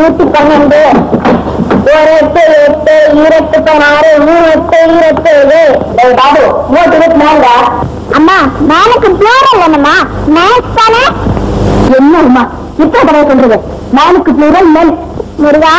நூத்தி பன்னெண்டு ஒரு எட்டு எட்டு இருபத்தி பதினாறு மூணு எட்டு இருபத்தி ஏழு பாபு நூத்தி இருபத்தி நாலுடா அம்மா நானுக்கு பிளூரல் என்னம்மா மேக்ஸ் தானே என்ன அம்மா இப்ப தடவை சொல்றது நானுக்கு பிளூரல் மென் முருகா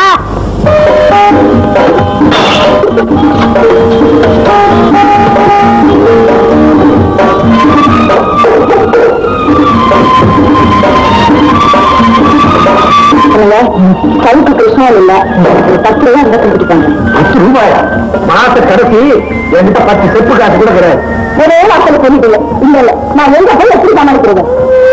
கழுத்து கிருஷ்ணா இல்ல ஒரு பத்து ரூபாய் இருந்தா கொடுத்துட்டாங்க பத்து ரூபாயா மாச கடைசி என்கிட்ட பத்து செப்பு காசு கூட கிடையாது ஒரே வாசல் சொல்லிட்டு இல்ல இல்ல நான் எங்க போய் எப்படி சமாளிக்கிறது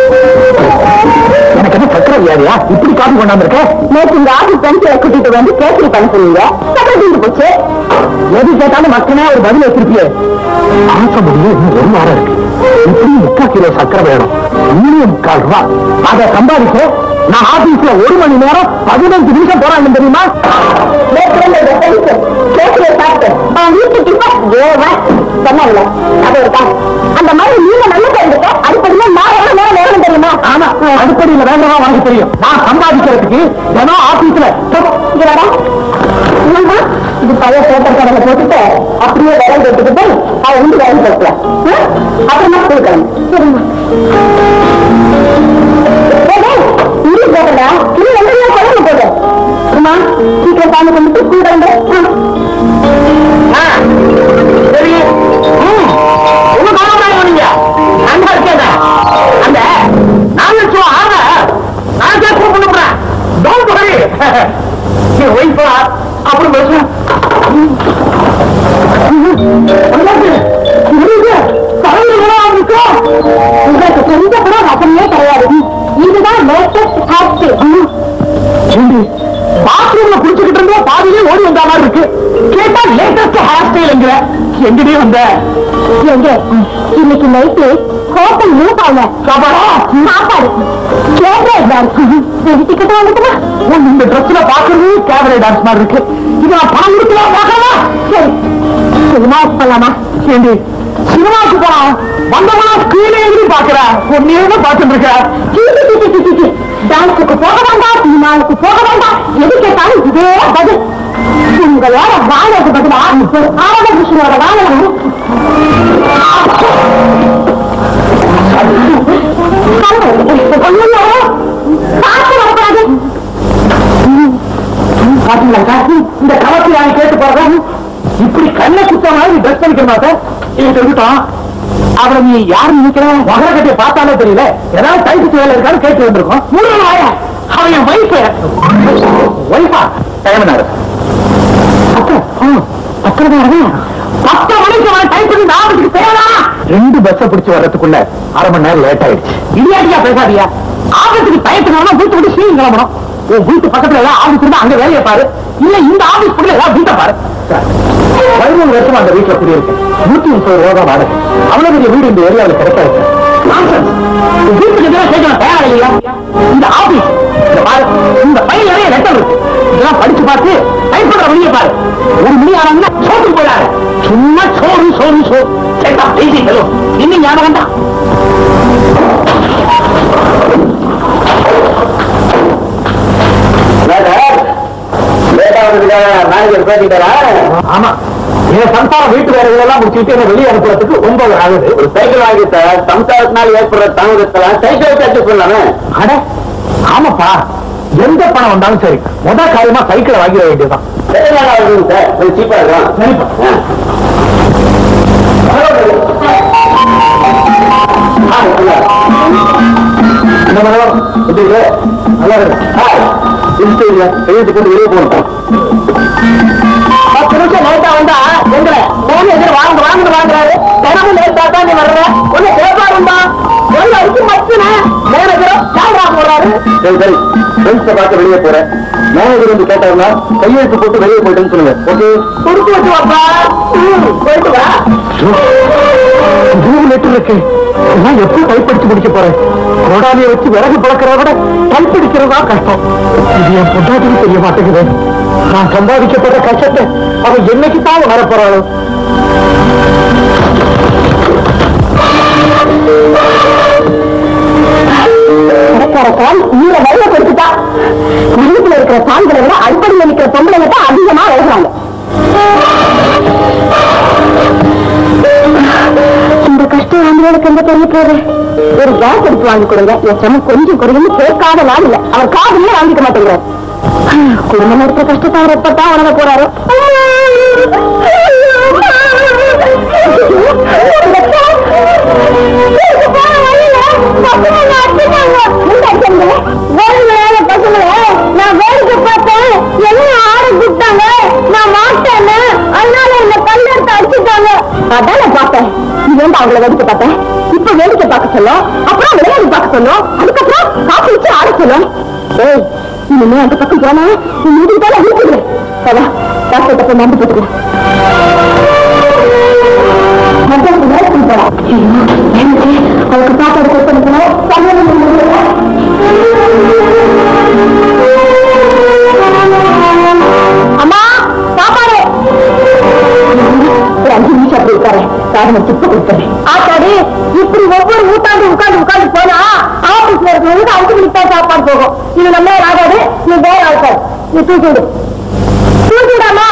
எனக்கு என்ன சக்கர வியாதியா இப்படி காப்பி கொண்டாந்து இருக்க நேற்று இந்த ஆபீஸ் பென்சிலை கூட்டிட்டு வந்து கேசரி பண்ண சொன்னீங்க சக்கரை தீர்ந்து போச்சு எது கேட்டாலும் மக்களே ஒரு பதில் வச்சிருப்பியே ஆசை முடியும் இன்னும் ஒரு வாரம் இருக்கு இப்படி முக்கால் கிலோ சக்கரை வேணும் மூணு முக்கால் ரூபா அதை சம்பாதிக்க நான் ஆபீஸ்ல ஒரு மணி நேரம் பதினஞ்சு நிமிஷம் போறாங்க தெரியுமா நேற்று வந்து இந்த பென்சில் கேசரியை சாப்பிட்டு அவன் வீட்டுக்கு இப்ப ஏவன் சொன்னாங்களே அது இருக்கா அந்த மாதிரி நீங்க நல்ல தெரிஞ்சுக்க அடிப்படையில நான் எவ்வளவு நேரம் நேரம் தெரியுமா ஆமா அடிப்படையில வேண்டாமா வாங்க தெரியும் நான் சம்பாதிக்கிறதுக்கு தினம் ஆபீஸ்ல இங்க வர என்னம்மா? இது பழைய பேப்பர் கடையில போட்டுட்டு அப்படியே வேலை கட்டுக்கிட்டு அவன் வந்து வேலை போட்டுக்கலாம் அப்புறமா கொடுக்கலாம் சரிம்மா இங்கே போட்டா இது எங்க குழம்பு போடு அம்மா சீக்கிரம் சாமி கொண்டு கூட வந்து சரி ம், உங்க கவனம் நீங்க அந்த இருக்கேன் அந்த நாலு லட்சம் ஆக நான் கேட்க பண்ணுறேன் டோன்ட் வரி என் ஒய்ஃபா அப்புறம் பேசுறேன் உங்களுக்கு கொஞ்சம் கூட ரசமே கிடையாது இதுதான் லேட்டஸ்ட் ஹேர் பாத்ரூம்ல குளிச்சுக்கிட்டு இருந்தோம் பாதியிலே ஓடி வந்த மாதிரி இருக்கு கேட்டா லேட்டஸ்ட் ஹேர் ஸ்டைல்ங்கிற எங்கடி வந்த எங்க இன்னைக்கு நைட்டு ஹோட்டல் மூப்பாங்க சாப்பாடா சாப்பாடு கேட்கறது டிக்கெட் வாங்கிட்டுமா உன் இந்த ட்ரெஸ்ல பாக்குறது கேபரே டான்ஸ் மாதிரி இருக்கு இது நான் பணம் கொடுக்கலாம் பார்க்கலாமா சரி சினிமா போலாமா ஏண்டி சினிமாவுக்கு போலாம் வந்தவனா ஸ்கிரீனே எழுதி பாக்குற ஒன்னே பார்த்துட்டு இருக்க டான்ஸுக்கு போக வேண்டாம் சினிமாவுக்கு போக வேண்டாம் எது கேட்டாலும் இதே பதில் உங்களோட வாழக்கு பதிலா ஒரு ஆரம்ப புருஷனோட வாழணும் பாத்தீங்களா சார் இந்த கவர்ச்சி நான் கேட்டு போறேன் இப்படி கண்ணை குத்த மாதிரி ட்ரெஸ் பண்ணிக்க மாட்டேன் இவன் சொல்லிட்டான் அவரை நீ யாரு நினைக்கிற மகர கட்டிய பார்த்தாலே தெரியல ஏதாவது டைப்பு வேலை இருக்கான்னு கேட்டு வந்திருக்கோம் முருகன் வாயா அவன் என் ஒய்ஃபு ஒய்ஃபா டைமனாரு பத்து மணிக்கு அவன் டைப் பண்ணி நாளைக்கு தேவையா ரெண்டு பஸ்ஸ பிடிச்சு வர்றதுக்குள்ள அரை மணி நேரம் லேட் ஆயிடுச்சு இடியாட்டியா பேசாதியா ஆபத்துக்கு பயத்துக்கு வீட்டு விட்டு சீக்கிரம் கிளம்பணும் உன் வீட்டு பக்கத்துல ஏதாவது ஆபீஸ் இருந்தா அங்க வேலையை பாரு இல்ல இந்த ஆபீஸ் குள்ள ஏதாவது வீட்டை பாரு பதிமூணு வருஷமா அந்த வீட்டுல குடியிருக்கேன் நூத்தி முப்பது ரூபா தான் வாடகை அவ்வளவு பெரிய வீடு இந்த ஏரியாவில் கிடைக்காது Nonsense. உன் வீட்டுக்கு எதிராக கேட்கணும் தயாரா இல்லையா இந்த ஆபீஸ் இந்த பாரு இந்த பையன் நிறைய லெட்டர் இருக்கு இதெல்லாம் படிச்சு பார்த்து டைப் பண்ற வழியை பாரு ஒரு மணி ஆனாங்கன்னா சோத்து போயிடாரு சும்மா சோறு சோறு சோறு சேட்டா பேசி செல்லும் இன்னும் ஞாபகம் தான் மேனேஜர் பேசிட்டாரா ஆமா என் சம்சாரம் வீட்டு வேலைகள் எல்லாம் முடிச்சுட்டு என்ன வெளியே அனுப்புறதுக்கு ஒன்பது ஆகுது ஒரு சைக்கிள் வாங்கி சார் சம்சாரத்தினால் ஏற்படுற தாமதத்தெல்லாம் சைக்கிள் வச்சு அட்ஜஸ்ட் பண்ணலாமே அட ஆமாப்பா எந்த பணம் வந்தாலும் சரி முத காரியமா சைக்கிளை வாங்கிட வேண்டியதுதான் சார் சீப்பா இருக்கலாம் சரிப்பா என்ன மேடம் எப்படி இருக்கு நல்லா இருக்கு கையெழுத்து போட்டு வெளியே போகணும் பத்து நிமிஷம் லேட்டா வந்தா எங்களை மேனேஜர் வாங்க வாங்க வாங்குறாரு தினமும் லேட்டா தான் நீ வர்ற ஒண்ணு பேப்பர் உண்டா ஒரு வரைக்கு மச்சுன மேனேஜரும் கேமரா போடுறாரு சரி சரி ஃப்ரெண்ட்ஸை பார்த்து வெளியே போறேன் மேனேஜர் வந்து கேட்டாருன்னா கையெழுத்து போட்டு வெளியே போயிட்டேன்னு சொல்லுங்க ஓகே கொடுத்து வச்சு வாப்பா ம், போயிட்டு வா இவ்வளவு லெட்டர் இருக்கு நான் எப்படி டைப் அடிச்சு முடிக்க போறேன் கோடாலியை வச்சு விறகு பழக்கிறத விட டைப் அடிக்கிறதா கஷ்டம் இது என் பொண்டாட்டிக்கு தெரிய மாட்டேங்குது நான் சம்பாதிக்கப்பட்ட கஷ்டத்தை அவன் என்னைக்கு தான் உணர போறாளோ கடைக்கார கால் ஈர வயல கொடுத்துட்டா மனசுல இருக்கிற சான்களை விட அடிப்படையில் இருக்கிற பொம்பளைங்க தான் அதிகமா எழுதுறாங்க இந்த கஷ்டம் ஆம்பளைகளுக்கு எந்த பெரிய போது ஒரு கேஸ் எடுத்து வாங்கி கொடுங்க என் சிரமம் கொஞ்சம் குறையும் கேட்காத நாள் இல்ல அவர் காதுலயே வாங்கிக்க மாட்டேங்கிறார் குடும்பம் இருக்கிற கஷ்டத்தை அவர் எப்பதான் உணர போறாரு நான் வேடிக்கை பார்த்தேன் என்ன ஆடு கூப்பிட்டாங்க நான் மாட்டேன்னு அதனால என்ன கல் எடுத்து அடிச்சுட்டாங்க அதான் நான் பார்த்தேன் நீ வந்து அவங்கள வேடிக்கை பார்த்தேன் இப்ப வேடிக்கை பார்க்க சொல்லும் அப்புறம் விளையாடி பார்க்க சொல்லும் அதுக்கப்புறம் காப்பி வச்சு ஆட சொல்லும் ஏய் இனிமே அந்த பக்கம் போனா நீ வீட்டுக்கு தானே வீட்டுக்கு சவா டாக்டர் போய் மருந்து போட்டுக்கலாம் மத்தியானத்துக்கு வேலைக்கு போலாம் ஐயோ எனக்கு அவளுக்கு சாப்பாடு கொடுக்கணும் அம்மா சாப்பாடு ஒரு அஞ்சு நிமிஷம் அப்படி உட்காரு சாதனை சுத்த கொடுத்துறேன் ஆத்தாடி இப்படி ஒவ்வொரு ஊட்டாண்டு உட்காந்து உட்காந்து போனா ஆபீஸ்ல இருக்கிறவங்க அஞ்சு மணிக்கு தான் சாப்பாடு போகும் இது நம்ம ஆகாது நீ வேற ஆகாது நீ தூக்கி விடு தூக்கி விடாமா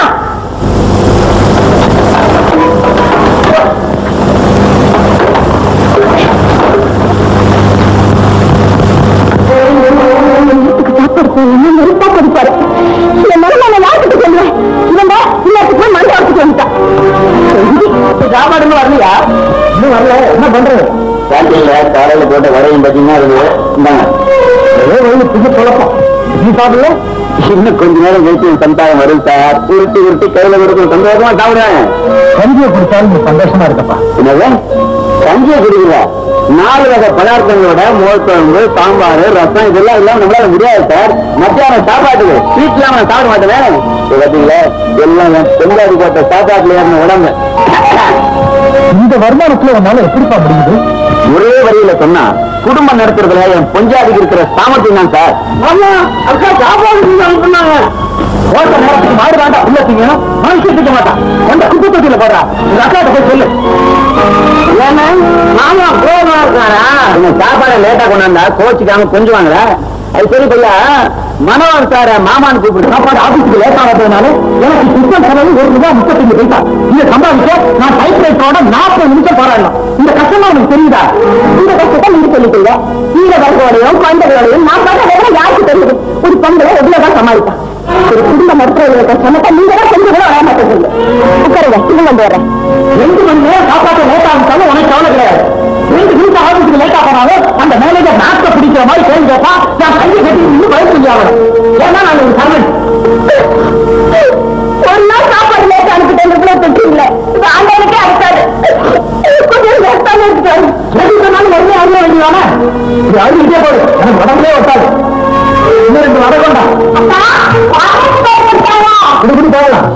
சாப்பாடு போகணும் நெருப்பா கொடுப்பாரு இந்த மருமகனை யார்கிட்ட சொல்லுவேன் இவங்க இன்னத்துக்கு போய் மருந்து வச்சுட்டு வந்துட்டான் சாப்பாடு வரலையா இன்னும் வரல என்ன பண்றது கேண்டீன்ல காலையில போட்ட வரையும் பாத்தீங்கன்னா அது இந்தாங்க ஏதோ வயது புது குழப்பம் நீ சாப்பிடல இன்னும் கொஞ்ச நேரம் கழிச்சு சந்தாயம் வரும் சார் உருட்டி உருட்டி கையில கொடுக்கும் சந்தோஷமா சாப்பிடுறாங்க கஞ்சியை குடிச்சாலும் நீ சந்தோஷமா இருக்கப்பா என்னது கஞ்சியை குடிக்கல நாலு வகை பதார்த்தங்களோட மோர் குழம்பு சாம்பார் ரசம் இதெல்லாம் இல்லாம நம்மளால முடியாது சார் மத்தியானம் சாப்பாட்டுக்கு ஸ்வீட் இல்லாம நான் சாப்பிட மாட்டேனே இது பாத்தீங்களா எல்லாம் என் பெண்காடி போட்ட சாப்பாட்டுல ஏறின உடம்பு இந்த வருமானத்துல உன்னால எப்படிப்பா முடியுது ஒரே வரியில சொன்னா குடும்பம் நடத்துறதுல என் பொஞ்சாதிக்கு இருக்கிற சாமர்த்தியம் தான் சார் ஆமா அக்கா சாப்பாடு அனுப்புனாங்க ஓட்ட நேரத்துக்கு மாடு வேண்டாம் உள்ள திங்கணும் மனுஷன் திங்க மாட்டான் அந்த குப்பை தொட்டியில போடுறா உங்க அக்காட்ட போய் சொல்லு ஏன்னா மாமா கோபமா இருக்காரா இந்த சாப்பாடை லேட்டா கொண்டாந்தா கோச்சுக்காம கொஞ்சம் வாங்கல அது சரி பையா மனோகர் சார மாமான்னு கூப்பிடு சாப்பாடு ஆபீஸுக்கு லேட் ஆகிறதுனால எனக்கு சிஸ்டம் செலவு ஒரு ரூபாய் முப்பத்தஞ்சு பைசா இதை சம்பாதிக்க நான் டைப் ரைட்டரோட நாற்பது நிமிஷம் போராடலாம் இந்த கஷ்டமா உனக்கு தெரியுதா இந்த கஷ்டத்தை நீங்க சொல்லிட்டீங்க நீங்க வரவோடையும் குழந்தைகளோடையும் நான் பார்க்க வேற யாருக்கு தெரியுது ஒரு பொங்கலை எவ்வளவுதான் சமாளிப்பான் ஒரு குடும்ப மருத்துவர்களுக்கு சமத்தை நீங்க தான் கொஞ்சம் கூட வர மாட்டேங்கிறீங்க உட்காருங்க இன்னும் கொண்டு வரேன் ரெண்டு மணி நேரம் சாப்பாடு லேட் ஆகிட்டாலும் உனக்கு கவலை கிடையாது ரெண்டு நிமிஷம் ஆபீஸுக்கு லேட் ஆகினாலும் அந்த மேனேஜர் நாட்டை பிடிக்கிற மாதிரி கேள்வி கேட்பா நான் கையை கட்டி இன்னும் பயப்பட ஆகணும் ஏன்னா நான் ஒரு சர்வன் ஒரு நாள் சாப்பாடு லேட் அனுப்பிட்டு எவ்வளவு திட்டுறீங்களே இது ஆண்டவனுக்கே அடுத்தாது கொஞ்சம் கஷ்டம் எடுத்துட்டு எது சொன்னாலும் மறுபடியும் அழுக வேண்டியதானே இது அழுகிட்டே போடு எனக்கு உடம்புலே ஒட்டாது இன்னும் ரெண்டு வடை கொண்டா அப்பா வாழைக்கு போயிருக்காரா இப்படி போகலாம்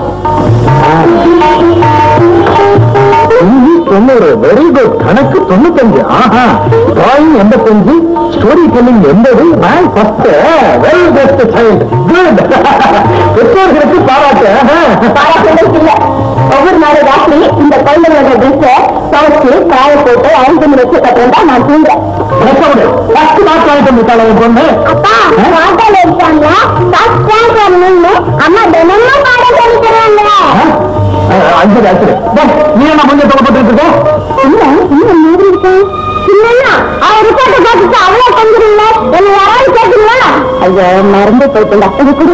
தொண்ணூறு வெரி குட் கணக்கு தொண்ணூத்தஞ்சு ஆஹா டிராயிங் எண்பத்தஞ்சு ஸ்டோரி டெல்லிங் எண்பது பேங்க் பத்து வெல் பெஸ்ட் சைல்டு குட் பெற்றோர்களுக்கு பாராட்டு ஆஹா. பாராட்டுகளுக்கு இல்ல ஒவ்வொரு நாள் ராத்திரி இந்த குழந்தைங்களோட ட்ரெஸ்ஸ துவைச்சு காய போட்டு ஐந்து மணி வச்சு கட்டுறதா நான் தூங்குறேன் ரெக்கமெண்டு. பத்து மார்க் வாங்கிட்டு வந்துட்டாளா உன் பொண்ணு அப்பா வாட்டல் எக்ஸாம்ல ஃபர்ஸ்ட் ரேங்க் வரணும்னு அம்மா தினமும் பாடம் சொல்லி தருவாங்க ஆ? ஆ, அஞ்சு அஞ்சு டேய், நீ என்ன கொஞ்சம் தொலைப்பட்டு இருக்க இல்ல இந்த மாதிரி இருக்கு இல்லன்னா அவன் ரிப்போர்ட்டை பார்த்துட்டு அவ்வளவு தந்துருங்க என்ன யாராவது கேட்டீங்களா ஐயோ மறந்து போயிட்டு அப்படி கொடு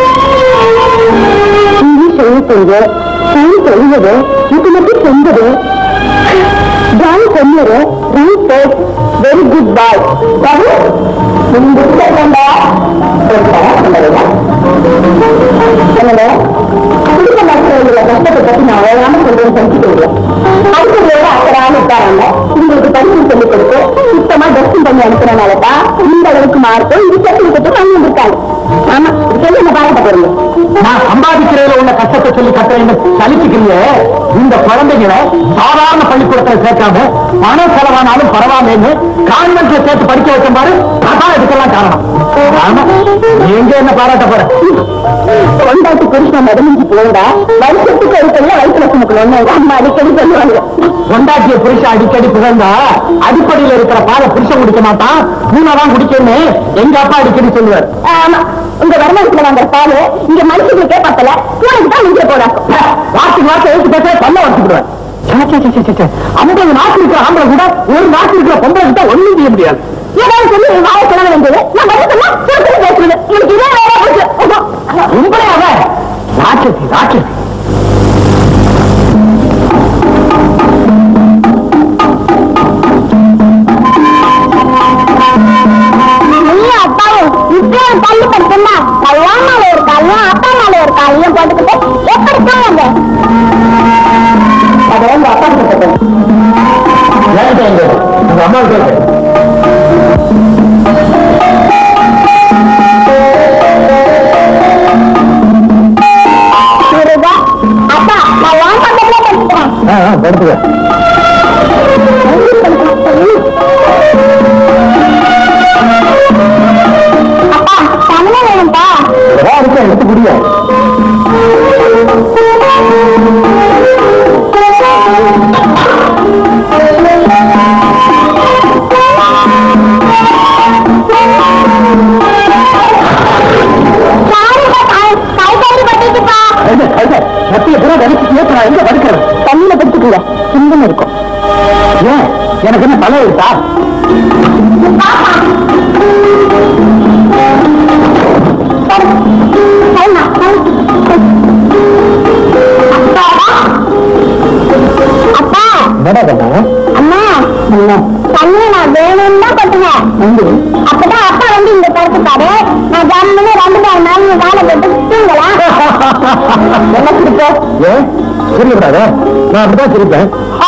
இங்கிலீஷ் எழுத்துங்க சயின்ஸ் எழுதுது மேத்தமெட்டிக்ஸ் எண்பது டிராயிங் தொண்ணூறு ரைட் பேஸ் வெரி குட் பாய் பாபு நீங்க கேட்டா என்னங்க குடும்ப மக்களுடைய கஷ்டத்தை பத்தி நான் ஓயாம சொல்றேன் செஞ்சுட்டு அதுக்கு வேற அக்கறான இருக்காங்க உங்களுக்கு படிப்பு சொல்லிக் கொடுத்து சுத்தமா டெஸ்டிங் பண்ணி அனுப்புறனால தான் இந்த அளவுக்கு மார்க்கும் இது சர்டிபிகேட்டும் வாங்கி வந்திருக்காங்க ஆமா சொல்லி என்ன பாராட்ட போறீங்க நான் சம்பாதிக்கிறதுல உள்ள கஷ்டத்தை சொல்லி கட்டுறேன்னு சலிச்சுக்கிறீங்க இந்த குழந்தைகளை சாதாரண பள்ளிக்கூடத்துல சேர்க்காம பணம் செலவானாலும் பரவாயில்லைன்னு கான்வென்ட்ல சேர்த்து படிக்க வச்ச பாரு அதான் இதுக்கெல்லாம் காரணம் ஆமா நீ எங்க என்ன பாராட்ட போற கொண்டாட்டி புருஷன் மடமிஞ்சு போண்டா வருஷத்துக்கு ஒருத்தல்ல வயிற்றுல சுமக்கணும்னு எங்க அம்மா அடிக்கடி சொல்லுவாங்க கொண்டாட்டிய புருஷன் அடிக்கடி புகழ்ந்தா அடிப்படையில இருக்கிற பாலை புருஷன் குடிக்க மாட்டான் மூணாதான் குடிக்கணும்னு எங்க அப்பா அடிக்கடி சொல்லுவார் ஆமா உங்க வருமானத்துல வாங்குற பால் இங்க மனுஷங்களுக்கே பத்தல பூனைக்கு தான் மிஞ்ச போதாக்கும் வார்த்தைக்கு வார்த்தை எழுத்து பேச பல்ல வச்சுக்கிடுவேன் ஐம்பது நாட்டு இருக்கிற ஆம்பளை கூட ஒரு நாட்டு இருக்கிற பொம்பளை கிட்ட ஒண்ணும் செய்ய முடியாது ஏதாவது சொல்லி வாய சொல்ல வேண்டியது நான் பதில் சொன்னா சுருக்குன்னு பேசுறது எனக்கு இதே வேலையா போச்சு உங்களே அவ ராட்சசி ராட்சசி நீயும் அப்பாவும் இப்படி ஒரு தள்ளி படுத்துனா கல்யாணம் மேல ஒரு காலையும் அப்பா மேல ஒரு காலையும் போட்டுக்கிட்டு எப்படி தூங்குங்க அது வந்து அப்பா கிட்ட ஏன்டா இங்க உங்க அம்மா கேட்க முருகா அப்பா நான் ஏன் பக்கத்துல படுத்துக்கிறேன் படுத்துக்க அப்பா தமிழ் வேணும்பா ஏதாவது இருக்கா எடுத்து குடியா சாரிப்பா கை கை கை பட்டுச்சுப்பா மத்திய பூரா நினைச்சு நான் எங்க படுக்கிறேன் தண்ணியில படுத்துக்குங்க சிந்தம் இருக்கும் ஏன் எனக்கு என்ன தலை இருக்கா சரிம்மா, அப்பா என்னடா பண்ண அம்மா தண்ணி நான் வேணும்னு தான் கொட்டுவேன் அப்பதான் அப்பா வந்து இந்த படுத்துட்டாரு நான் ஜம்முன்னு ரெண்டு மூணு நாள் வேலை போட்டு தூங்கலாம் என்ன சிரிப்பு ஏன் சிரிக்கப்படாத நான் அப்படிதான் சிரிப்பேன்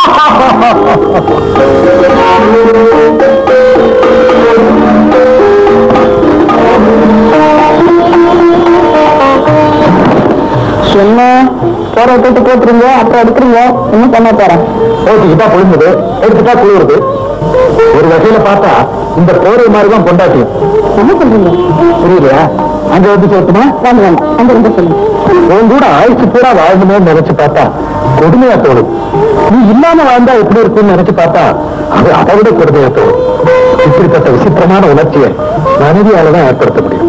என்ன போற விட்டு போட்டுருங்க அப்புறம் எடுக்கிறீங்க என்ன பண்ண போறேன் போட்டுக்கிட்டா புழுங்குது எடுத்துட்டா குளிருது ஒரு வகையில பார்த்தா இந்த போரை மாதிரி தான் பொண்டாட்டி என்ன சொல்றீங்க புரியலையா அங்க வந்து சேர்த்துமா வேண்டாம் வேண்டாம் அங்க இருந்து சொல்லுங்க உன் கூட ஆயுசு பூரா வாழணுமே நினைச்சு பார்த்தா கொடுமையா தோணும் நீ இல்லாம வாழ்ந்தா எப்படி இருக்கும்னு நினைச்சு பார்த்தா அது அதை விட கொடுமையா தோணும் இப்படிப்பட்ட விசித்திரமான உணர்ச்சியை மனைவியால தான் ஏற்படுத்த முடியும்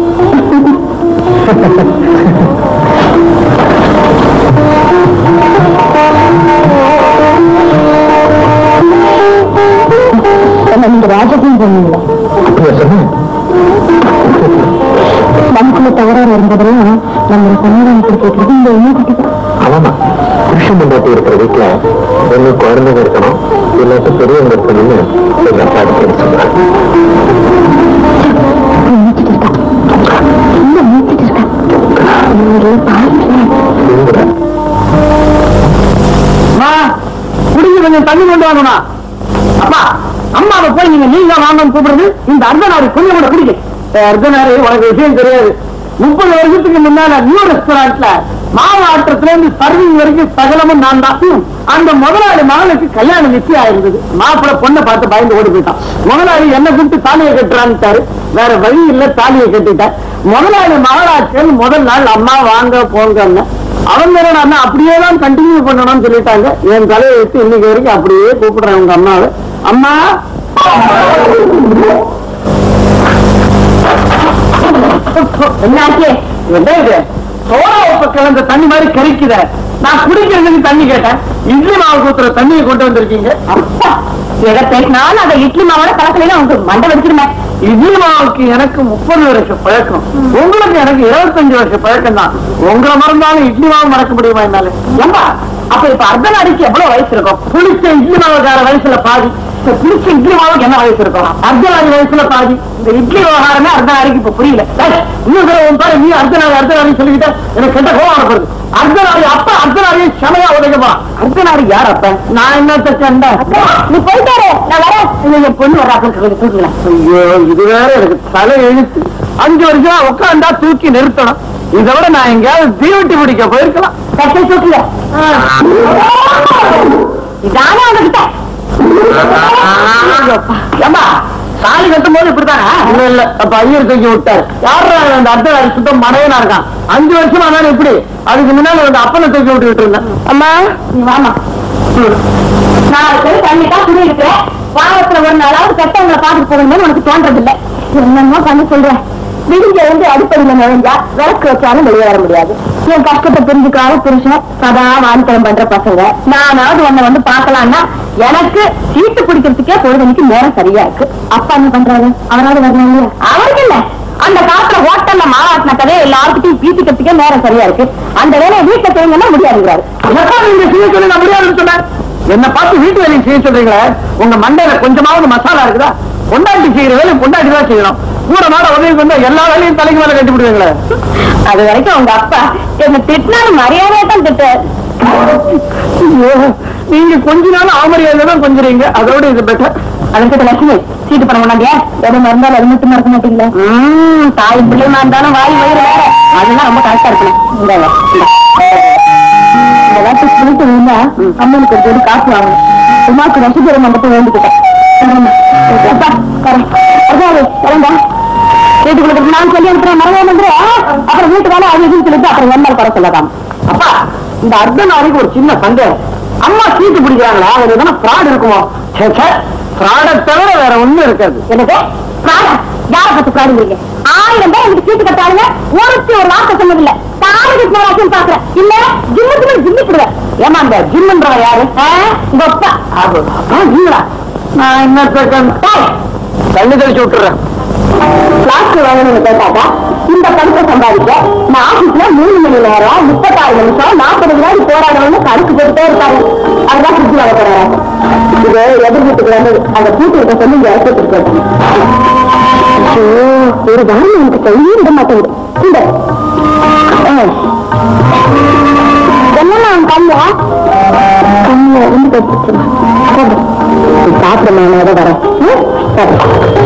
என்ன நீங்க ராஜகம் சொன்னீங்களா அப்படியா சொன்னேன் நமக்குள்ள தவறாக இருந்ததெல்லாம் நம்ம சமாதானத்தில் கேட்கறது இந்த என்ன குட்டி ஆமாமா புருஷன் முன்னாடி இருக்கிற வீட்டுல ஒண்ணு குழந்தைங்க இருக்கணும் இல்லாட்டி பெரியவங்க இருக்கணும்னு எங்க அப்பா அடிக்கடி சொல்றாங்க இந்த மூச்சிட்டு இருக்கா ஒரு பாருங்களேன் தூங்குறேன் குடிங்க கொஞ்சம் தண்ணி கொண்டு வாங்கண்ணா அப்பா அம்மாவை போய் நீங்க நீங்க வாங்கன்னு கூப்பிடுறது இந்த அர்த்தநாரி கொஞ்சம் கூட குடிக்க அர்த்தநாரி உனக்கு விஷயம் தெரியாது முப்பது வருஷத்துக்கு முன்னால நியூ ரெஸ்டாரண்ட்ல மாவு ஆட்டத்துல இருந்து சர்விங் வரைக்கும் சகலமும் நான் தான் அந்த முதலாளி மகனுக்கு கல்யாணம் நிச்சயம் ஆயிருந்தது மாப்பிள்ள பொண்ணை பார்த்து பயந்து ஓடி போயிட்டான் முதலாளி என்ன கூப்பிட்டு தாலியை கட்டுறான்ட்டாரு வேற வழி இல்ல தாலியை கட்டிட்டேன் முதலாளி மகளாச்சேன்னு முதல் நாள் அம்மா வாங்க போங்கன்னு அவங்க என்ன அப்படியே தான் கண்டினியூ பண்ணணும்னு சொல்லிட்டாங்க என் தலையை வச்சு இன்னைக்கு வரைக்கும் அப்படியே கூப்பிடுறேன் உங்க அம்மாவை அம்மா என்னாச்சு என்ன இது சோடா உப்பு கலந்த தண்ணி மாதிரி கறிக்குத நான் குடிக்கிறதுக்கு தண்ணி கேட்டேன் இட்லி மாவு ஊத்துற தண்ணியை கொண்டு வந்திருக்கீங்க அப்பா எதை பேசினாலும் அதை இட்லி மாவோட கலக்கலையில உங்களுக்கு மண்டை வச்சிருந்தேன் இட்லி மாவுக்கு எனக்கு முப்பது வருஷம் பழக்கம் உங்களுக்கு எனக்கு இருபத்தஞ்சு வருஷம் பழக்கம் தான் உங்களை மறந்தாலும் இட்லி மாவு மறக்க முடியுமா என்னால ஏம்பா அப்ப இப்ப அர்த்தநாடிக்கு எவ்வளவு வயசு இருக்கும் புளிச்ச இட்லி மாவுக்கார வயசுல பாதி இந்த புளிச்ச இட்லி மாவுக்கு என்ன வயசு இருக்கும் அர்த்தநாடி வயசுல பாதி இந்த இட்லி விவகாரமே அர்த்தநாடிக்கு இப்ப புரியல டேய், இன்னும் தடவை உன் பாரு நீ அர்த்தநாடி அர்த்தநாடி சொல்லிக்கிட்ட எனக்கு கெட்ட கோவம் வரப்படுது அர்த்தநாடி அப்ப அர்த்தநாடியை செமையா உதைக்கப்பா அர்த்தநாடி யார் அப்ப நான் என்னத்த கண்டேன் நீ போயிட்டாரு நான் வரேன் இல்ல, என் பொண்ணு வர்றாங்க கொஞ்சம் தூக்கலாம் ஐயோ இது வேற எனக்கு தலை இழுத்து அஞ்சு வருஷம் உட்காந்தா தூக்கி நிறுத்தணும் இதை விட நான் எங்கேயாவது தீவட்டி பிடிக்க போயிருக்கலாம் கட்டை தூக்குங்க இதானே அவங்ககிட்ட ஏம்மா தாலி கட்டும் போது இப்படித்தானா இல்ல இல்ல அப்ப ஐயர் தூக்கி விட்டார் யாரா அந்த அர்த்தவாரி சுத்தம் மனைவனா இருக்கான் அஞ்சு வருஷமா நான் இப்படி அதுக்கு முன்னால வந்து அப்பனை தூக்கி விட்டுக்கிட்டு இருந்தேன் அம்மா நீ வாமா நாலு பேர் தண்ணிக்கா குடி இருக்கிறேன் வாரத்துல ஒரு நாளாவது பெற்றவங்களை பார்த்துட்டு போகணும்னு உனக்கு தோன்றது இல்ல என்னமோ பண்ண சொல்றேன் விடிஞ்ச வந்து அடிப்படையில நுழைஞ்சா விளக்கு வச்சாலும் வெளியே வர முடியாது என் கஷ்டத்தை புரிஞ்சுக்காத புருஷன் சதா வாணித்தனம் பண்ற பசங்க நானாவது உன்னை வந்து பார்க்கலாம்னா எனக்கு சீட்டு பிடிக்கிறதுக்கே பொழுதுனைக்கு நேரம் சரியா இருக்கு அப்பா என்ன பண்றாரு அவராவது வரலாம் இல்லையா அவருக்கு இல்ல அந்த காலத்துல ஹோட்டல்ல மாவாட்டின கதையை எல்லாருக்கிட்டையும் பீத்திக்கிறதுக்கே நேரம் சரியா இருக்கு அந்த வேலையை வீட்டுல செய்யுங்கன்னா முடியாதுங்கிறாரு அதான் நீங்க செய்ய சொல்லி நான் முடியாதுன்னு சொன்னேன் என்ன பார்த்து வீட்டு வேலையை செய்ய சொல்றீங்களே உங்க மண்டையில கொஞ்சமாவது மசாலா இருக்குதா பொண்டாட்டி செய்யற வேலையை பொண்டாட்டி தான் செய்யணும் கூட மாட உதவி வந்தா எல்லா வேலையும் தலைக்கு மேல கட்டி விடுவீங்களே அது வரைக்கும் உங்க அப்பா என்ன திட்டினாலும் மரியாதையா தான் திட்டார் ஐயோ, நீங்க கொஞ்ச நாள் ஆமரியாதை தான் கொஞ்சறீங்க அதோட இது பெட்டர் அதுக்கு லட்சுமி சீட்டு பண்ண மாட்டாங்க எதுவும் இருந்தாலும் அது மட்டும் மறக்க மாட்டீங்களா உம் தாய் பிள்ளைமா இருந்தாலும் வாய் வயிறு வேற அதெல்லாம் ரொம்ப கரெக்டா இருக்கணும் இந்தாங்க, இந்தா. இந்த வாட்டி சொல்லிட்டு இருந்தா அம்மனுக்கு ஒரு ஜோடி காசு வாங்கணும் உமாக்கு ரசிகர மண்டபம் வேண்டிக்கிட்டேன் அப்பா, வரேன். அதாவது, வரேன்டா. வீட்டுக்கு கொடுக்குறது நான் சொல்லி அனுப்புறேன் மறவே வந்து அப்புறம் வீட்டு வேலை அது இதுன்னு சொல்லிட்டு அப்புறம் என்ன குறை சொல்லாதாம் அப்பா இந்த அர்த்தநாளைக்கு ஒரு சின்ன சந்தேகம் அம்மா சீட்டு பிடிக்கிறாங்களா அது எதனா ஃப்ராட் இருக்குமோ ஃப்ராடை தவிர வேற ஒண்ணும் இருக்காது எனக்கு பிராணம் யார பத்தி பிராடுங்க ஆயிரம் பேர் எனக்கு சீட்டு கட்டாளுங்க ஒருத்தி ஒரு வார்த்தை சொன்னதில்ல தாரக சிவராஜன் பாக்குறேன் இல்ல ஜிம்முக்கு ஜிம்மி போடுவேன் ஏமா அந்த ஜிம்ன்றவ யாரு ஆ, உங்க அப்பா அது அப்பா, நீங்களா நான் என்ன செகண்ட் தண்ணி தெளிச்சு விட்டுறேன் பிளாஸ்டிக் வாங்கணும்னு கேட்டாக்கா இந்த பணத்தை சம்பாதிக்க நான் ஆபீஸ்ல மூணு மணி நேரம் முப்பத்தாறு நிமிஷம் நாற்பது வினாடி போராடணும்னு கணக்கு போட்டுட்டே இருக்காரு அதுதான் ஃப்ரிட்ஜ் வாங்க போறாரு இது எதிர் வீட்டுக்கு வந்து அந்த கூட்டு இருக்க சொல்லி இங்க இறக்கி வச்சிருக்கேன் ஐயோ, ஒரு வாரம் எனக்கு கையே விட மாட்டேங்குது இந்த என்னமா கல்யா கல்யா இருந்து பேசிட்டு சாப்பிடுமா நான் அதை வரேன் ம்? சரி.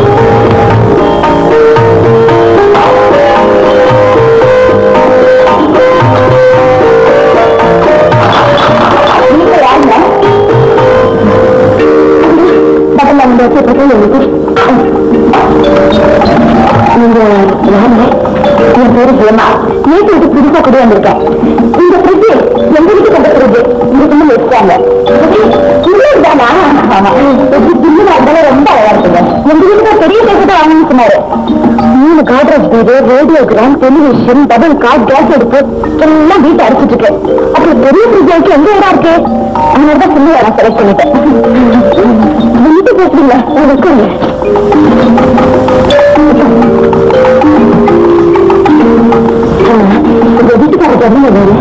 நீங்க யாருங்க? பக்கத்துல வந்து வச்சிருக்கேன் எனக்கு. நீங்க யாருங்க? என் பேரு ஹேமா நேற்று இது புதுசா கொண்டு வந்திருக்கேன் இந்த ஃப்ரிட்ஜ் எங்க வீட்டு கொண்ட ஃப்ரிட்ஜ் இதுக்குன்னு வச்சுட்டாங்க தானா ஆமா இது சின்னதா இருந்தாலும் ரொம்ப அழகா இருக்குங்க எங்க வீட்டுல பெரிய பேசத்தை வாங்கணும்னு சொன்னாரு மூணு காட்ரேஜ் வீடு ரேடியோகிராம் டெலிவிஷன் டபுள் கார்ட் கேஸ் எடுப்பு எல்லாம் வீட்டை அடிச்சிட்டு இருக்கு அப்புறம் பெரிய ஃப்ரிட்ஜ் வச்சு எங்க இடம் இருக்கு அதனால தான் சின்ன நான் செலக்ட் பண்ணிட்டேன் வீட்டு பேசுறீங்களா உட்காருங்க உங்க வீட்டுக்காரர் என்ன வேறு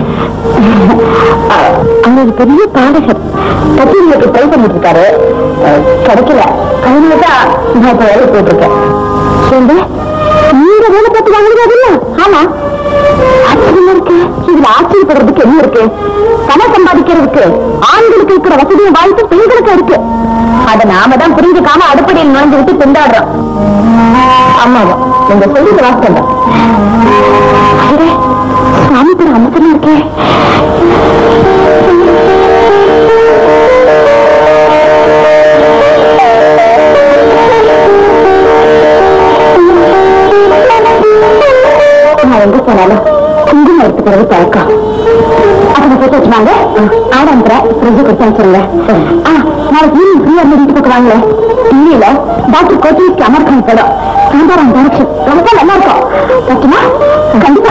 அவர் பெரிய பாடகர் கச்சேரிக்கு ட்ரை பண்ணிட்டு இருக்காரு அஹ், கிடைக்கல அதனால தான் நான் இப்ப வேலை போட்டிருக்கேன் ஏண்டி, நீங்க வேலை பார்த்து வாங்குறது ஆமா ஆச்சரியமா இருக்கு இதுல ஆச்சரியப்படுறதுக்கு என்ன இருக்கு பணம் சம்பாதிக்கிறதுக்கு ஆண்களுக்கு இருக்கிற வசதியும் வாய்ப்பு பெண்களுக்கு இருக்கு அதை நாம தான் புரிஞ்சுக்காம அடுப்படியில் நுழைஞ்சு விட்டு திண்டாடுறோம் ஆமாவா நீங்க சொல்லிட்டு வாசிக்கல சாமி பேர் அமர்த்தமா இருக்கே நான் எங்க போனாலும் குங்குமம் எடுத்துக்கிறது பழக்கம் அப்படி போட்டு வச்சுனாங்க ஆடாந்திர ஃப்ரிட்ஜ் கொடுத்து அனுப்பிச்சிருங்க ஆ நாளைக்கு ஈவினிங் ஃப்ரீயா இருந்து வீட்டு பக்கம் வாங்கல டிவியில டாக்டர் கோச்சிக்கு அமர்கான் படம் சாந்தாராம் டைரக்ஷன் ரொம்ப நல்லா இருக்கும் ஓகேமா கண்டிப்பா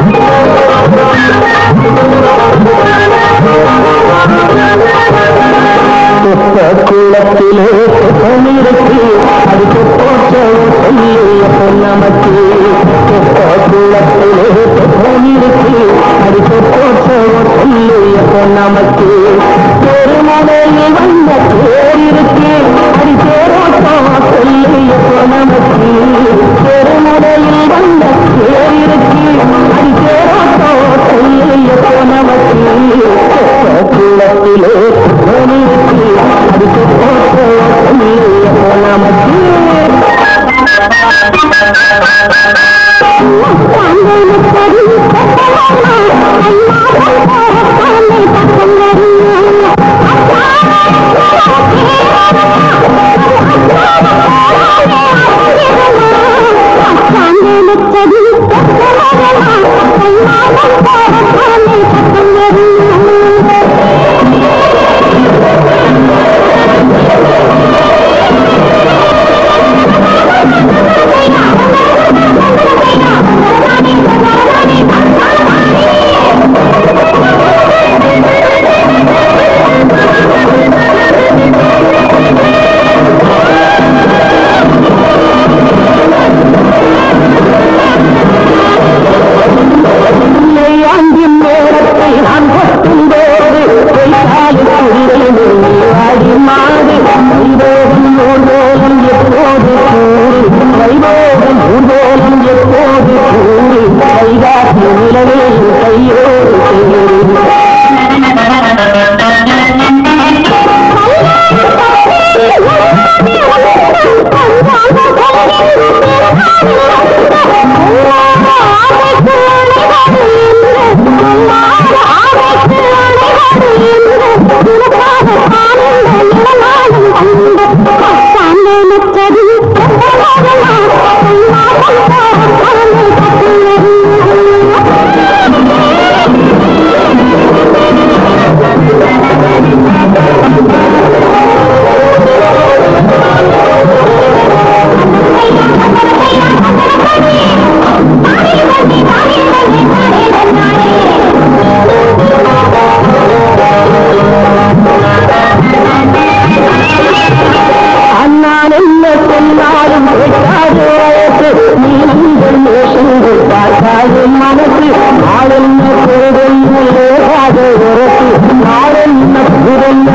குளத்திலே சுகமிருக்கு அதுக்கு போச்ச சொல்லி நமக்கு குளத்திலே சுகமிருக்கு அதுக்கு போச்ச சொல்லி நமக்கு பெருமலையில் வந்த பேரிருக்கு அது பேரோட்டம் சொல்லி நமக்கு பெருமலையில் வந்த பேரிருக்கு அது பேரோட்டம் சொல்லி நமக்கு குளத்திலே சுகமிருக்கு அதுக்கு போச்ச சொல்லி நமக்கு அண்ணன்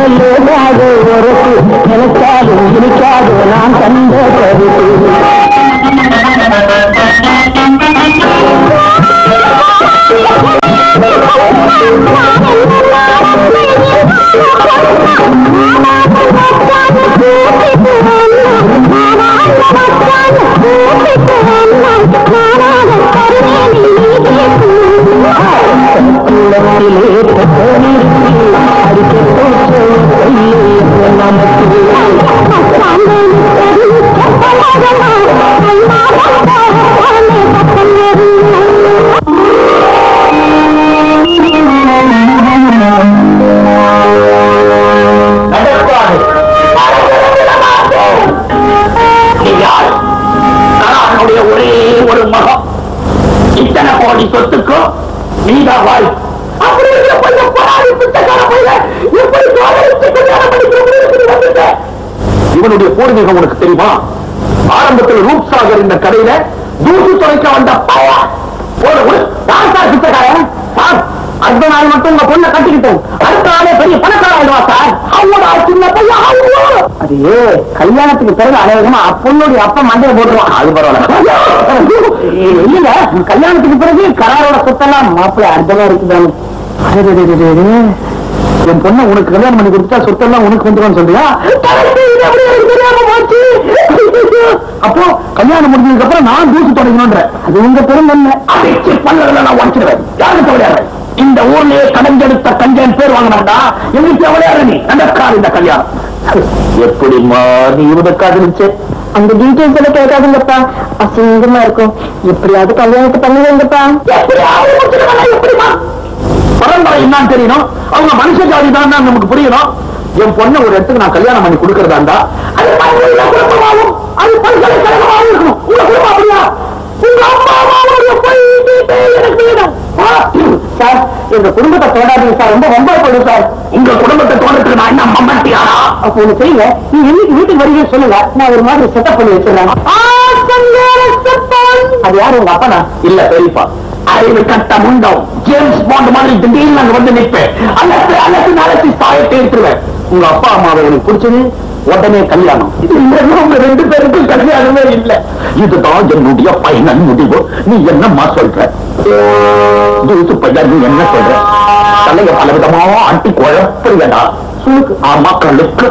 லேடாது உரசு நினைச்சாலும் இனிக்காது நான் தந்த கருத்து நடக்காது நீ யார் கலானுடைய ஒரே ஒரு மகம் இத்தனை கோடி சொத்துக்கும் நீதான் வாய் அப்படி இருக்கிற பையன் பராதி பிச்சைக்கார பையன் எப்படி காதலிச்சு கல்யாணம் பண்ணிக்கிற முடிவுக்கு வந்துட்ட இவனுடைய பூர்வீகம் உனக்கு தெரியுமா ஆரம்பத்தில் ரூப் சாகர் இந்த கடையில தூசு துளைக்க வந்த பையன் ஒரு ஒரு யார் சார் பிச்சைக்காரன் சார் அந்த நாள் மட்டும் உங்க பொண்ணை கட்டிக்கிட்டோம் அடுத்த நாளே பெரிய பணக்கார ஆயிடுவா சார் அவங்களோட சின்ன பையன் அவங்க அது கல்யாணத்துக்கு பிறகு அநேகமா பொண்ணுடைய அப்பா மண்டையை போட்டுருவான் அது பரவாயில்ல இல்ல கல்யாணத்துக்கு பிறகு கராரோட சொத்தெல்லாம் மாப்பிள்ளை அர்த்தமா இருக்குதானே என் பொண்ணை உனக்கு கல்யாணம் பண்ணி கொடுத்தா சொத்தெல்லாம் உனக்கு வந்துடும் சொல்றியா அப்போ கல்யாணம் முடிஞ்சதுக்கு அப்புறம் நான் தூக்கி தொடங்கணும்ன்ற அது உங்க பெருந்தன்மை அடிச்சு பண்ணதுல நான் உடச்சிடுவேன் யாருக்கு விளையாடுறேன் இந்த ஊர்லயே கடஞ்செடுத்த கஞ்சன் பேர் வாங்கினாண்டா எங்களுக்கு விளையாடு நீ நடக்காது இந்த கல்யாணம் எப்படிமா நீ இவனை காதலிச்சு அந்த டீட்டெயில்ஸ் எல்லாம் கேட்காதுங்கப்பா அசிங்கமா இருக்கும் எப்படியாவது கல்யாணத்தை பண்ணுவீங்கப்பா எப்படியாவது முடிச்சிடுவேன் எப்படிமா பரம்பரை என்னன்னு தெரியணும் அவங்க மனுஷ ஜாதி தான் நமக்கு புரியணும் என் பொண்ணை ஒரு இடத்துக்கு நான் கல்யாணம் பண்ணி கொடுக்கறதா இருந்தா அது மண்ணுள்ள குடும்பமாகும் அது பல்கலைக்கழகமாகவும் இருக்கணும் உங்க குடும்பம் அப்படியா உங்க அப்பா அம்மாவுடைய போயிட்டே எனக்கு வேணும் ஆ, சார் எங்க குடும்பத்தை தோடாதீங்க சார் ரொம்ப ரொம்ப போடும் சார் உங்க குடும்பத்தை தோடத்துக்கு நான் என்ன மம்மட்டியாரா அப்போ ஒண்ணு செய்யுங்க நீ என்னைக்கு வீட்டுக்கு வருவீங்க சொல்லுங்க நான் ஒரு மாதிரி செட்டப் பண்ணி வச்சிருந்தேன் அது யாரு உங்க அப்பனா இல்ல பெரியப்பா அறிவு கட்ட முண்டம் ஜேம்ஸ் பாண்ட் மாதிரி திடீர்னு அங்க வந்து நிற்பேன் அல்லது அல்லது நாளைக்கு சாயத்தை எடுத்துருவேன் உங்க அப்பா அம்மாவை எனக்கு பிடிச்சது உடனே கல்யாணம் இது இல்லைன்னா உங்க ரெண்டு பேருக்கும் கல்யாணமே இல்ல இதுதான் என்னுடைய பையனன் முடிவு நீ என்னம்மா சொல்ற ஜூசு பையன் நீ என்ன சொல்ற தலைய பல விதமா அட்டி குழப்பறியடா சுழுக்கு ஆமா கழுக்கு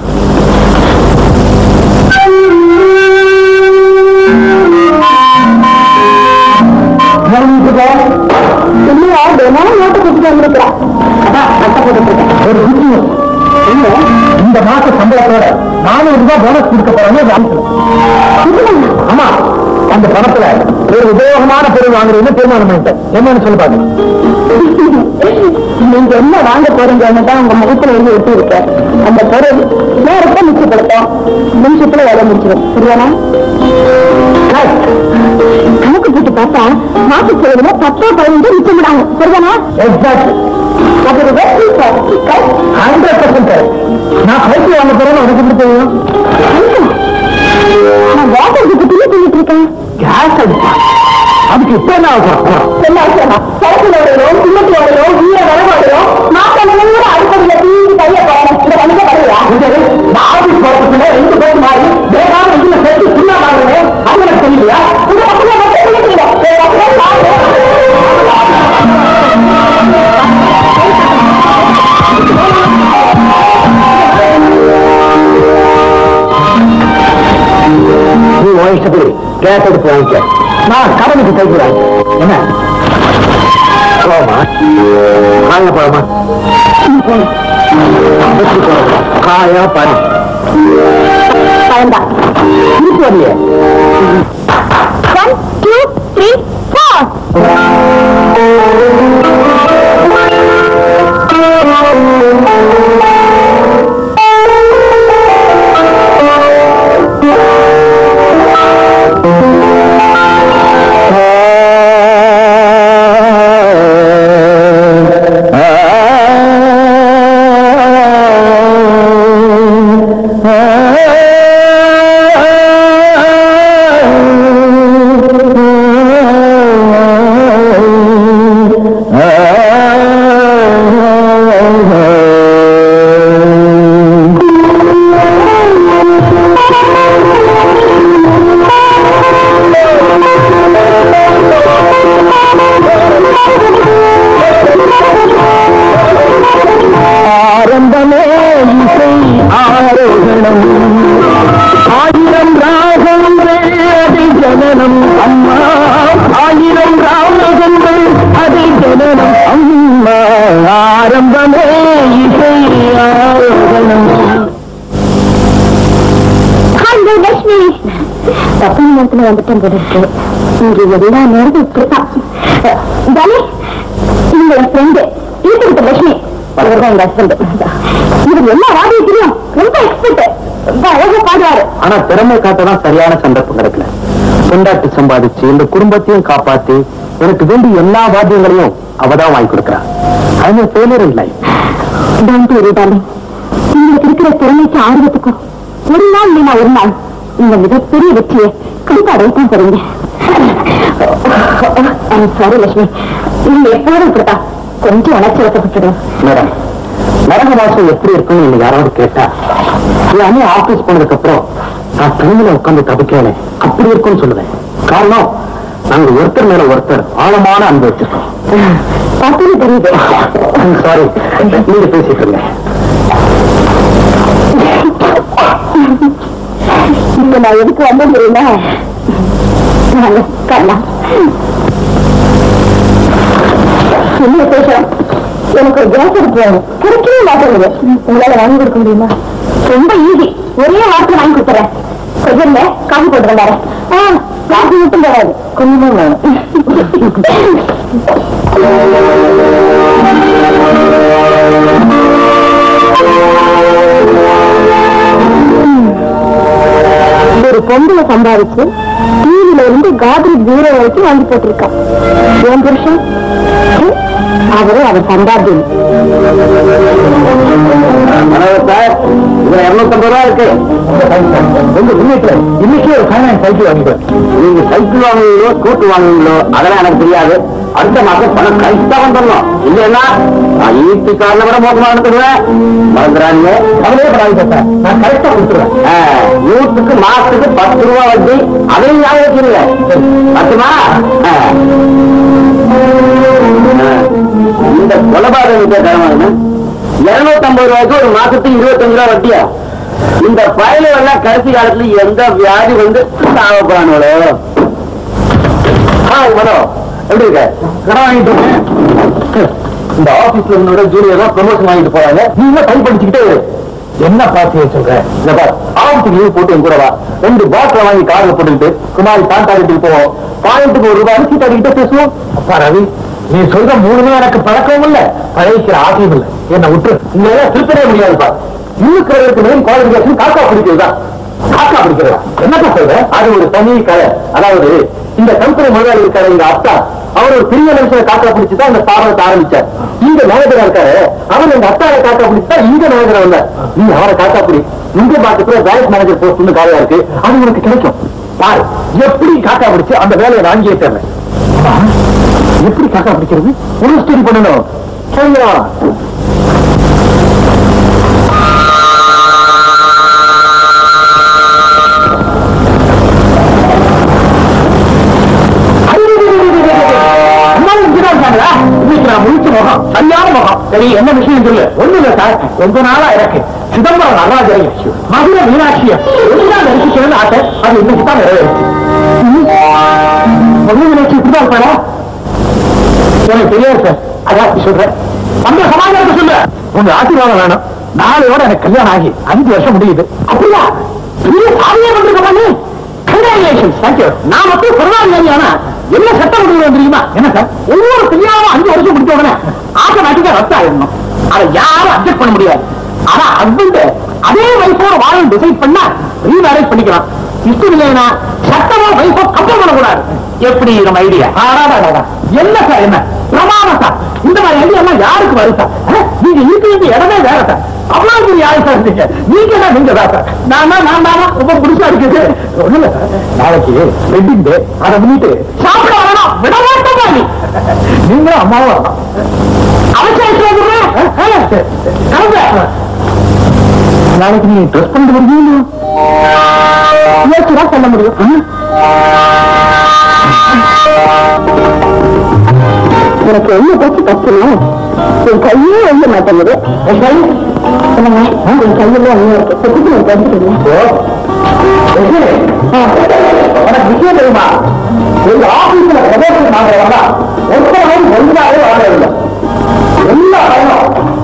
இல்லையா தினமும் நோட்டு கொடுத்துட்டு வந்திருக்கிறேன் ஒரு good news. என்ன? இந்த மாச சம்பளத்தோட நானூறு ரூபாய் போனஸ் கொடுக்க போறாங்க ஆமா அந்த பணத்துல ஒரு உபயோகமான பொருள் வாங்குறதுன்னு தீர்மானம் பண்ணிட்டேன் என்னன்னு சொல்லி பாருங்க நீங்க என்ன வாங்க போறீங்கன்னு தான் உங்க முகத்துல எழுதி ஒட்டி இருக்க அந்த பொருள் நேரத்தை மிச்சப்படுத்தும் நிமிஷத்துல வேலை முடிச்சிடும் சரியானா கணக்கு போட்டு பார்த்தா மாசு செலவுல பத்தோ பதினஞ்சு மிச்சம் விடாங்க சரிதானா எக்ஸாக்ட் அது ஒரு வெற்றி சார் ஹண்ட்ரட் பர்சன்ட் நான் பைக்கு வாங்க போறேன்னு உனக்கு எப்படி தெரியும் நான் வாட்டர் கிட்ட சொல்லிட்டு இருக்கேன் கேஸ் அடிச்சா அதுக்கு இப்ப என்ன ஆக போறோம் என்ன அவசரம்? சரக்குல வரையும் சிமெண்ட் வரையும் வீர வரவாடையும் மாசம் முழுவதும் அடுப்படியில தீங்கி கைய போறேன் இந்த கணித வரையா நான் ஆபீஸ் போறதுக்குள்ள ரெண்டு பேர் மாறி வேகாம இதுல சேர்த்து சுண்ணா வாங்குறேன் அது எனக்கு தெரியலையா உங்க பக்கத்துல மட்டும் சொல்லிக்கிறீங்க என் பக்கத்துல பாருங்க. நீ உன் இஷ்டப்படி கேஸ் எடுத்து வாங்கிக்க நான் கடனுக்கு கைக்கிறாங்க என்ன போமா காய போமா காயா பாரு பயன்தான் திருப்பி வரலையே ஒன் டூ த்ரீ ஃபோர் ஆ இன்பமே இசையாகணும் ஹலோ லட்சுமி தப்பு நேரத்துல வந்துட்டேன் போல இருக்கு இங்க எல்லா நேரமும் இப்படிதான் ஜாலி இவங்க என் ஃப்ரெண்டு ஈட்டு லட்சுமி அவர்தான் எங்க ஹஸ்பண்ட் இவர் எல்லா வாதியத்திலையும் ரொம்ப எக்ஸ்பர்ட் ரொம்ப அழகா பாடுவாரு ஆனா திறமை காட்டதான் சரியான சந்தர்ப்பம் கிடைக்கல கொண்டாட்டி சம்பாதிச்சு இந்த குடும்பத்தையும் காப்பாத்தி எனக்கு வேண்டிய எல்லா வாத்தியங்களையும் அவதான் வாங்கி கொடுக்கறா அது ஃபெயிலியர் இல்லை டோன்ட் வரி டார்லிங் உங்களுக்கு இருக்கிற திறமைக்கு ஆர்வத்துக்கும் ஒரு நாள் இல்லைனா ஒரு நாள் இந்த மிகப்பெரிய வெற்றியை கண்டிப்பா அடையத்தான் போறீங்க சாரி லட்சுமி நீங்க எப்போதும் இப்படிதான் கொஞ்சம் உணர்ச்சி வசப்பட்டுடும் மேடம் நரக வாசம் எப்படி இருக்குன்னு நீங்க யாராவது கேட்டா என் அண்ணன் ஆபீஸ் போனதுக்கு அப்புறம் நான் தனிமையில உட்கார்ந்து தவிக்கிறேன் அப்படி இருக்கும்னு சொல்லுவேன் காரணம் நாங்க ஒருத்தர் மேல ஒருத்தர் ஆழமான அன்பு வச்சிருக்கோம் பார்த்தாலே தெரியுது சாரி நீங்க பேசிட்டு இருங்க இப்ப நான் எதுக்கு வந்தேன் தெரியுமா வாங்க, உட்காரலாம். என்ன விசேஷம் எனக்கு ஒரு கேஸ் எடுத்து கிடைக்கவே மாட்டேங்குது உங்களால வாங்கி கொடுக்க முடியுமா ரொம்ப ஈஸி ஒரே வார்த்தை வாங்கி கொடுத்துறேன் கொஞ்சம் இல்ல காஃபி போட்டு வந்தாரு ஆ காஃபி மட்டும் தராது கொஞ்சமா வேணும் ஒரு பொம்பளை சம்பாதிச்சு டிவில இருந்து காதிரி ஜீரோ வரைக்கும் வாங்கி போட்டிருக்கான் என் புருஷன் ஹம், அவரு அவர் சம்பாத்தியம் மனோகர் சார் இதுல இருநூத்தம்பது ரூபா இருக்கு உங்க வீட்டுல இன்னைக்கே ஒரு ஃபைனான்ஸ் சைக்கிள் வாங்கிப்பேன் நீங்க சைக்கிள் வாங்குவீங்களோ ஸ்கூட்டர் வாங்குவீங்களோ அதெல்லாம் எனக்கு தெரியாது அடுத்த மாசம் பணம் கரெக்டா வந்துடணும் இல்லைன்னா நான் ஈட்டுக்காரனை விட மோசமா நடத்துடுவேன் மறந்துடாதீங்க அவரே படாதீங்க சார் நான் கரெக்டா கொடுத்துருவேன் ஆ, நூற்றுக்கு மாசத்துக்கு பத்து ரூபா வட்டி அதையும் ஞாபகம் வச்சிருங்க பத்துமா ஆ. ஆ. இந்த கொலபாதக தரமான இருநூத்தி ஐம்பது ரூபாய்க்கு ஒரு மாசத்துக்கு இருபத்தஞ்சு ரூபா வட்டியா இந்த பயல எல்லாம் கடைசி காலத்துல எந்த வியாதி வந்து சாவப்பானோட ஹாய் மனோ எப்படி இருக்க கடன் வாங்கிட்டு இருக்கேன். இந்த ஆபீஸ்ல உன்னோட ஜூனியர் தான் ப்ரமோஷன் வாங்கிட்டு போறாங்க நீங்க டைப் படிச்சுக்கிட்டே இரு. என்ன பார்த்து வச்சிருக்கேன் இந்த பார் ஆபீஸுக்கு லீவ் போட்டு என் கூட வா ரெண்டு பாட்டில் வாங்கி கார்ல போட்டுக்கிட்டு குமாரி தாண்டா வீட்டுக்கு போவோம் பாயிண்ட்டுக்கு ஒரு ரூபாய் சீட் அடிக்கிட்டே பேசுவோம் அப்பா ரவி நீ சொல்ற மூணுமே எனக்கு பழக்கமும் இல்ல பழகிக்கிற ஆசையும் இல்ல என்ன விட்டு இங்க எல்லாம் திருத்தவே முடியாதுப்பா இன்னுக்கு மெயின் குவாலிஃபிகேஷன் காக்கா பிடிக்கிறதா காக்கா பிடிக்கிறதா என்னப்பா சொல்ற அது ஒரு தனி கதை அதாவது இந்த கம்பெனி முதலாளி இருக்காரு எங்க அப்பா அவர் ஒரு பெரிய மனுஷனை காக்கா பிடிச்சு தான் இந்த ஸ்தாபனத்தை ஆரம்பிச்சார் இங்க மேனேஜரா இருக்காரு அவர் எங்க அத்தாவை காக்கா பிடிச்சு தான் இங்க மேனேஜரா வந்தார் நீ அவரை காக்கா பிடி இங்க பாத்துக்கிற பேலன்ஸ் மேனேஜர் போஸ்ட் வந்து காலியா இருக்கு அது உனக்கு கிடைக்கும் பாரு எப்படி காக்கா பிடிச்சு அந்த வேலையை வாங்கியே தரேன் எப்படி காக்கா பிடிக்கிறது ஒரு ஸ்டடி பண்ணணும் சரியா அம்மாவும் இங்கதான் இருக்காங்களா? இன்னைக்கு நான் முழிச்ச முகம், சரியான முகம். சரி, என்ன விஷயம் சொல்லு? ஒண்ணும் இல்ல சார். ரொம்ப நாளா எனக்கு சிதம்பரம் நடராஜரையும், மதுரை மீனாட்சியும் ஒழுங்கா நடிச்சுக்கணும்னு ஆசை. அது இன்னைக்கு தான் நிறைவேறுச்சு. ம். மதுரை மீனாட்சி இப்படிதான் இருப்பாரா? எனக்கு தெரியாது சார். அதான் அப்படி சொல்றேன். அந்த சமாதானத்தை சொல்லு. உங்க ஆசீர்வாதம் வேணும். நாளையோட எனக்கு கல்யாணம் ஆகி அஞ்சு வருஷம் முடியுது அப்படியா பெரிய சாமியா வந்திருக்க பண்ணு கங்க்ராச்சுலேஷன் தேங்க்யூ நான் மட்டும் பரவாயில்லை ஆனா என்ன சட்டம் கொண்டு வந்து தெரியுமா என்ன சார் ஒவ்வொரு கல்யாணம் அஞ்சு வருஷம் முடிச்ச உடனே ஆட்டோமேட்டிக்கா ரத்து ஆயிடணும் அதை யாரும் அட்ஜஸ்ட் பண்ண முடியாது ஆனா ஹஸ்பண்ட் அதே வைஃபோட வாழ டிசைட் பண்ணா ரீமேரேஜ் பண்ணிக்கலாம் இஷ்டம் இல்லைன்னா சட்டமா வைஃபோ கப்பல் பண்ணக்கூடாது எப்படி நம்ம ஐடியா என்ன சார் என்ன பிரமாணம் சார் இந்த மாதிரி ஐடியா எல்லாம் யாருக்கு வரும் சார் அஹ், நீங்க இருக்க வேண்டிய இடமே வேற சார் அவ்வளவு பெரிய ஆள் சார் நீங்க நீங்க தான் நீங்க தான் சார் நான் தான் நான் தானா ரொம்ப புதுசா இருக்குது ஒண்ணு இல்ல சார் நாளைக்கு வெட்டிங் டே அதை முன்னிட்டு சாப்பிட வரணும் விட மாட்டோமா நீ நீங்களும் அம்மாவும் வரணும் அவசியம் நாளைக்கு நீ ட்ரெஸ் பண்ணிட்டு வருவீங்க யோசிச்சுதான் சொல்ல முடியும் ம்? எனக்கு என்ன போச்சு தப்புனா என் கையே எழுத மாட்டேங்குது சொல்லுங்க என் கையில ஒண்ணு இருக்கு செத்துக்கு நான் தெரிஞ்சுக்கிறேன் உனக்கு விஷயம் தெரியுமா எங்க ஆபீஸ்ல பிரதேசம் வாங்குறவங்க ஒருத்தவங்க ஒன்றாவே வாங்குறதில்லை எல்லா பையனும்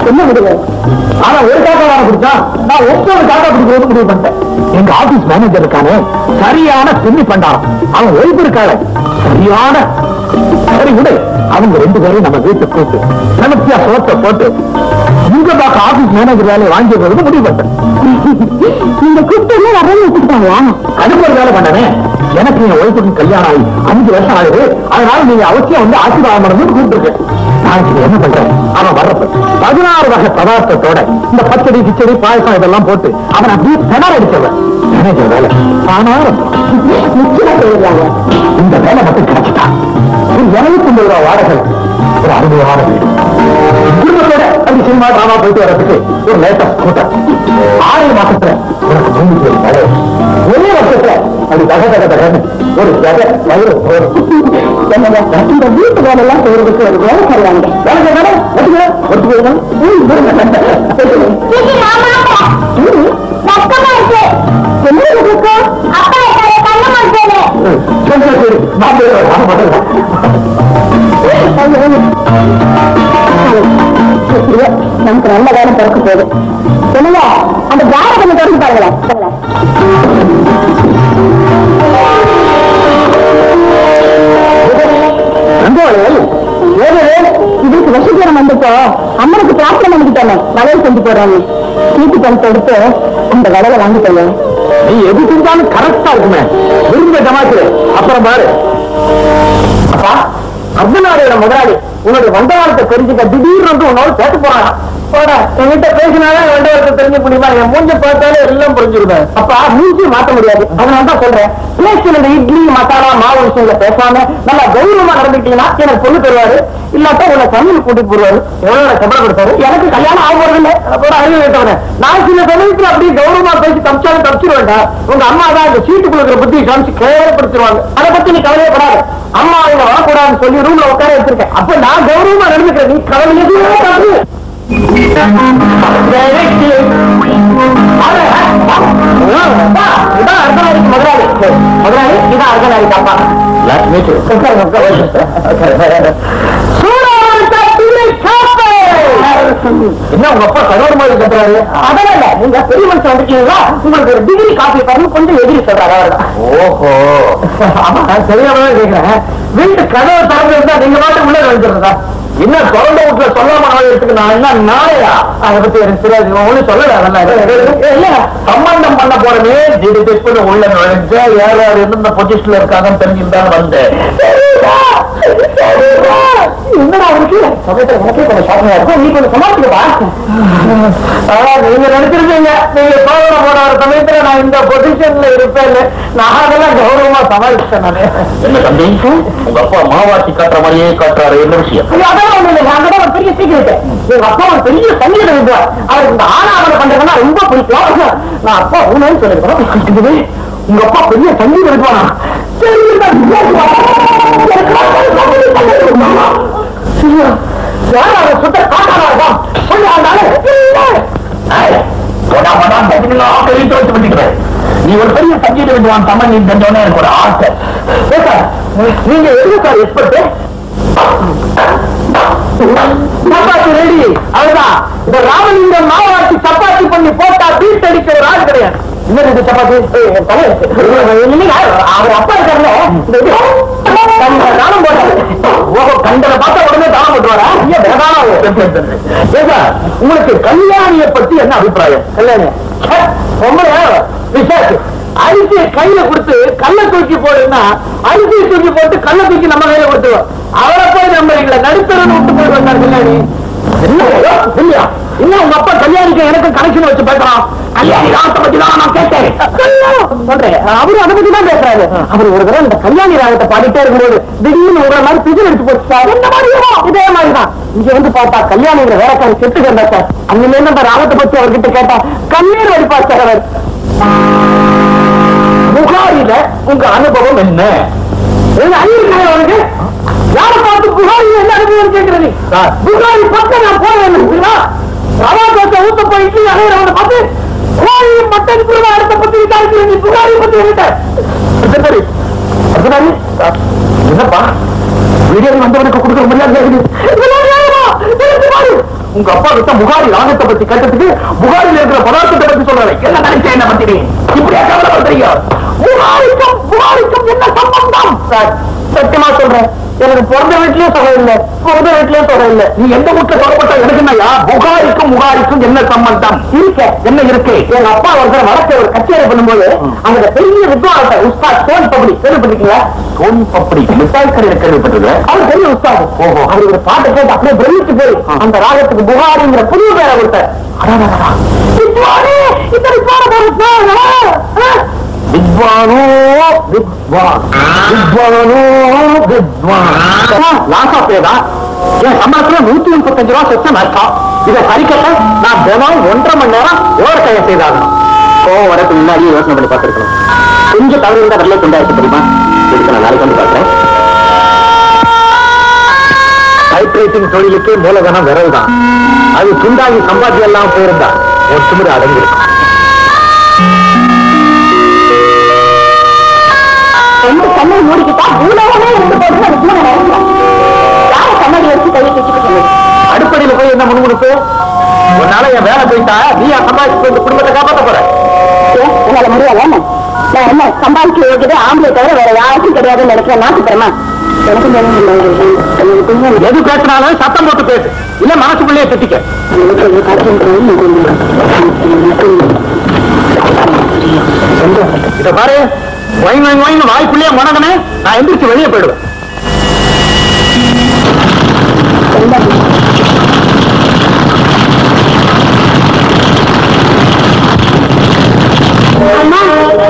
என்ன முடிவு ஆனா ஒரு காக்கா தானே பிடிச்சா நான் ஒவ்வொரு காக்கா பிடிக்கிறது முடிவு பண்ணிட்டேன் எங்க ஆபீஸ் மேனேஜர் இருக்கானே சரியான பின்னி பண்டாரம் அவன் ஒய்ஃப் இருக்காள சரியான சரி விடு அவங்க ரெண்டு பேரும் நம்ம வீட்டுக்கு கூட்டு நமத்தியா சோத்தை போட்டு இங்க பார்க்க ஆபீஸ் மேனேஜர் வேலையை வாங்கி போறது முடிவு பண்ணிட்டேன் நீங்க கூப்பிட்டு வரேன்னு வச்சுக்கிட்டாங்களா அதுக்கு ஒரு வேலை பண்ணனே எனக்கு என் ஒய்ஃபுக்கு கல்யாணம் ஆகி அஞ்சு வருஷம் ஆகுது அதனால நீங்க அவசியம் வந்து ஆசீர்வாதம் பண்ணணும்னு கூப்பிட்டுருக்கேன் நான் இப்ப என்ன பண்றேன் அவன் வர்றப்ப பதினாறு வகை பதார்த்தத்தோட இந்த பச்சடி கிச்சடி பாயசம் இதெல்லாம் போட்டு அவன் அப்படியே திணற அடிச்சவன் மேனேஜர் வேலை ஆனா நிச்சயமா செய்யறாங்க இந்த வேலை மட்டும் கிடைச்சிட்டான் ஒரு இருநூத்தி ஐம்பது ரூபா வாடகை ஒரு அனுபவமான வீடு குடும்பத்தோட அப்படி சினிமா டிராமா போயிட்டு வர்றதுக்கு ஒரு லேட்டஸ்ட் ஸ்கூட்டர் ஆறு மாசத்துல உனக்கு மூணு பேர் வேலை ஒரே வருஷத்துல அது தக தக தகன்னு ஒரு ஜக வயிறு போடும் என்னங்க இந்த வீட்டு வேலை எல்லாம் செய்யறதுக்கு ஒரு வேலை செய்வாங்க வேலை செய்யணும் ஒத்துக்க ஒத்துக்க சரி சரி சரி நான் போய் நான் பண்ணுறேன் நமக்கு நல்ல வேலை பிறக்க போகுது சொல்லுங்க அந்த ஜாரை கொஞ்சம் திறந்து பாருங்களேன் நந்தோலை இதுக்கு வசீகரம் வந்தப்போ அம்மனுக்கு பிரார்த்தனை பண்ணிக்கிட்டானே வளையல் செஞ்சு போடுறாங்க வீட்டு பணத்தை எடுத்து அந்த வளையல வாங்கிட்டேன் நீ எது செஞ்சாலும் கரெக்டா இருக்குமே விரும்ப ஜமாத்து அப்புறம் பாரு அப்பா அர்த்தநாடையோட முதலாளி உன்னுடைய வண்டவாளத்தை தெரிஞ்சுக்க திடீர்னு வந்து உன்னோட பேச போறான் போடா என்கிட்ட பேசினாலே வண்டவாளத்தை தெரிஞ்ச முடியுமா என் மூஞ்ச பார்த்தாலே எல்லாம் புரிஞ்சுருவேன் அப்பா மூஞ்சி மாத்த முடியாது அதனால தான் சொல்றேன் பேச்சு இந்த இட்லி மசாலா மாவு விஷயங்களை பேசாம நல்லா கௌரவமா நடந்துட்டீங்கன்னா எனக்கு பொண்ணு தருவாரு இல்லாட்டா உன்னை சமையல் கூட்டிட்டு போடுவாரு எவ்வளவு சம்பளம் கொடுத்தாரு எனக்கு கல்யாணம் ஆக போறது இல்லை அப்புறம் அறிவு கேட்டவனே நான் சில சமயத்துல அப்படியே கௌரவமா பேசி தப்பிச்சாலும் தப்பிச்சிருவேன்டா உங்க அம்மா தான் இந்த சீட்டு கொடுக்குற புத்தி காமிச்சு கேவலப்படுத்திடுவாங்க அதை பத்தி நீ கவலையப்படாது அம்மா அவங்க வரக்கூடாதுன்னு சொல்லி ரூம்ல உட்கார வச்சிருக்கேன் அப்ப நான் கௌரவமா நடந்துக்கிறேன் நீ கவலை எதுவுமே படாது. இதான் அர்த்தநாரிக்கு முதலாளி முதலாளி இதான் அர்த்தநாரிக்கு அப்பா என்ன உங்க அப்பா கரோடு மாதிரி கட்டுறாரு அதெல்லாம் இல்ல நீங்க பெரிய மனுஷன் வந்திருக்கீங்களா உங்களுக்கு ஒரு டிகிரி காப்பி தரணும் கொஞ்சம் எதிரி சொல்றாரு அவர்தான் ஓஹோ ஆமா தெரியாம கேக்குறேன் வீட்டு கதவை திறந்து இருந்தா நீங்க பாட்டு உள்ள வந்துடுறதா என்ன திறந்த வீட்டுல சொல்லாம ஆகிறதுக்கு நான் என்ன நாயா அதை பத்தி எனக்கு தெரியாது ஒண்ணு சொல்லல இல்ல சம்பந்தம் பண்ண போறமே திடு திப்புன்னு உள்ள நுழைஞ்ச யார் யார் எந்தெந்த பொசிஷன்ல இருக்காங்கன்னு தெரிஞ்சுதான் வந்தேன் என்னடா அவருக்கு சமயத்துல எனக்கே கொஞ்சம் ஷாக்கிங்கா இருக்கும் நீ கொஞ்சம் சமாளிச்சுக்கப்பா நீங்க நினைச்சிருக்கீங்க நீங்க சோதனை போட வர சமயத்துல நான் இந்த பொசிஷன்ல இருப்பேன் நான் அதெல்லாம் கௌரவமா சமாளிச்சேன் நானு என்ன தம்பி உங்க அப்பா மாவாட்டி காட்டுற மாதிரியே காட்டுறாரு என்ன விஷயம் ஐயோ, அதெல்லாம் ஒண்ணும் இல்லை அங்கதான் ஒரு பெரிய சீக்கிரட் எங்க அப்பா ஒரு பெரிய சங்கீதம் எழுதுவார் அவருக்கு இந்த ஆனாவனை பண்றதுன்னா ரொம்ப பிடிக்கும் நான் அப்பா உண்மைன்னு சொல்லிருக்கோம் உங்க அப்பா பெரிய சங்கீதம் எழுதுவானா யார் அதை சுத்த காட்டாரா இருக்கும் சொல்லி போடா போடா பதினெல்லாம் கழித்து வச்சு பண்ணிக்கிறேன் நீ ஒரு பெரிய சங்கீத வித்வான் தமிழ் நீ தெரிஞ்சோன்னே எனக்கு ஒரு ஆசை நீங்க எதுக்கு சார் எக்ஸ்பர்ட் சப்பாத்தி ரெடி அதுதான் இந்த ராமலிங்கம் மாவாட்டி சப்பாத்தி பண்ணி போட்டா பீட் அடிக்கிற ஒரு ஆள் கிடையாது என்ன இது சப்பாத்தி ஏய், என் தலை இருக்கு. இல்லைங்க, அவர் அப்பா இருக்காருல்ல இந்த இது, கண்ட தானம் போட்டாரு ஓஹோ கண்டனை பார்த்தா உடனே தானம் போட்டுவாரா ஐயா வேதானா ஏங்க உங்களுக்கு கல்யாணிய பத்தி என்ன அபிப்பிராயம் கல்யாணி ச்சே, ரொம்ப விசாரிச்சு அரிசியை கையில கொடுத்து கல்ல தூக்கி போடுன்னா அரிசியை தூக்கி போட்டு கல்ல தூக்கி நம்ம கையில கொடுத்துருவோம் அவரை போய் நம்ம எங்களை நடுத்தரன்னு விட்டு போய் வந்தார் கல்யாணி என்ன ஐயோ, இல்லையா இன்னும் உங்க அப்பா கல்யாணிக்கு எனக்கு கனெக்ஷன் வச்சு பேசுறான் கல்யாணி ராகத்தை பத்தி தான் நான் கேட்டேன் சொல்றேன் அவரு அதை பத்தி தான் பேசுறாரு அவர் ஒரு தடவை இந்த கல்யாணி ராகத்தை பாடிட்டே இருக்கும்போது திடீர்னு உங்களை மாதிரி பிஜில் எடுத்து போச்சு சார் என்ன மாதிரியா இதே மாதிரி தான் இங்க வந்து பார்த்தா கல்யாணிங்கிற வேலைக்காரி செத்து கிடந்தா சார் அங்கிலே நம்ம ராகத்தை பத்தி அவர்கிட்ட கேட்டா கண்ணீர் வடிப்பா சார் அவர் புகாரில உங்க அனுபவம் என்ன என்ன அறிவிக்கிறேன் அவனுக்கு யாரை பார்த்து புகாரி என்ன அனுபவம் கேட்கிறது புகாரி பக்கம் நான் போறேன் ரவா தோசை ஊத்த போய் இட்லி அகையிறவனை பார்த்து கோழி மட்டன் குருவா அடுத்த பத்தி விசாரிச்சு நீ புகாரி பத்தி விட்டேன் சரி அதுதானே என்னப்பா வீடியோ வந்தவனுக்கு கொடுக்குற மரியாதை இருக்குது இதெல்லாம் நியாயமா? எனக்கு பாரு. உங்க அப்பா கிட்ட முகாரி ராகத்தை பத்தி கேட்டதுக்கு முகாரில இருக்கிற பதார்த்தத்தை பத்தி சொல்றாரு என்ன நினைச்சேன் என்ன பத்தி நீ இப்படியா கவலைப்படுறீங்க முகாரிக்கும் முகாரிக்கும் என்ன சம்பந்தம் சார் சத்தியமா சொல்றேன் எனக்கு பிறந்த வீட்லயும் சொல்ல இல்ல பிறந்த வீட்லயும் சொல்ல இல்ல நீ எந்த வீட்டுல சொல்லப்பட்ட எனக்கு என்னயா புகாரிக்கும் முகாரிக்கும் என்ன சம்பந்தம் இருக்க என்ன இருக்கு எங்க அப்பா ஒருத்தர் வடக்கு ஒரு கச்சேரி பண்ணும்போது அங்க பெரிய வித்வானத்தை உஸ்தாத் சோனி பப்படி கேள்விப்பட்டிருக்கீங்களா சோனி பப்படி மிட்டாய் கடையில் கேள்விப்பட்டிருக்க அவர் பெரிய உஸ்தாத் ஓஹோ அவர் ஒரு பாட்டை கேட்டு அப்படியே பிரமிச்சு போய் அந்த ராகத்துக்கு புகாரிங்கிற புதிய பேரை கொடுத்தார் அடாடாடா. வித்வானே இத்தனை பாட வித்வானோ வித்வான் வித்வானோ வித்வான் லாசா பேதா என் சம்பளத்துல நூத்தி முப்பத்தஞ்சு ரூபா சொச்சம் நஷ்டம் இதை சரிக்கட்ட நான் தினம் ஒன்றரை மணி நேரம் ஓரக்கைய செய்தாகணும் கோவம் வரக்கு முன்னாடியே யோசனை பண்ணி பார்த்திருக்கணும் கொஞ்சம் தவறு இருந்தா வரல கொண்டாச்சு தெரியுமா இதுக்கு நான் நாளைக்கு வந்து பார்க்கிறேன் டைப்ரைட்டிங் தொழிலுக்கு மூலதனம் விரல் தான் அது துண்டாகி சம்பாத்தியம் எல்லாம் போயிருந்தா ஒரு திமிரு அடங்கிருக்கும் ரெண்டு கண்ணை மூடிக்கிட்டா பூலோகமே இருந்து போட்டு அது பூனை நடக்கும் யாரை கண்ணாடி வச்சு கையை வச்சுக்க சொல்லுது அடுப்படியில போய் என்ன முன்முடுப்பு உன்னால என் வேலை போயிட்டா நீயா சம்பாதிச்சு இந்த குடும்பத்தை காப்பாத்த போற ஏன் உங்களால முடியாது என்ன நான் என்ன சம்பாதிக்க யோகியது ஆம்பளை தவிர வேற யாருக்கும் கிடையாதுன்னு நினைக்கிறேன் நாட்டுப்பறமா எனக்கு கொஞ்சம் எது பேசினாலும் சத்தம் போட்டு பேசு இல்ல மனசுக்குள்ளேயே திட்டிக்க இத பாரு ஒயின் ஒயின் ஒயின் வாய்க்குள்ளேயே முடங்கனே நான் எந்திரிச்சு வெளியே போயிடுவேன் அம்மா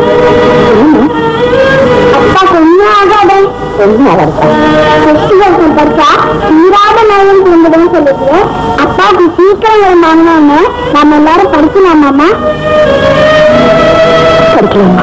அப்பா கொஞ்சம் ஆகாதே ஃபெஸ்டிவல் படிச்சா தீராத நோயும் தீர்ந்ததுன்னு சொல்லிட்டு அப்பாவுக்கு சீக்கிரம் வாங்கினோன்னு நம்ம எல்லாரும் படிக்கலாமாம்மா படிக்கலாமா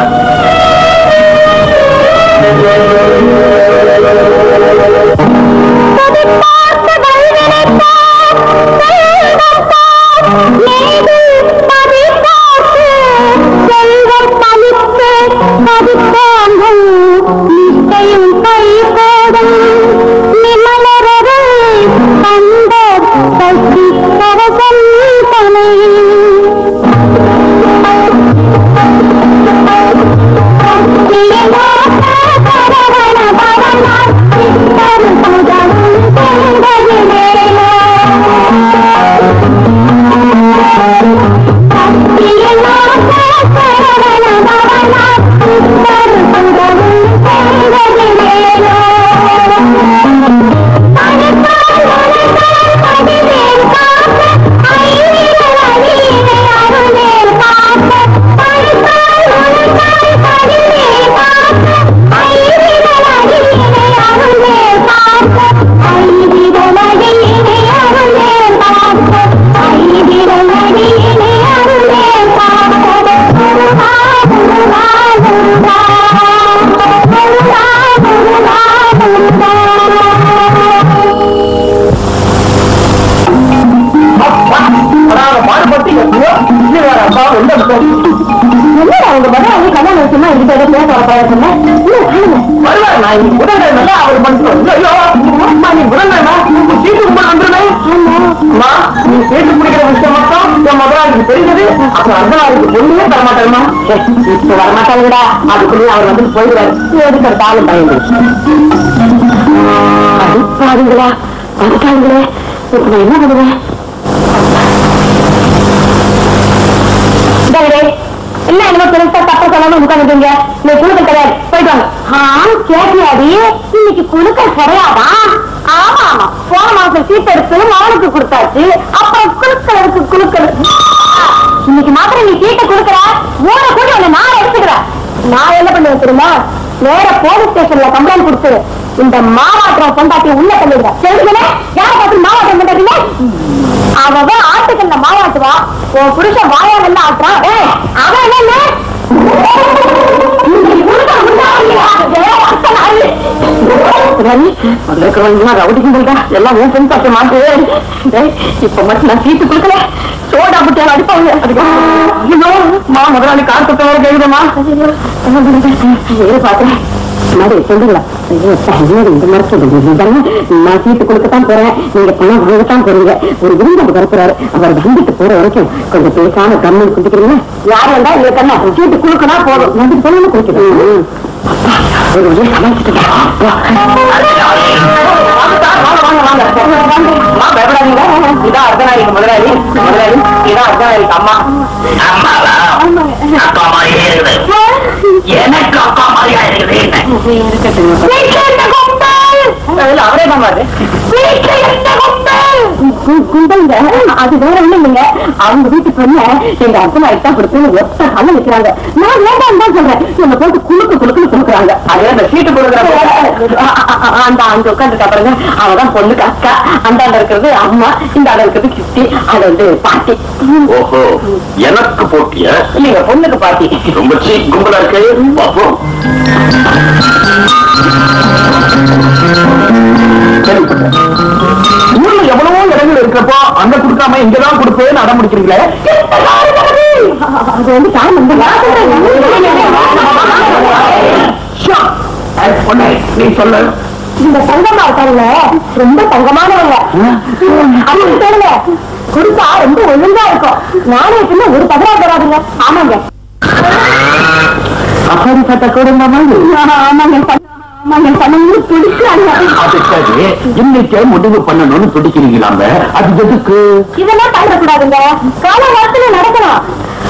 பாடுபட்டு எப்படியோ இது வேற அப்பா எந்த என்னடா உங்க பதில் கல்யாணம் விஷயமா எங்கிட்ட ஏதோ பேச வர பழக்கம் வருவார் நான் இன்னைக்கு புதன்கிழமை அவர் பண்ணிட்டு ஐயோ அம்மா நீ புதன்கிழமை சீட்டு கும்பிட வந்துருவேன் அம்மா நீ சீட்டு பிடிக்கிற விஷயம் மட்டும் என் முதலாளிக்கு தெரிஞ்சது அப்புறம் அர்த்தநாளுக்கு பொண்ணுமே தரமாட்டேம்மா இப்ப வரமாட்டாங்கடா அதுக்குள்ளே அவர் வந்து போயிடுவார் எதுக்கு தாளும் பயந்து அடிப்பாருங்களா வந்துட்டாங்களே இப்ப நான் என்ன பண்ணுவேன் என்ன என்னமோ பெருசா தப்ப சொல்லாம உட்காந்துட்டீங்க நீ குழுக்கள் கிடையாது போயிட்டு வாங்க ஆ கேட்டியாடி இன்னைக்கு குழுக்கள் கிடையாதா ஆமா ஆமா போன மாசம் சீட் எடுத்து மகனுக்கு கொடுத்தாச்சு அப்புறம் குழுக்கள் இருக்கு குழுக்கள் இன்னைக்கு மாத்திரம் நீ சீட்டை கொடுக்குற ஊரை கூட்டி உன்னை நான் எடுத்துக்கிறேன் நான் என்ன பண்ணுவேன் தெரியுமா நேர போலீஸ் ஸ்டேஷன்ல கம்ப்ளைண்ட் கொடுத்துரு இந்த மாவாட்டம் கொண்டாட்டி உள்ள தள்ளிடுற தெரிஞ்சுக்கல யாரை பார்த்து மாவாட்டம் கொண்டாட்டீங்க அவன் ஆட்டுக்கல்ல மாவாட்டுவா உன் புருஷன் வாயாடல்ல ஆட்டுறான் ஏய், அவன் என்ன எல்லாம் உன் பெண் பசங்க மாட்டு இப்ப மட்டும் நான் சீட்டு கொடுக்கல சோடா புட்டியால் அடிப்பாங்க அதுக்கு ஐயோ மா முதலாளி கார் குத்த வேற கேக்குதம்மா இரு பாக்குறேன் மாதிரி சொல்லுங்களா ஐயோ ஐயோ இந்த மாதிரி சொல்லுங்க இதெல்லாம் நான் சீட்டு கொடுக்கத்தான் போறேன் நீங்க பணம் வாங்கத்தான் போறீங்க ஒரு விருந்தம் வரப்புறாரு அவர் வந்துட்டு போற வரைக்கும் கொஞ்சம் பேசாம கம்மன் குடிக்கிறீங்களா யார் வந்தா உங்களுக்கு என்ன சீட்டு கொடுக்கணும் போதும் வந்துட்டு போனாலும் குடிக்கிறேன் ஒரு வழியா சமாளிச்சுட்டேன் இதான் அர்த்தநாயகம் முதலாளி முதலாளி இதான் அர்த்தநாயகம் அம்மா அம்மாவா அப்பா மாதிரியே இருக்குது எனக்கு அப்பா மாதிரியா இருக்குது இல்ல, அவரே தான் பாரு கும்பல்ங்க அது வேற ஒண்ணும் இல்லைங்க அவங்க வீட்டுக்கு வந்து எங்க அர்த்தம் தான் கொடுத்து ஒத்த கல்ல நிக்கிறாங்க நான் வேண்டாம் தான் சொல்றேன் என்ன போட்டு குலுக்கு குலுக்குன்னு குலுக்குறாங்க அது இந்த சீட்டு கொடுக்குற அந்த அங்க உட்காந்து பாருங்க அவதான் பொண்ணுக்கு அக்கா அந்த ஆண்ட இருக்கிறது அம்மா இந்த ஆண்ட இருக்கிறது கிஸ்டி அது வந்து பாட்டி ஓஹோ எனக்கு போட்டிய இல்லைங்க பொண்ணுக்கு பாட்டி ரொம்ப சீக் கும்பலா இருக்கு பாப்போம் கேள்விப்பட்டேன் ஊர்ல எவ்வளவோ இடங்கள் இருக்கிறப்போ அங்க கொடுக்காம இங்கதான் கொடுப்பேன்னு அடம் முடிக்கிறீங்களே அது வந்து தாய் ஷோ. அது பொண்ணே, நீ சொல்லு இந்த தங்கம்மா இருக்காங்க ரொம்ப தங்கமானவங்க அப்படின்னு சொல்லுங்க கொடுத்தா ரொம்ப ஒழுங்கா இருக்கும் நாணயத்துல ஒரு தகராறு வராதுங்க ஆமாங்க அப்படி சட்ட குடும்பமா ஆமாங்க ஆமாங்க பண்ணணும் பிடிச்சாங்க அது சரி இன்னைக்கே முடிவு பண்ணணும்னு துடிக்கிறீங்களாங்க அது எதுக்கு இதெல்லாம் பண்ணக்கூடாதுங்க கால நேரத்துல நடக்கணும்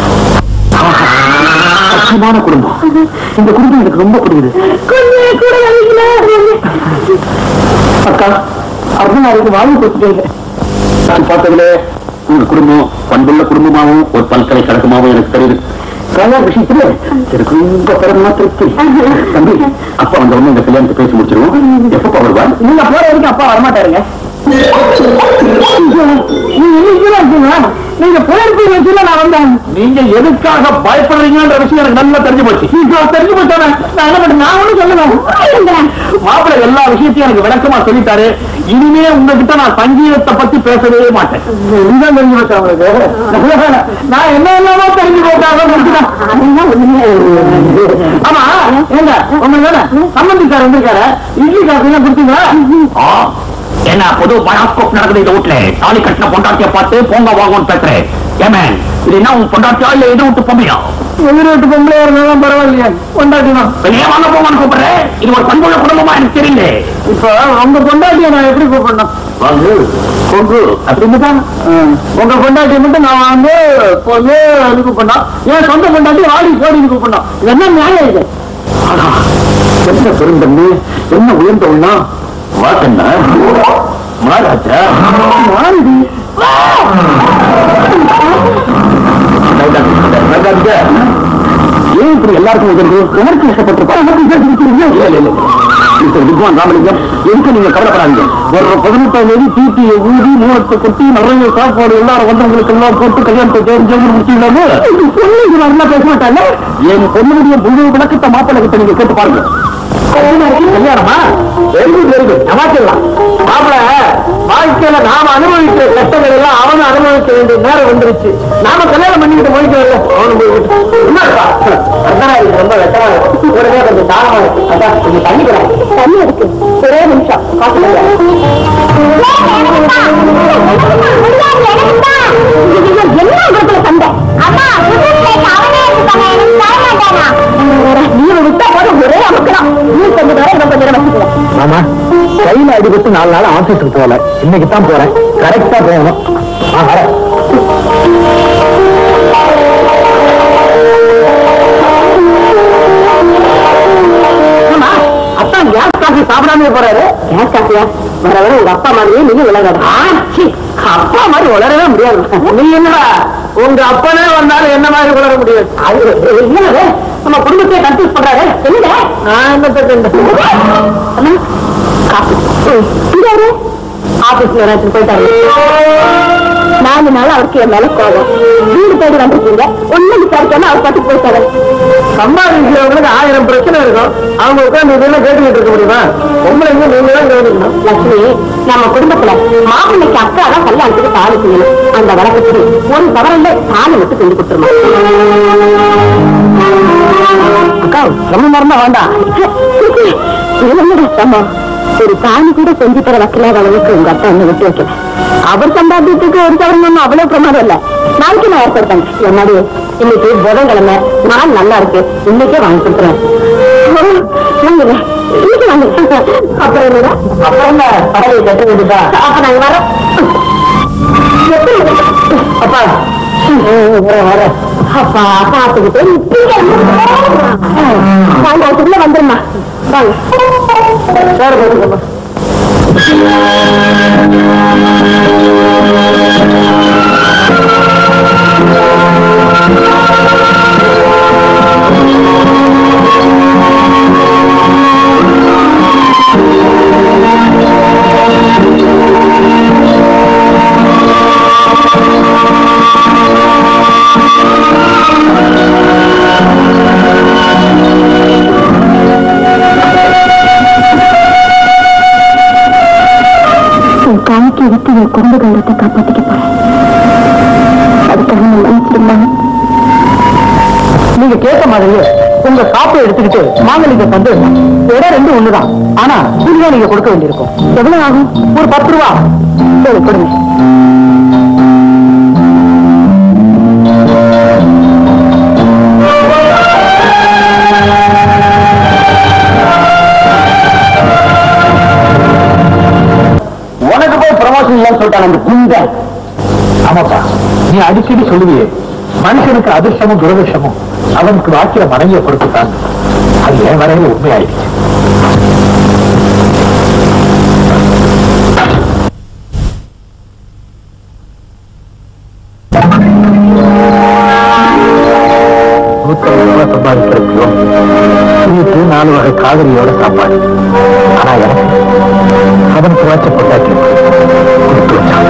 கஷ்டமான குடும்பம் இந்த குடும்பம் எனக்கு ரொம்ப பிடிக்குது கொஞ்சம் கூட அக்கா அர்த்தநாயகம் வாங்கி கொடுத்துட்டீங்க நான் பார்த்ததுல உங்க குடும்பம் பண்புள்ள குடும்பமாவும் ஒரு பல்கலைக்கழகமாவும் எனக்கு தெரியுது கல்யாண விஷயத்துல எனக்கு ரொம்ப பெருமா திருப்தி தம்பி அப்பா வந்த உடனே இந்த கல்யாணத்தை பேசி முடிச்சிருவோம் எப்ப வருவார் நீங்க போற வரைக்கும் அப்பா வரமாட்டாருங்க நீங்க போயிருப்பீங்க வச்சுல நான் வந்தேன் நீங்க எதுக்காக பயப்படுறீங்கன்ற விஷயம் எனக்கு நல்லா தெரிஞ்சு போச்சு இப்போ தெரிஞ்சு போச்சானே நான் என்ன பண்ண நான் ஒண்ணும் சொல்லுவேன் மாப்பிள்ளை எல்லா விஷயத்தையும் எனக்கு விளக்கமா சொல்லிட்டாரு இனிமே உங்ககிட்ட நான் சங்கீதத்தை பத்தி பேசவே மாட்டேன் இதுதான் தெரிஞ்சு போச்சா உங்களுக்கு நான் என்ன என்னமோ தெரிஞ்சு போட்டாங்க ஆமா ஏங்க உங்க தானே சம்பந்திக்கார வந்திருக்காரு இட்லி காஃபி எல்லாம் கொடுத்தீங்களா ஆ, என்ன புது பயாஸ்கோப் நடக்குது இந்த வீட்டுல தாலி கட்டின பொண்டாட்டிய பார்த்து போங்க வாங்கன்னு பேசுறேன் ஏமேன் இது என்ன உன் பொண்டாட்டியா இல்ல எது விட்டு பொம்மையா எதிர் வீட்டு பொம்பளையா இருந்தாலும் பரவாயில்லையே கொண்டாட்டினா வெளியே வாங்க போவான்னு கூப்பிடுறேன் இது ஒரு பண்புள்ள குடும்பமா எனக்கு தெரியல இப்ப உங்க பொண்டாட்டியை நான் எப்படி கூப்பிடணும் வாங்கு பொங்கு அப்படின்னு தான் உங்க பொண்டாட்டியை மட்டும் நான் வாங்க போய் கூப்பிடணும் ஏன் சொந்த பொண்டாட்டி வாடி போடின்னு கூப்பிடணும் இது என்ன நியாயம் இது ஆனா, என்ன பெருந்தண்ணு என்ன உயர்ந்த உள்ளா வாக்கண்ணா மகாராஜா மாறுதி மகாராஜா ஏன் இப்படி எல்லாருக்கும் உதவுது உனக்கு கஷ்டப்பட்டிருப்பா இல்ல, இல்ல, இல்ல. மிஸ்டர் வித்வான் ராமலிங்கம் எதுக்கு நீங்க கவலைப்படாதீங்க வர்ற பதினெட்டாம் தேதி தீட்டியை ஊதி மூலத்தை கொட்டி நிறைய சாப்பாடு எல்லாரும் வந்தவங்களுக்கு எல்லாம் போட்டு கல்யாணத்தை தெரிஞ்சு முடிச்சுக்கலாமே பொண்ணு நல்லா பேச மாட்டாங்க என் பொண்ணுடைய முழு விளக்கத்தை மாப்பிள்ளை கிட்ட நீங்க கேட்டு பாருங்க கல்யாணமா வெரி குட் வெரி குட் நவாச்சிடலாம் மாப்பிள வாழ்க்கையில நாம அனுபவிக்கிற கஷ்டங்கள் எல்லாம் அவனும் அனுபவிக்க வேண்டிய நேரம் வந்துருச்சு நாம கல்யாணம் பண்ணிக்கிட்டு போய்க்கல அவனு போய்கிட்டு என்னப்பா அதான் இது ரொம்ப வெட்டமா இருக்கு கூடவே கொஞ்சம் தாரமா இருக்கு அதான் கொஞ்சம் தண்ணி கூட தண்ணி இருக்கு ஒரே நிமிஷம் என்ன உங்களுக்கு சண்டை அம்மா நீங்க விட்டா போது ஒரே அமுக்கலாம் நீ கொஞ்சம் நேரம் இன்னும் கொஞ்சம் நேரம் வச்சுக்கலாம் ஆமா கையில அடிபட்டு நாலு நாள் ஆபீஸுக்கு போகல இன்னைக்கு தான் போறேன் கரெக்டா போகணும் ஆ வரேன் ஆமா, அத்தான் கேஸ் காஃபி சாப்பிடாம போறாரு கேஸ் காஃபியா வர வர உங்க அப்பா மாதிரியே நீங்க விளையாடாது ஆச்சி, அப்பா மாதிரி உளரவே முடியாது நீ என்னடா உங்க அப்பனே வந்தாலும் என்ன மாதிரி உளர முடியாது அது என்னது நம்ம குடும்பத்தையே கன்ஃபியூஸ் பண்றாரு என்னங்க நான் என்னத்தை கண்டு அண்ணா, காஃபி ம், இங்க யாரு ஆபீஸ்ல யாராச்சும் போயிட்டாரு நாலு நாள் அவருக்கு என் மேல கோபம் வீடு தேடி வந்திருக்கீங்க ஒண்ணும் விசாரிக்காம அவர் பட்டு போயிட்டாரு சம்பாதிக்கிறவங்களுக்கு ஆயிரம் பிரச்சனை இருக்கும் அவங்க உட்கார்ந்து இதெல்லாம் கேட்டுக்கிட்டு இருக்க முடியுமா பொம்பளைங்க நீங்க தான் கவனிக்கணும் லட்சுமி நம்ம குடும்பத்துல மாப்பிள்ளைக்கு அக்கா தான் கல்யாணத்துக்கு தாலி செய்யணும் அந்த வழக்கத்துக்கு ஒரு தவறில்லை தாலி மட்டும் செஞ்சு கொடுத்துருமா அக்கா ரொம்ப நேரம் தான் வேண்டாம் ஆமா ஒரு சாமி கூட செஞ்சு தர வைக்கலாத அளவுக்கு உங்க அப்பா என்ன விட்டு வைக்கல அவர் சம்பாத்தியத்துக்கு ஒரு சவரம் அவ்வளவு பிரமாதம் இல்ல நாளைக்கு நான் ஏற்படுத்தாங்க என்னடி இன்னைக்கு புதன்கிழமை நாள் நல்லா இருக்கு இன்னைக்கே வாங்கி கொடுக்குறேன் வாங்குங்க இன்னைக்கு வாங்க அப்புறம் என்னடா அப்புறம் என்ன படவை கட்ட வேண்டியதா அப்ப நாங்க வரோம் எப்படி அப்பா வர வர அப்பா பார்த்துக்கிட்டு நிப்பீங்க. வாங்க அதுக்குள்ள வந்துருமா வாங்க வேற போட்டுக்கம்மா உன் காணிக்கை விட்டு என் குடும்ப கௌரவத்தை காப்பாத்திக்க போறேன் அதுக்காக நான் மன்னிச்சிருந்தேன் நீங்க கேட்ட மாதிரியே உங்க காப்பை எடுத்துக்கிட்டு மாங்கலிங்க வந்து இடம் ரெண்டு ஒண்ணுதான் ஆனா கூலியா நீங்க கொடுக்க வேண்டியிருக்கும் எவ்வளவு ஆகும் ஒரு பத்து ரூபா சரி கொடுங்க உனக்கு போய் ப்ரமோஷன் இல்லைன்னு சொல்லிட்டான் அந்த குண்டன் ஆமாப்பா நீ அடிக்கடி சொல்லுவியே மனுஷனுக்கு அதிர்ஷ்டமும் துரதிர்ஷ்டமும் அவனுக்கு வாக்கிய மனைவியை கொடுத்துட்டாங்க அது என் வரையில உண்மையாயிடுச்சு நூத்தம்பது ரூபாய் சம்பாதிக்கிறப்போ வீட்டு நாலு வகை காதலியோட சாப்பாடு ஆனா எனக்கு அவனுக்கு வாச்ச பொண்டாட்டி கொடுத்து வச்சான்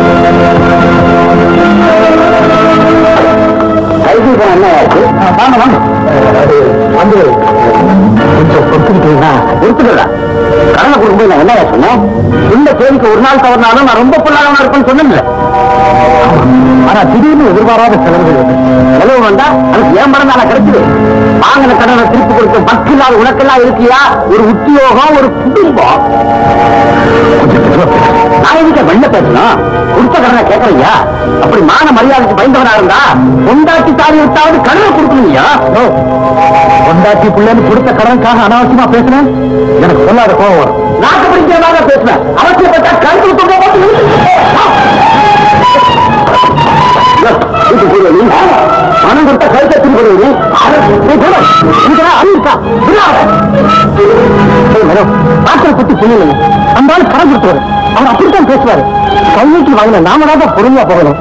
கைது என்ன ஆச்சு வாங்க வாங்க அது வந்து கொஞ்சம் பொறுத்துக்கிட்டீங்கன்னா கொடுத்துடா கடனை கொடுக்கும்போது நான் என்ன சொன்னேன் இந்த தேதிக்கு ஒரு நாள் தவறினாலும் நான் ரொம்ப புள்ளாக இருப்பேன்னு சொன்னேன்ல ஆனா திடீர்னு எதிர்பாராத செலவுகள் வந்து செலவு வந்தா அதுக்கு ஏன் படம் நான் கிடைச்சது வாங்கின கடனை திருப்பி கொடுக்க பத்து இல்லாத உனக்கெல்லாம் இருக்கியா ஒரு உத்தியோகம் ஒரு குடும்பம் கொஞ்சம் தெளிவா பேசு. நான் எதுக்கு வெள்ள பேசணும் கொடுத்த கடனை கேட்கறையா அப்படி மான மரியாதைக்கு பயந்தவனா இருந்தா கொண்டாட்டி தாலி விட்டாவது கடனை கொடுக்கணுங்கயா ஓ, பொண்டாட்டி பிள்ளைன்னு கொடுத்த கடனுக்காக அனாவசியமா பேசுனேன் எனக்கு சொல்லாத கோவம் வரும் நாட்டு பிடிக்கிறதாக பேசுவேன் அவசியப்பட்டா கழுத்து விட்டு பணம் கொடுத்த கழுத்தை திருப்பி பாத்திர குத்தி புரியலைங்க அந்த ஆள் கடன் கொடுத்தவர் அவர் அப்படித்தான் பேசுவாரு கையெழுத்து வாங்கின நாம தான் பொறுமையா போகணும்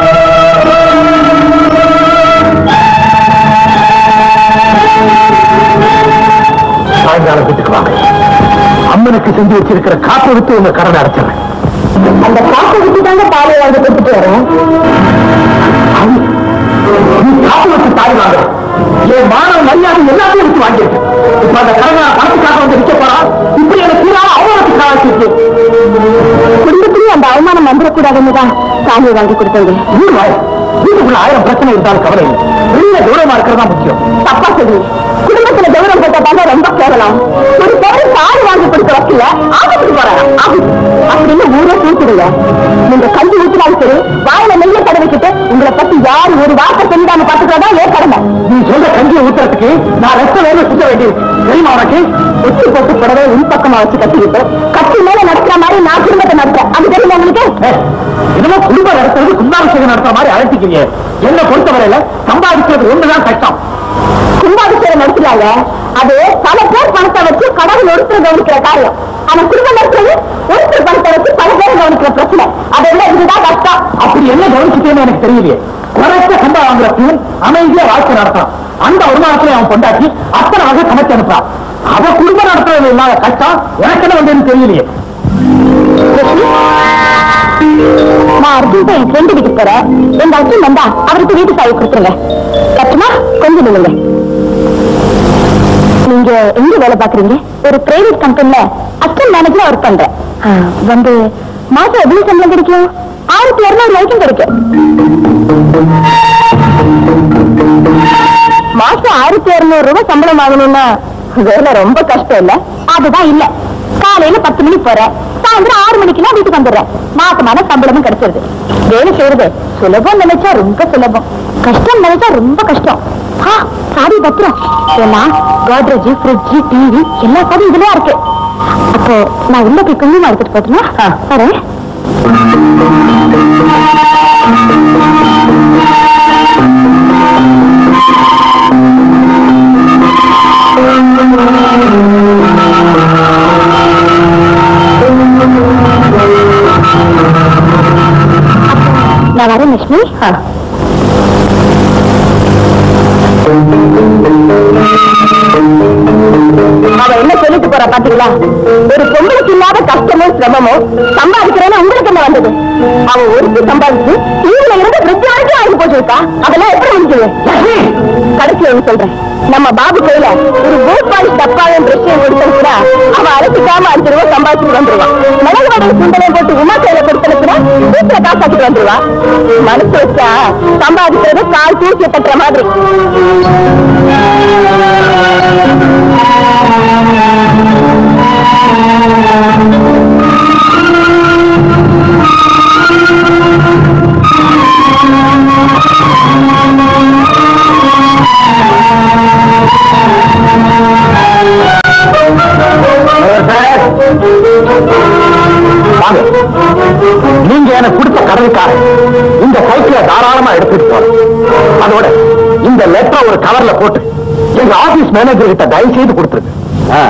சாயங்காலம் வீட்டுக்கு வாங்க அம்மனுக்கு செஞ்சு வச்சிருக்கிற காப்பை விட்டு உங்க கடனை அடைச்சிடுறேன் அந்த காப்பை விட்டு தாங்க பாலை வாங்கி கொடுத்துட்டு வரேன் அது, நீ காப்பு வச்சு தாய் வாங்க என் மான மரியாதை எல்லாத்தையும் வச்சு வாங்கியிருக்கு இப்ப அந்த கடனை பணத்துக்காக வந்து விற்க போறான் இப்படி எனக்கு கீழே அவனுக்கு காவச்சிருக்கு குடும்பத்திலேயே அந்த அவமானம் வந்துடக்கூடாதுன்னு தான் சாமியை வாங்கி கொடுத்தது ஊர் வாய் வீட்டுக்குள்ள ஆயிரம் பிரச்சனை இருந்தாலும் கவலை இல்லை வெளியில தூரமா இருக்கிறதா முக்கியம் தப்பா சொல்லி குடும்பத்துல கௌரவம் போட்டதாங்க ரொம்ப கேவலம் ஒரு பொருள் காடு வாங்கி கொடுக்க வைக்கல ஆபத்துக்கு போறாங்க ஆபத்து அப்படின்னு ஊரே தூக்கிடுங்க நீங்க கஞ்சி ஊற்றினாலும் சரி வாயில நெய்ய தடவிக்கிட்டு உங்களை பத்தி யார் ஒரு வார்த்தை தெரியாம பாத்துக்கிறதா ஏன் கடமை நீ சொல்ற கஞ்சியை ஊத்துறதுக்கு நான் ரத்த வேலை சுத்த வேண்டியிருக்கு தெரியுமா உனக்கு ஒத்தி போட்டு புடவை உள்பக்கமா வச்சு கட்டிக்கிட்டு கட்டி மேல நடக்கிற மாதிரி நான் குடும்பத்தை நடத்துறேன் அது தெரியுமா உங்களுக்கு ஏய், என்னமோ குடும்பம் நடத்துறது கும்பாபிஷேகம் நடத்துற மாதிரி அழைச்சிக்கிறீங்க என்ன பொறுத்தவரையில சம்பாதிக்கிறது ஒண்ணுதான் கஷ்டம் கும்பாபிஷேகம் நடத்துறாங்க அது பல பேர் பணத்தை வச்சு கடவுள் ஒருத்தர் கவனிக்கிற காரியம் ஆனா குடும்பம் நடத்துறது ஒருத்தர் பணத்தை வச்சு பல பேர் கவனிக்கிற பிரச்சனை அதெல்லாம் இதுதான் கஷ்டம் அப்படி என்ன கவனிச்சுட்டேன்னு எனக்கு தெரியலையே குறைச்ச சம்பா வாங்குற பியூன் அமைதியா வாழ்க்கை நடத்துறான் அந்த வருமானத்துல அவன் பொண்டாட்டி அத்தனை வகை சமைச்சு அனுப்புறான் அவ குடும்பம் நடத்துறது இல்லாத கஷ்டம் எனக்கு என்ன வந்ததுன்னு தெரியலையே நான் அர்ஜுன் என் ஃப்ரெண்டு வீட்டுக்கு போறேன் எங்க அர்ஜுன் வந்தா அவருக்கு வீட்டு சாவி கொடுத்துருங்க கட்டுமா கொஞ்சம் நில்லுங்க நீங்க எங்க வேலை பாக்குறீங்க ஒரு பிரைவேட் கம்பெனில அசிஸ்டன்ட் மேனேஜரா ஒர்க் பண்றேன் ஆ, வந்து மாசம் எவ்வளவு சம்பளம் கிடைக்கும் ஆயிரத்தி இருநூறு வரைக்கும் கிடைக்கும் மாசம் ஆயிரத்தி இருநூறு ரூபாய் சம்பளம் வாங்கணும்னா வேலை ரொம்ப கஷ்டம் இல்ல அதுதான் இல்ல காலையில பத்து மணிக்கு போறேன் சாயந்தரம் ஆறு மணிக்கெல்லாம் வீட்டுக்கு வந்துடுறேன் மாசமான சம்பளமும் கிடைச்சிருது வேலை செய்யறது சுலபம் நினைச்சா ரொம்ப சுலபம் கஷ்டம் நினைச்சா ரொம்ப கஷ்டம் ஆ, சாரி பத்திரம் ஏன்னா கோட்ரேஜ் ஃப்ரிட்ஜ் டிவி எல்லா சாரி இதுலயா இருக்கு அப்போ நான் உள்ள போய் குங்குமம் எடுத்துட்டு போட்டுனா வரேன் நான் வரேன் லட்சுமி அவ என்ன சொல்லிட்டு போறா பாத்தீங்களா ஒரு பொம்பளைக்கு இல்லாத கஷ்டமும் சிரமமும் சம்பாதிக்கிறேன்னு உங்களுக்கு என்ன வந்தது அவ ஒருத்தி சம்பாதிச்சு இவங்க இருந்து பிரச்சனைக்கு ஆகி போச்சுருக்கா அதெல்லாம் எப்படி முடிஞ்சது கடைசியில என்ன சொல்றேன் நம்ம பாபு கையில ஒரு பூட் பாலிஷ் டப்பாவும் பிரச்சனை கொடுத்தனுக்குறா அவ அரைச்சிக்காம அஞ்சு ரூபாய் சம்பாதிச்சுட்டு வந்துருவான் மிளகு வடை சுண்டலையும் போட்டு உமா கையில கொடுத்தனுக்குறா வீட்டுல காசாக்கிட்டு வந்துருவா மனசு வச்சா சம்பாதிக்கிறது கால் தூக்கி தட்டுற மாதிரி வாங்க நீங்க எனக்கு கொடுத்த கடனுக்காரன் இந்த சைக்கிளை தாராளமா எடுத்துட்டு போறேன் அதோட இந்த லெட்டர் ஒரு கவர்ல போட்டு எங்க ஆபீஸ் மேனேஜர் கிட்ட தயவு செய்து கொடுத்துருங்க ஆ.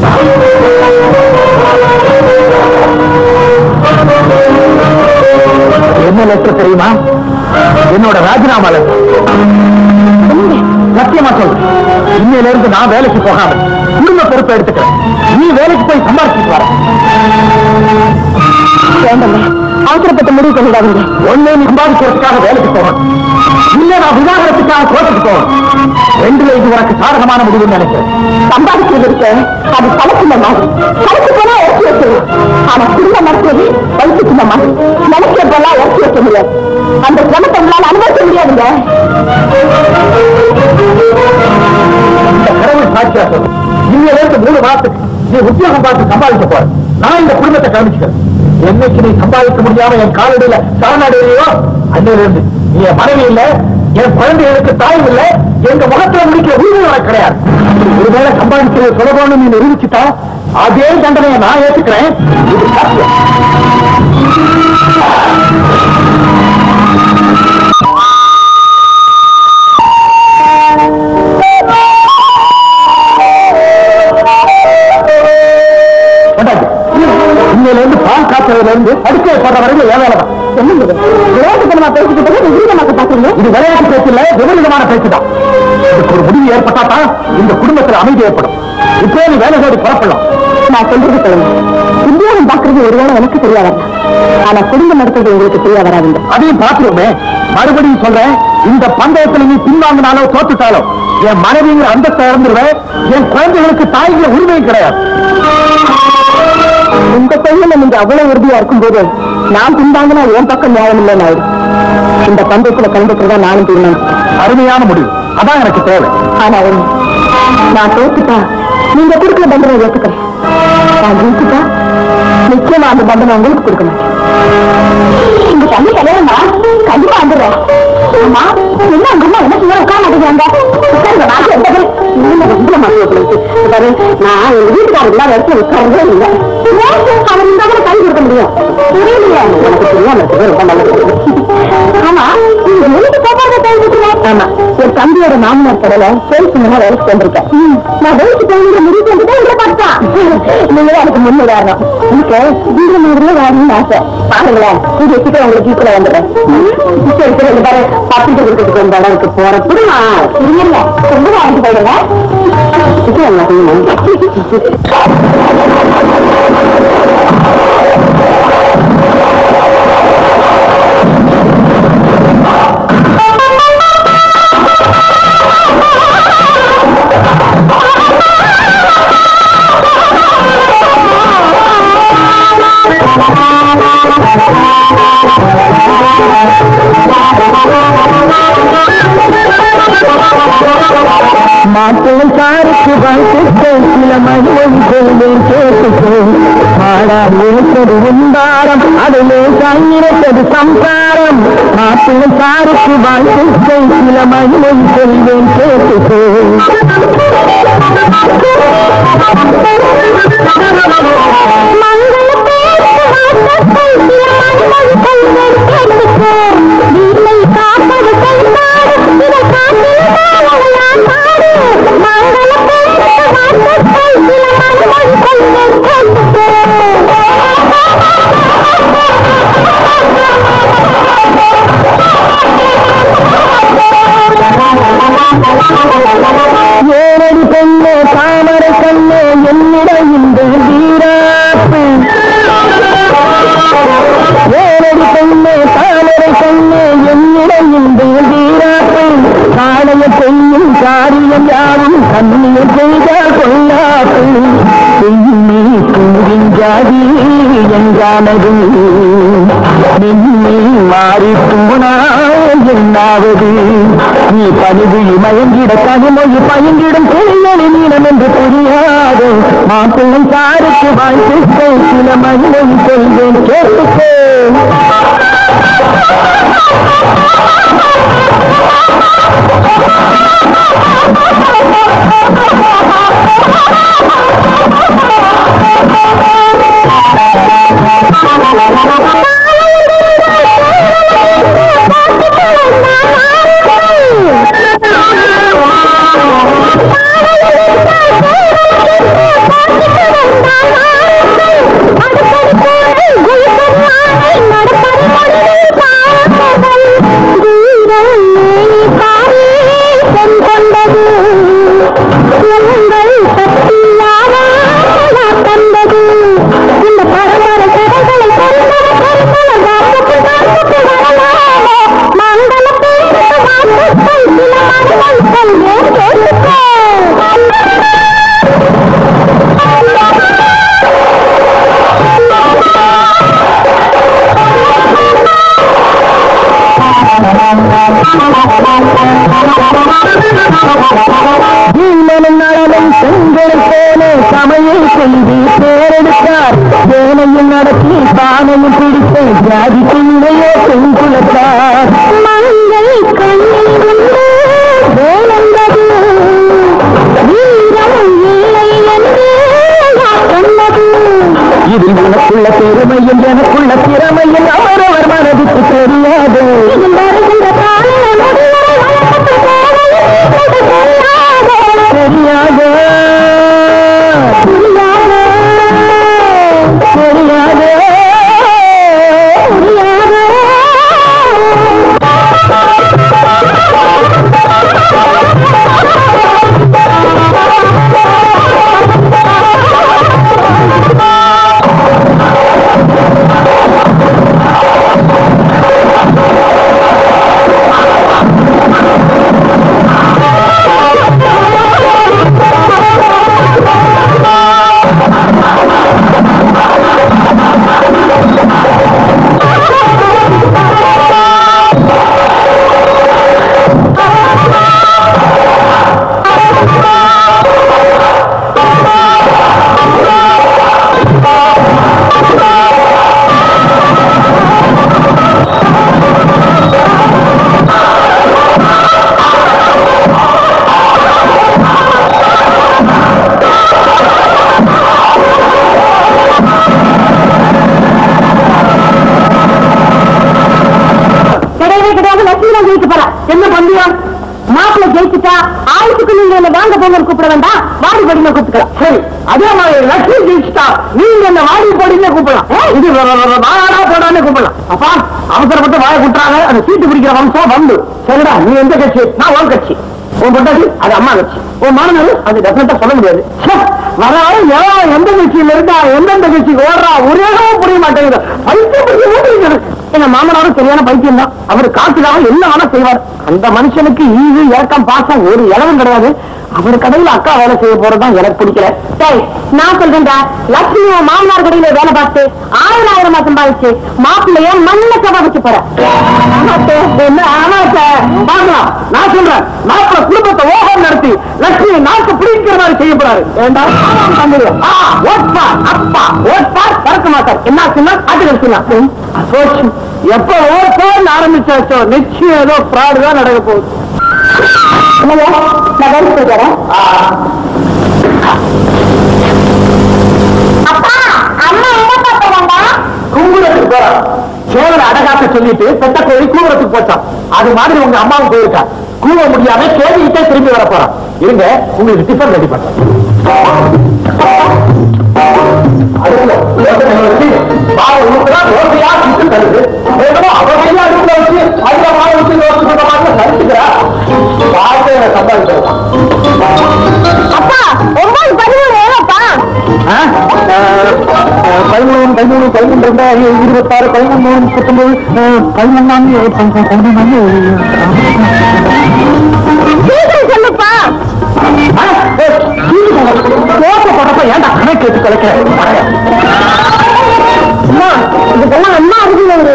என்ன லெட்டர் தெரியுமா என்னோட ராஜினாமா லெட்டர் சத்தியமா சொல்றேன் இன்னையில இருந்து நான் வேலைக்கு போகாம குடும்ப பொறுப்பை எடுத்துக்கிறேன் நீ வேலைக்கு போய் சம்பாதிச்சுட்டு வர வேண்டாங்க அவசரப்பட்டு முடிவு பண்ணிடாதீங்க ஒண்ணு நீ சம்பாதிக்கிறதுக்காக வேலைக்கு போகணும் இல்ல நான் விவாகரத்துக்காக கோர்ட்டுக்கு போகணும் ரெண்டுல இது உனக்கு சாதகமான முடிவுன்னு நினைக்கிறேன் சம்பாதிக்கிறது இருக்க அது பழக்கின மாதிரி பழக்கு போனா இறக்கி வைக்கணும் ஆனா குடும்பம் நடத்துவது வயிற்றுக்குள்ள மாதிரி நினைக்கிற போலாம் இறக்கி வைக்க முடியாது அந்த சிரமத்தை உங்களால அனுபவிக்க முடியாதுங்க இந்த கடவுள் சாட்சியா சொல்லு இன்னையில இருந்து மூணு மாசத்துக்கு நீ உத்தியோகம் பார்த்து சம்பாதிக்க போற நான் இந்த குடும்பத்தை கவனிச்சுக்கிறேன் என்னைக்கு நீ சம்பாதிக்க முடியாம என் காலடியில சரணடையிலையோ அன்னையில இருந்து நீ என் மனைவி இல்ல என் குழந்தைகளுக்கு தாய் இல்ல எங்க முகத்துல முடிக்கிற உரிமை உனக்கு கிடையாது ஒருவேளை சம்பாதிக்கிறது சுலபம்னு நீ நிரூபிச்சுட்டா அதே தண்டனையை நான் ஏத்துக்கிறேன் இது சத்தியம் கொண்டாடி. இன்னையில இருந்து பால் காய்ச்சல இருந்து அடுக்கை போட்ட வரைக்கும் ஏன் வேலை தான் என்னங்க விளையாட்டுத்தனமா பேசிக்கிட்டு விபரீதமாக்க பாக்குறீங்க இது விளையாட்டு பேச்சு இல்ல விபரீதமான பேச்சு தான் இதுக்கு ஒரு முடிவு ஏற்பட்டா தான் இந்த குடும்பத்துல அமைதி ஏற்படும் இப்போ நீ வேலை தேடி புறப்படலாம் நான் சொல்றது சொல்லுங்க உத்தியோகம் பாக்குறது ஒருவேளை எனக்கு சரியா வரலாம் ஆனா குடும்பம் நடத்துறது உங்களுக்கு சரியா வராதுங்க அதையும் பாத்துருமே மறுபடியும் சொல்றேன் இந்த பந்தயத்துல நீ பின்வாங்கினாலோ தோத்துட்டாலோ என் மனைவிங்கிற அந்தஸ்தை இறந்துருவேன் என் குழந்தைகளுக்கு தாய்கிற உரிமையும் கிடையாது உங்க கையில நீங்க அவ்வளவு உறுதியா இருக்கும்போது நான் பின்வாங்கினா என் பக்கம் நியாயம் இல்லைன்னு ஆயிடும் இந்த பந்தயத்துல கலந்துக்கிறதா நானும் தீர்மானம் அருமையான முடிவு அதான் எனக்கு தேவை ஆனா ஒண்ணு நான் தோத்துட்டா நீங்க கொடுக்குற தண்டனை ஏத்துக்கிறேன் நான் ஜெயிச்சுட்டா நிச்சயமா அந்த தண்டனை உங்களுக்கு கொடுக்க மாட்டேன் இந்த தண்ணி கல்யாணமா கண்டிப்பா வந்துடுறேன் ஆமா என்ன அங்க அம்மா என்ன செய்ய உட்கார மாட்டேங்கிறாங்க உட்காருங்க நான் எந்த பேர் இல்ல ரொம்ப மனசு உங்களுக்கு பாரு நான் எங்க வீட்டுக்காரர் இல்லாத இடத்துல உட்காரவே இல்லை அவர் இருந்தா கூட கை கொடுக்க முடியும் புரியலையே எனக்கு தெரியாம இருக்குது ரொம்ப நல்லது ஆமா நீங்க வெளிக்கு போகாத கை கொடுக்கணும் ஆமா என் தம்பியோட மாமனார் கடையில சேல்ஸ் மேல வேலைக்கு வந்திருக்கேன் நான் வேலைக்கு போய் முடிவு பண்ணிட்டு உங்களை பார்த்தா நீங்க தான் எனக்கு முன் உதாரணம் எனக்கு வீடு மாதிரியே வாங்கணும்னு ஆசை பாருங்களேன் இது வச்சுட்டு உங்களுக்கு ஈக்குவலா வந்துடுறேன் சரி சரி இந்த பாரு பத்திரிக்கை கொடுக்கறதுக்கு இந்த அளவுக்கு போறப்படிமா இல்ல ரொம்ப வாங்கி போயிடுங்க இது எல்லாத்தையும் ஆ வாடா நினைத்தது உண்டாரம் அதிலே நினைத்தது சம்சாரம் மாப்பிள்ளை சாருக்கு வாழ்க்கை சில மகிழை செல்வேன் கேட்டுக்கோ ஏனடி பெண்ணே தாமரை கண்ணே என்னிடம் இந்த வீராப்பு ஏனடி பெண்ணே தாமரை கண்ணே என்னிடம் இந்த வீராப்பு காளைய பெண்ணும் காரியம் யாரும் கண்ணிய செய்தால் கொள்ளாப்பு பெண்ணே கூறின் ஜாதி என்றானது நின்னை மாறி போனால் என்னாவது நீ பணிவு மயங்கிட கனிமொழி பயங்கிடும் கிளியொளி நீளம் என்று புரியாது மாப்பிள்ளை சாருக்கு வாழ்க்கை சில மகிழை சொல்வேன் கேட்டுக்கோ இந்த பரம்பரை கதைகளை மங்கள பேருக்கு வாழ்த்துக்கள் சில மங்களங்கள் ஏன் கேட்டுக்கோ ஈமனும் நலனும் செங்கலை போல சமையல் செய்து பேரெடுத்தார் சேனையும் நடத்தி பானையும் பிடித்து ஜாதி பிள்ளையோ பெண் குலத்தார் மங்கை கண்ணில் உண்டு வேலென்பது வீரம் இல்லை என்று யார் சொன்னது இதில் உனக்குள்ள பெருமையும் எனக்குள்ள திறமையும் அவரவர் மனதுக்கு தெரியாது இது வருகின்ற கால முடிவரை வழக்கத்து தேவையை இது சொல்லாதே. தெரியாது புரியாதே. தெரியாது புரியாதே. கிடையவே கிடையாது லட்சுமி தான் ஜெயிக்க போறா என்ன பந்தயம் மாப்பிள்ளை ஜெயிச்சுட்டா ஆயுசுக்கு நீங்க என்ன வாங்க போங்க கூப்பிட வேண்டாம் வாடி படிமை கூப்பிட்டுக்கலாம் சரி அதே மாதிரி லட்சுமி ஜெயிச்சிட்டா நீங்க என்ன வாடி போடின்னு கூப்பிடலாம் இது வ- வ- வ- வாடா போடான்னு கூப்பிடலாம் அப்பா அவசரப்பட்டு வாய குட்டுறாங்க அந்த சீட்டு பிடிக்கிற வம்சம் வந்து சரிடா நீ எந்த கட்சி நான் உன் கட்சி உன் பொண்டாட்டி அது அம்மா கட்சி உன் மாணவர் அது டெஃபினட்டா சொல்ல முடியாது ச்சே, வர வர எவன் எந்த கட்சியில இருந்தா எந்தெந்த கட்சிக்கு ஓடுறா ஒரே புரிய மாட்டேங்குது பைத்தியம் பிடிச்ச மாதிரி இருக்கு. எங்க மாமனாரும் சரியான பைத்தியம் தான் அவர் காசுக்காக என்ன வேணா செய்வார் அந்த மனுஷனுக்கு ஈவு இறக்கம் பாசம் ஒரு இளவும் கிடையாது அவர் கடையில அக்கா வேலை செய்ய போறதுதான் எனக்கு பிடிக்கல டேய் நான் சொல்றேன்டா லட்சுமி உன் மாமனார் கடையில வேலை பார்த்து ஆயிரம் ஆயிரமா சம்பாதிச்சு மாப்பிள்ளைய மண்ண கதை வச்சு போற என்ன ஆனா சார் பார்க்கலாம் நான் சொல்றேன் நாட்டுல குடும்பத்தை ஓகம் நடத்தி லட்சுமி நாட்டு பிடிக்கிற மாதிரி செய்ய போறாரு வேண்டாம் தந்துடுவோம். ஆ, ஓட்பார் அப்பா ஓட்பார் பறக்க மாட்டார் என்ன சொன்னா அது சொன்னா போச்சு எப்ப ஓட்பார்னு ஆரம்பிச்சாச்சோ நிச்சயம் ஏதோ ஃப்ராடு தான் நடக்க போகுது நான் வேலை செய்யறேன் அப்பா அம்மா எங்க பாத்துறாங்க குங்குறத்துக்கு போறான் சோழரை அடகாக்க சொல்லிட்டு பெத்த கோழி கூவுறதுக்கு போச்சான் அது மாதிரி உங்க அம்மாவும் போயிருக்கா கூவ முடியாம கேள்விக்கிட்டே திரும்பி வர போறான் இருங்க உங்களுக்கு டிஃபன் ரெடி பண்றேன் அடுப்புல யோசனை வச்சு மாவு ஊத்துறா ரோட்டையா சுட்டு தருது வேணுமோ அவரையும் அடுப்புல வச்சு அதுல மாவு ஊற்றி ரோட்டு சொல்ற மாதிரி நடிச்சுக்கிறா பார்த்து என்ன சம்பாதிக்கிறா அப்பா ஒன்பது பதிமூணு எவ்வளோப்பா பதிமூணு பதிமூணு பதிமூணு ரெண்டாயிரம் இருபத்தாறு பதிமூணு முப்பத்தொன்பது பதினொன்னாம் பதினொன்னாம் சீக்கிரம் சொல்லுப்பா கோப்பை போட்டப்ப ஏன்டா கணக்கு எடுத்து கலைக்க அம்மா இதுக்கெல்லாம் அம்மா இருக்குங்க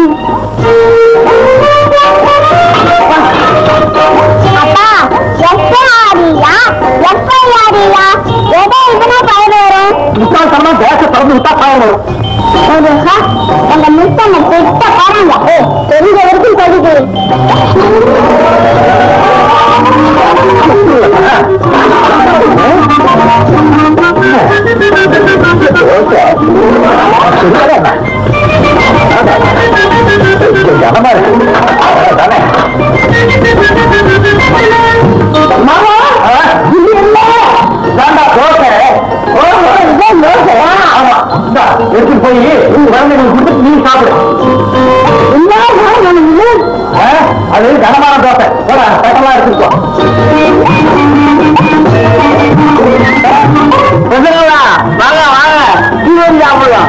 அப்பா எப்ப ஆடியா எப்ப ஆடியா எதை இதுனா பயன் வரும் முக்கால் தரமா பேச திறந்து விட்டா பாயம் வரும் ஓஹா, எங்க முத்தனை திட்ட பாருங்க ஏ தெரிஞ்ச வரைக்கும் சொல்லுது கனமா இருக்கு தானே மாமா இது என்ன தாண்டா தோசை ஓஹோ இதான் தோசையா ஆமா இந்தா எடுத்து போய் உங்க குழந்தைங்களுக்கு கொடுத்து நீ சாப்பிடு ஆ, அது கனமான தோசை போட சட்டமா எடுத்துக்கோ வாங்க வாங்க தீவரி சாப்பிடலாம்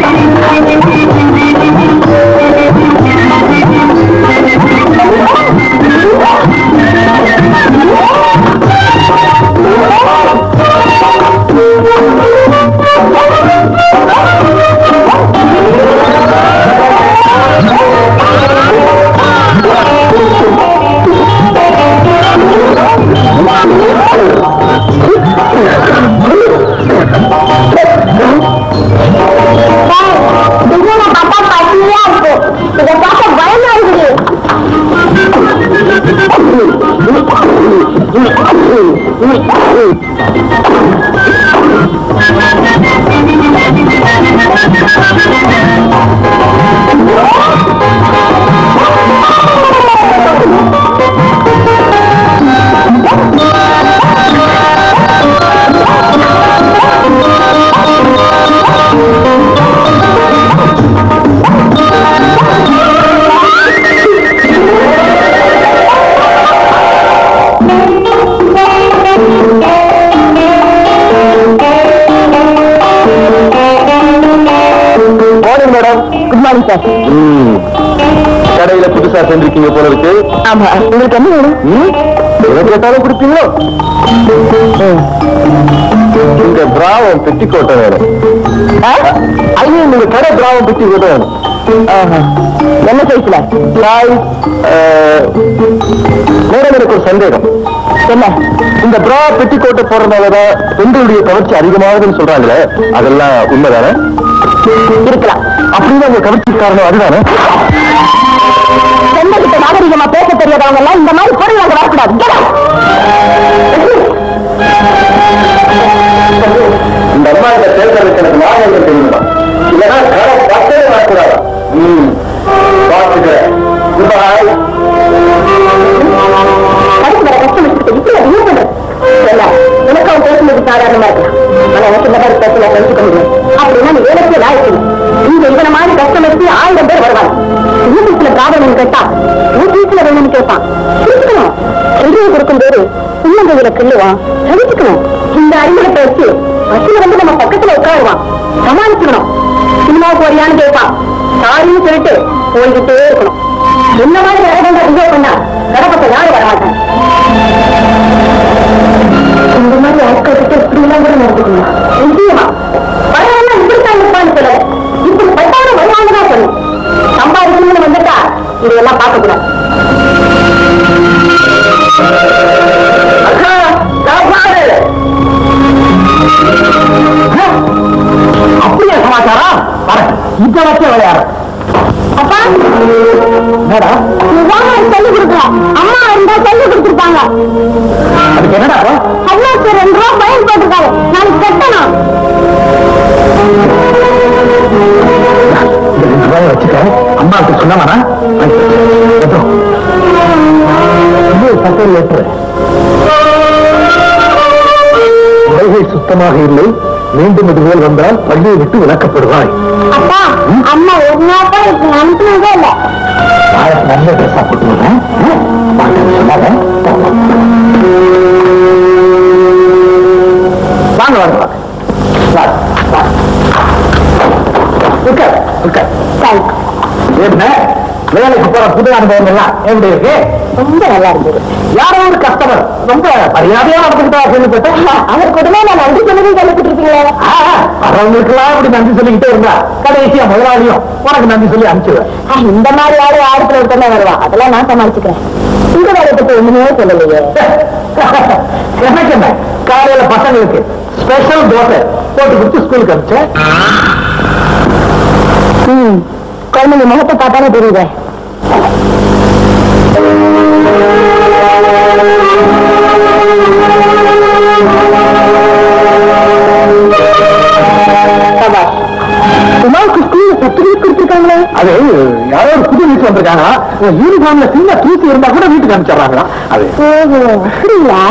டிசைனை பார்த்தா பசியா இருக்கு இதை பார்க்க பயமா இருக்குது morning madam good morning sir கடையில புதுசா செஞ்சிருக்கீங்க போல இருக்கு ஆமா உங்களுக்கு என்ன வேணும் எதை கேட்டாலும் கொடுப்பீங்களோ இந்த பிராவம் பெட்டி கோட்டை வேணும் ஐயோ நீங்க கடை பிராவம் பெட்டி கோட்டை வேணும் என்ன சைஸ்ல சாய் மேடம் எனக்கு ஒரு சந்தேகம் என்ன இந்த பிரா பெட்டி கோட்டை போடுறதுனாலதான் பெண்களுடைய கவர்ச்சி அதிகமாகுதுன்னு சொல்றாங்களே அதெல்லாம் உண்மைதானே இருக்கலாம் அப்படின்னு உங்க கவர்ச்சி காரணம் அதுதானே பெண்கிட்ட நாகரிகமா பேச தெரியாதவங்க எல்லாம் இந்த மாதிரி பொருள் அங்க வரக்கூடாது Get out. இந்த அம்மா இந்த தேர்தலுக்கு எனக்கு நாயகம் தெரியுமா இல்லைன்னா கடை பத்தே வரக்கூடாது ம் பார்த்துக்கிறேன் பாய் அதுக்கு வர கஸ்டமர்ஸ்க்கு இப்படி அதிகம் பண்றது இல்ல எனக்கு அவன் பேசும்போது சாதாரணமா இருக்கலாம் ஆனா எனக்கு இந்த மாதிரி பேசல தெரிஞ்சுக்க முடியும் அப்படின்னா நீ வேலைக்கு லாய்க்கு இங்க இவன மாதிரி கஸ்டமர்ஸ் ஆயிரம் பேர் வருவாங்க யூடியூப்ல ப்ராப்ளம் கேட்டா யூடியூப்ல வேணும்னு கேட்பான் இருக்கணும் ரிவ்யூ கொடுக்கும்போது உள்ளங்கையில கிள்ளுவான் சகிச்சுக்கணும் இந்த அறிமுகத்தை வச்சு பஸ்ல வந்து நம்ம பக்கத்துல உட்காருவான் சமாளிச்சுக்கணும் சினிமாவுக்கு வரியான்னு கேட்பான் சாரின்னு சொல்லிட்டு போய்கிட்டே இருக்கணும் என்ன மாதிரி வேலை ரிசர்வ் பண்ணா கடப்பத்தை யாரும் வரமாட்டாங்க இந்த மாதிரி ஆட்கள் கிட்ட இப்படி எல்லாம் கூட நடந்துக்கணும் நிச்சயமா பழையெல்லாம் இப்படித்தான் இருப்பான்னு சொல்லல இப்படி பட்டாலும் வருவாங்க தான் சொல்லணும் சம்பாதிக்கணும்னு வந்துட்டா இதெல்லாம் பார்க்க கூடாது அக்கா, சாப்பாடு. அப்படியே சமாச்சாரம் வரேன் இப்ப வச்ச விளையாடு அப்பா என்னடா நீதான் சொல்லி கொடுக்குறோம் அம்மா இருந்தா சொல்லி கொடுத்துருப்பாங்க அதுக்கு என்னடா அண்ணாச்சி ரெண்டு ரூபா பயன் போட்டிருக்காரு நாளைக்கு கட்டணும் இந்த ரெண்டு ரூபாய் வச்சுக்க அம்மாவுக்கு சொன்னவனா பக்கம் ஏற்று உலகை சுத்தமாக இல்லை மீண்டும் இதுபோல் வந்தால் பள்ளியை விட்டு விளக்கப்படுவாய் அப்பா அம்மா ஒரு நாள் கூட இப்ப அனுப்பினதே இல்லை நாளைக்கு நல்ல ட்ரெஸ்ஸா போட்டு வரேன் ஆ? பாட்டு சொல்லாத வாங்க வாங்க வாங்க வாங்க, வாங்க. உட்கார் உட்கார் தேங்க்ஸ் என்ன வேலைக்கு போற புது அனுபவம் எல்லாம் எப்படி இருக்கு ரொம்ப நல்லா இருந்தது யாரோ ஒரு கஸ்டமர் ரொம்ப மரியாதையா நடந்துக்கிட்டா கேள்விப்பட்டேன் அவர் கூடவே நான் நன்றி சொல்லி கேள்விப்பட்டு இருக்கீங்களே அவங்களுக்கெல்லாம் அப்படி நன்றி சொல்லிக்கிட்டே இருந்தா கடைசியா முதலாளியும் உனக்கு நன்றி சொல்லி அனுப்பிச்சுவேன் ஆ, இந்த மாதிரி யாரும் ஆயிரத்துல ஒருத்தமே வருவா அதெல்லாம் நான் சமாளிச்சுக்கிறேன் உங்க வேலையை பத்தி ஒண்ணுமே சொல்லலையே எனக்கு என்ன காலையில பசங்களுக்கு ஸ்பெஷல் தோசை போட்டு கொடுத்து ஸ்கூலுக்கு அனுப்பிச்சேன் ம் குழந்தைங்க முகத்தை பார்த்தாலே தெரியுதே சபாஷ். உமாவுக்கு ஸ்கூல்ல சர்டிபிகேட் கொடுத்துருக்காங்களே அது யாரோ ஒரு புது வீட்டு வந்திருக்காங்க யூனிஃபார்ம்ல சின்ன தூசி இருந்தா கூட வீட்டுக்கு அனுப்பிச்சிடுறாங்களா அது ஓஹோ அப்படிங்களா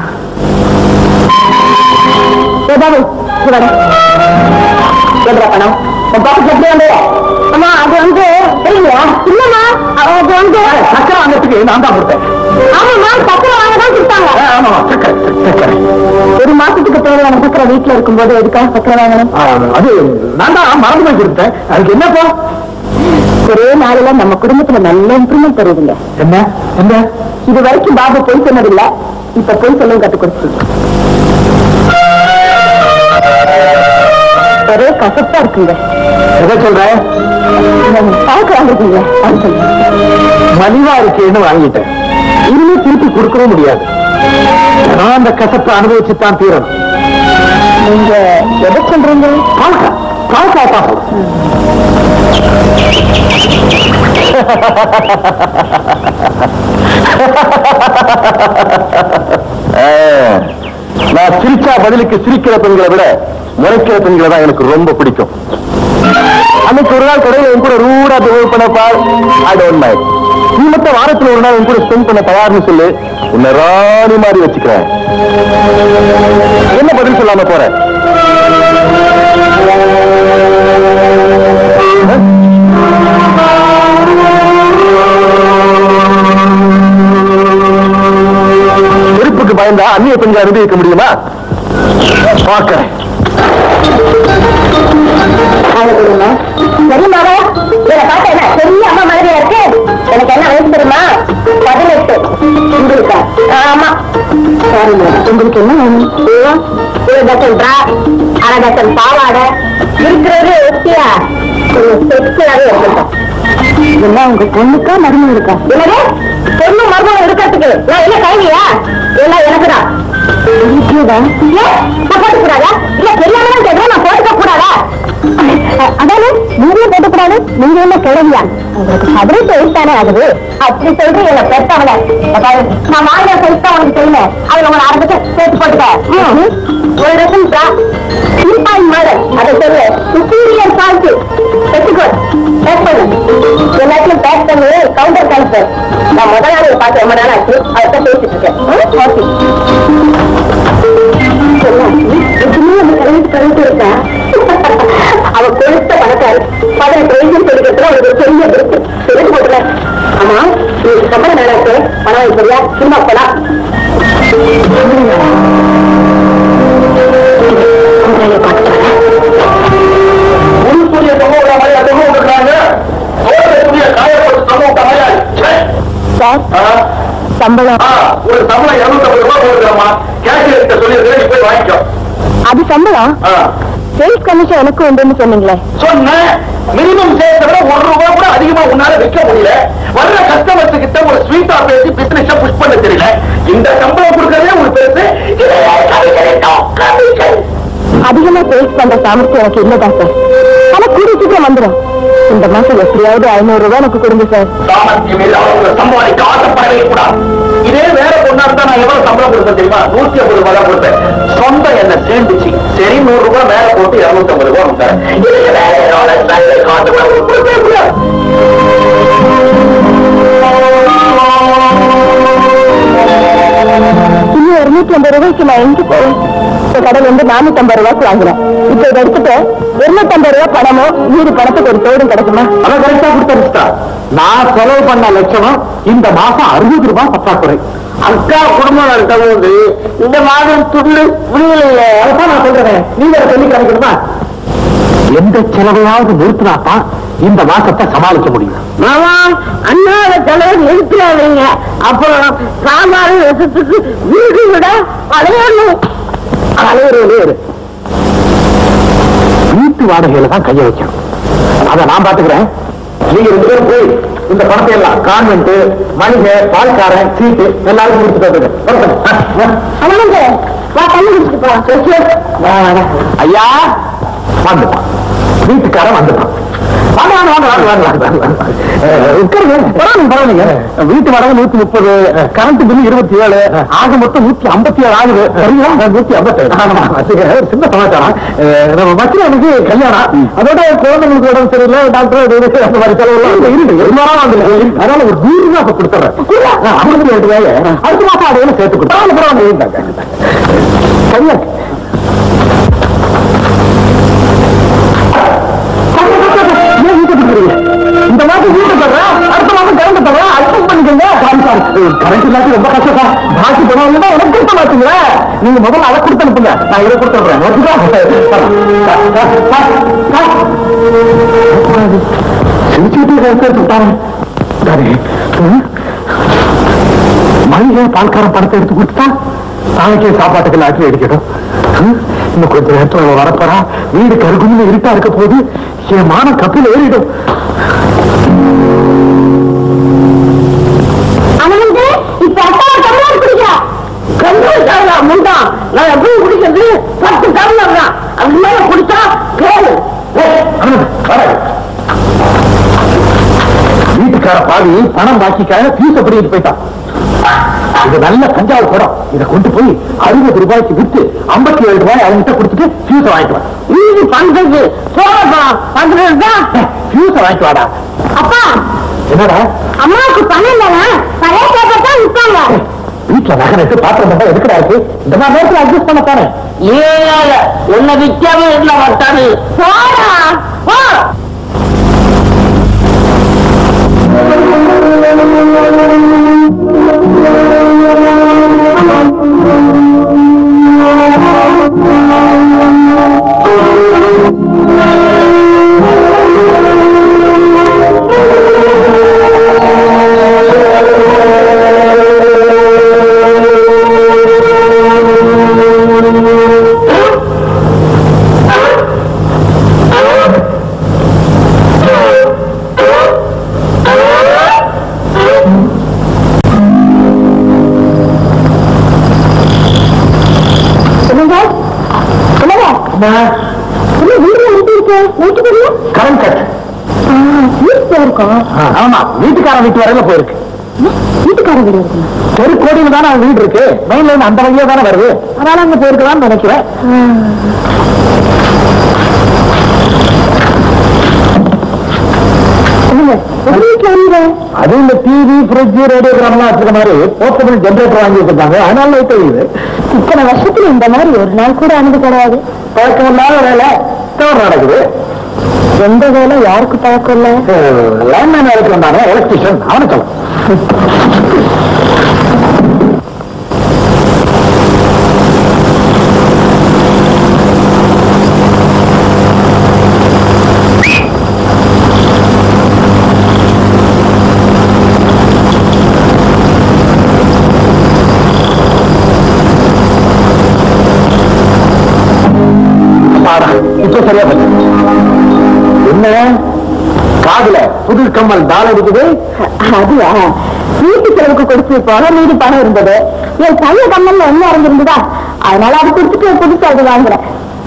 ஏதாவது இவட எவ்வளோ பணம் உன் பாப்பா எப்படி வந்து அம்மா அது வந்து தெரியலையா இல்லம்மா அது வந்து சக்கரை வாங்கறதுக்கு நான் தான் கொடுத்தேன் ஆமாம்மா சக்கரை வாங்க தான் கொடுத்தாங்க ஆ, ஆமா சக்கரை சக்கரை ஒரு மாசத்துக்கு தேவையான சக்கரை வீட்டுல இருக்கும்போது எதுக்காக சக்கரை வாங்கணும் ஆ, அது நான் தான் மறந்து போய் கொடுத்தேன் அதுக்கு என்னப்போ ஒரே நாளில நம்ம குடும்பத்துல நல்ல இம்ப்ரூவ்மெண்ட் தெரியுதுங்க என்ன என்ன இது வரைக்கும் பாபு பொய் சொன்னதில்ல இப்ப பொய் சொல்லவும் கத்து கொடுத்து ஒரே கசப்பா இருக்குங்க எதை சொல்ற பாக்க வாங்கிருக்கீங்க அது சொல்லுங்க மலிவா இருக்கேன்னு வாங்கிட்டேன் இனிமே திருப்பி கொடுக்கவும் முடியாது நான் அந்த கசப்பை அனுபவிச்சு தான் தீரணும் நீங்க எதை சொல்றீங்க பால்கா பால்கா பாசம் நான் சிரிச்சா பதிலுக்கு சிரிக்கிற பெண்களை விட முறைக்கிற பெண்களை தான் எனக்கு ரொம்ப பிடிக்கும் அன்னைக்கு ஒரு நாள் கடையில் என் கூட ரூடா பிஹேவ் பண்ண பார் ஐ டோன்ட் மைண்ட் நீ மட்டும் வாரத்துல ஒரு நாள் என் கூட ஸ்பெண்ட் பண்ண தயார்னு சொல்லு உன்னை ராணி மாதிரி வச்சுக்கிறேன் என்ன பதில் சொல்லாம போற வெறுப்புக்கு பயந்தா அந்நிய பெண்களை அனுபவிக்க முடியுமா பார்க்கிறேன் தெரியுமா தெரியுமாவா இதை பார்த்தா என்ன பெரிய அம்மா மாதிரியா இருக்கு எனக்கு என்ன வயசு தெரியுமா பதினெட்டு உங்களுக்கா ஆமா சாரிங்க உங்களுக்கு என்ன வேணும் ஒரு டசன் ட்ரா அரை டசன் பாவாடை இருக்கிறது ஒத்தியா செக்ஸாவே இருக்கட்டும் என்ன உங்க பொண்ணுக்கா மருமகம் இருக்கா என்னது பொண்ணு மருமகம் இருக்கிறதுக்கு நான் என்ன கைவியா எல்லாம் எனக்கு தான் நான் போட்டுக்கூடாதா இல்ல தெரியாம தான் கேட்கிறேன் நான் போட்டுக்க கூடாதா அதானே நீங்களும் போட்டுக்கூடாது நீங்க என்ன கிளவியா உங்களுக்கு பதினெட்டு வயசு தானே ஆகுது அப்படி சொல்றீங்க என்ன பெருத்தவள நான் வாங்க சொல்லிட்டு உனக்கு தெரியுமே அதுல உங்களை ஆரம்பிச்சு சேர்த்து போட்டுக்க ஒரு ரசம் சிம்பாய் மாடல் அதை சொல்லு சுப்பீரியர் சால்ட்டு பெற்றுக்கோ பேக் பண்ணு எல்லாத்தையும் பேக் பண்ணி கவுண்டர் கலப்பு நான் முதலாளியை பார்த்து ரொம்ப நாள் ஆச்சு அதை பேசிட்டு இருக்கேன் ஓகே அவ கொழுத்த பணக்காரி பதினெட்டு வயசு சொல்லிக்கிறதுல அவளுக்கு ஒரு பெரிய இருக்கு சொல்லி போட்டுறேன் ஆமா இன்னைக்கு சம்பளம் நேரம் பணம் சரியா சும்மா போலாம் உருப்புரிய சமூக மரியா சமூக இருக்கிறாங்க காயப்பட்டு சமூக மரியா சார் சம்பளம் ஒரு சம்பளம் இருநூத்தி ஐம்பது ரூபாய் கொடுக்குறோமா கேஷியர் கிட்ட சொல்லியிருக்கிறேன் நீ போய் வாங்கிக்கோ அது சம்பளம் ஆ. சேல்ஸ் கமிஷன் எனக்கு உண்டுன்னு சொன்னீங்களே சொன்னேன் மினிமம் சேர்த்த விட ஒரு ரூபாய் கூட அதிகமா உன்னால விற்க முடியல வர்ற கஸ்டமர்ஸ் கிட்ட ஒரு ஸ்வீட்டா பேசி பிசினஸ் புஷ் பண்ண தெரியல இந்த சம்பளம் கொடுக்கறதே ஒரு பெருசு இதை கமிஷன் கமிஷன் அதிகமா சேல்ஸ் பண்ற சாமர்த்தியம் எனக்கு இல்லதான் சார் ஆனா கூடிய சீக்கிரம் வந்துடும் இந்த மாசம் எப்படியாவது ஐநூறு ரூபாய் எனக்கு கொடுங்க சார் சாமர்த்தியம் இல்லாதவங்க சம்பாதிக்க ஆசைப்படவே கூடாது இதே வேற பொண்ணா இருந்தா நான் எவ்வளவு சம்பளம் கொடுப்பேன் தெரியுமா நூத்தி ஐம்பது ரூபாய் தான் கொடுப்பேன் சொந்தம் என்ன சேர்ந்துச்சு சரி நூறு ரூபாய் மேல போட்டு இருநூத்தி ஐம்பது ரூபாய் கொடுத்தேன் இதுக்கு வேற என்னோட சண்டை காசு கூட கொடுக்கவே கூடாது. இன்னும் இருநூத்தி ஐம்பது ரூபாய்க்கு நான் எங்க போவேன் இந்த கடையில இருந்து நானூத்தி ஐம்பது ரூபாய்க்கு வாங்குறேன் இப்ப இதை எடுத்துட்டு இருநூத்தி ஐம்பது ரூபாய் பணமும் மீதி பணத்துக்கு ஒரு தோடும் கிடைக்குமா அதான் கரெக்டா கொடுத்தா நான் செலவு பண்ண லட்சணம் இந்த மாசம் அறுபது ரூபாய் பற்றாக்குறை அக்கா குடும்பம் இருக்கவங்க இந்த மாதம் துள்ளு புரியலையே அதான் நான் சொல்றேன் நீ வேற சொல்லி கிடைக்கணுமா எந்த செலவையாவது நிறுத்தினாதான் இந்த மாசத்தை சமாளிக்க முடியும் மாமா அண்ணாவோட தலைவர் நிறுத்திடாதீங்க அப்புறம் சாமான் விஷத்துக்கு வீடு விட பழையணும் தலைவர்களே இரு. வீட்டு வாடகையில தான் கைய வைக்கணும் அதை நான் பாத்துக்கிறேன் நீங்க ரெண்டு பேரும் போய் இந்த பணத்தை எல்லாம் கான்வென்ட் மணிக பால்காரன் சீட்டு எல்லாரும் கொடுத்துட்டு வந்துடுங்க. அண்ணாங்க வா தண்ணி குடிச்சிட்டு போலாம் ஐயா வந்துட்டான் வீட்டுக்காரன் வந்துட்டான் வாங்க வாங்க வாங்க வாங்க வாங்க வாங்க வாங்க அஹ், உட்காருங்க பரவாயில்ல பரவாயில்லைங்க வீட்டு வாடகை நூத்தி முப்பது கரண்ட் பில் இருபத்தி ஏழு ஆக மொத்தம் நூத்தி ஐம்பத்தி ஏழு ஆகுது சரியா நூத்தி ஐம்பத்தி ஏழு ஆமா வச்சுக்க, ஒரு சின்ன சமாச்சாரம் அஹ், நம்ம மச்சினனுக்கு கல்யாணம் அதோட குழந்தைங்களுக்கு உடம்பு சரியில்லை டாக்டர் இது, இது, அந்த மாதிரி செலவு எல்லாம் இருக்கு ஒரு நாளா வந்து அதனால ஒரு நூறு ரூபாய் இப்ப கொடுத்துறேன் ஐம்பத்தி ரெண்டு ரூபாய் அடுத்த மாசம் அடையில சேர்த்து கொடுத்தேன் பரவாயில்ல இருந்தாங்க சரியா இருக்கு. ஏன் வீட்டை கொடுக்குறீங்க? இந்த மாசம் வீட்டு தர்றேன் அடுத்த மாசம் கரண்ட் தர்றேன் அட்ஜஸ்ட் பண்ணிக்கோங்க கரண்ட் இல்லாட்டி ரொம்ப கஷ்டம் சார் பாக்கி பணம் இருந்தா எனக்கு கொடுத்த மாட்டீங்களா நீங்க முதல்ல அதை கொடுத்து அனுப்புங்க நான் இதை கொடுத்து விடுறேன் மளிகை பால்காரன் பணத்தை எடுத்து கொடுத்தா நாளைக்கே சாப்பாட்டுக்கு லாட்டரி அடிக்கட்டும் ஹம், இன்னும் கொஞ்ச நேரத்துல அவ வரப்போறா வீடு கருகுன்னு இருட்டா இருக்க போது என் மான கப்பில் ஏறிடும் அண்ணாங்க இப்ப அத்தா டம்ளர் குடிக்க கம்பல் சாரா முண்டா நான் எப்பவும் குடிக்கிறது பத்து டம்ளர் தான் அது மேல குடிச்சா கேளு வீட்டுக்கார பாவி பணம் பாக்கிக்காக பீச பிடிக்கிட்டு போயிட்டான் இது நல்ல தஞ்சாவூர் படம் இதை கொண்டு போய் அறுபது ரூபாய்க்கு வித்து ஐம்பத்தி ஏழு ரூபாய் அவங்ககிட்ட கொடுத்துட்டு ஃபியூஸை வாங்கிட்டு வா நீதி பண்றது சோழப்பா பண்றது தான் ஃபியூஸை வாங்கிட்டு வாடா அப்பா என்னடா அம்மாவுக்கு பணம் தானே பழைய பேப்பர் தான் விற்பாங்க வீட்டுல நகை நட்டு பாத்திரம் மட்டும் எதுக்குடா இருக்கு இந்த மாதிரி நேரத்தில் அட்ஜஸ்ட் பண்ண தானே ஏழ உன்னை விற்காம இல்ல வட்டாரு போடா போ சொல்லுங்க சொல்லுங்க என்ன வீடு எப்படி இருக்கு நைட்டு தெரியும் கரண்ட் கட் வீட்டு போயிருக்கோம் ஆமா வீட்டுக்காரன் வீட்டு வரையில போயிருக்கு வீட்டுக்கார வீடு இருக்குமா தெருக்கோடியில தானே அவன் வீடு இருக்கு மெயின் லைன் அந்த வழியா தானே வருது அதனால அங்க போயிருக்கலாம்னு நினைக்கிறேன் சொல்லுங்க எப்படி வீட்டுல வந்து அது இந்த டிவி ஃப்ரிட்ஜ் ரேடியோகிராம்லாம் வச்சிருக்க மாதிரி போர்ட்டபிள் ஜென்ரேட்டர் வாங்கி வச்சிருக்காங்க அதனால லைட் தெரியுது இத்தனை வருஷத்துல இந்த மாதிரி ஒரு நாள் கூட ஆனது கிடையாது பழக்கம் இல்லாத வேலை தவறு நடக்குது எந்த வேலை யாருக்கு பழக்கம் இல்ல லேண்ட்மேன் வேலைக்கு வந்தாங்க எலக்ட்ரிஷியன் அவனை சொல்ல சரியா போச்சு என்ன காதுல புது கம்மல் தாள இருக்குது அதுவா வீட்டு செலவுக்கு கொடுத்து போக மீதி பணம் இருந்தது என் கைய கம்மல்ல என்ன இறங்கிருந்ததா அதனால அது கொடுத்துட்டு புதுசா அது வாங்குறேன்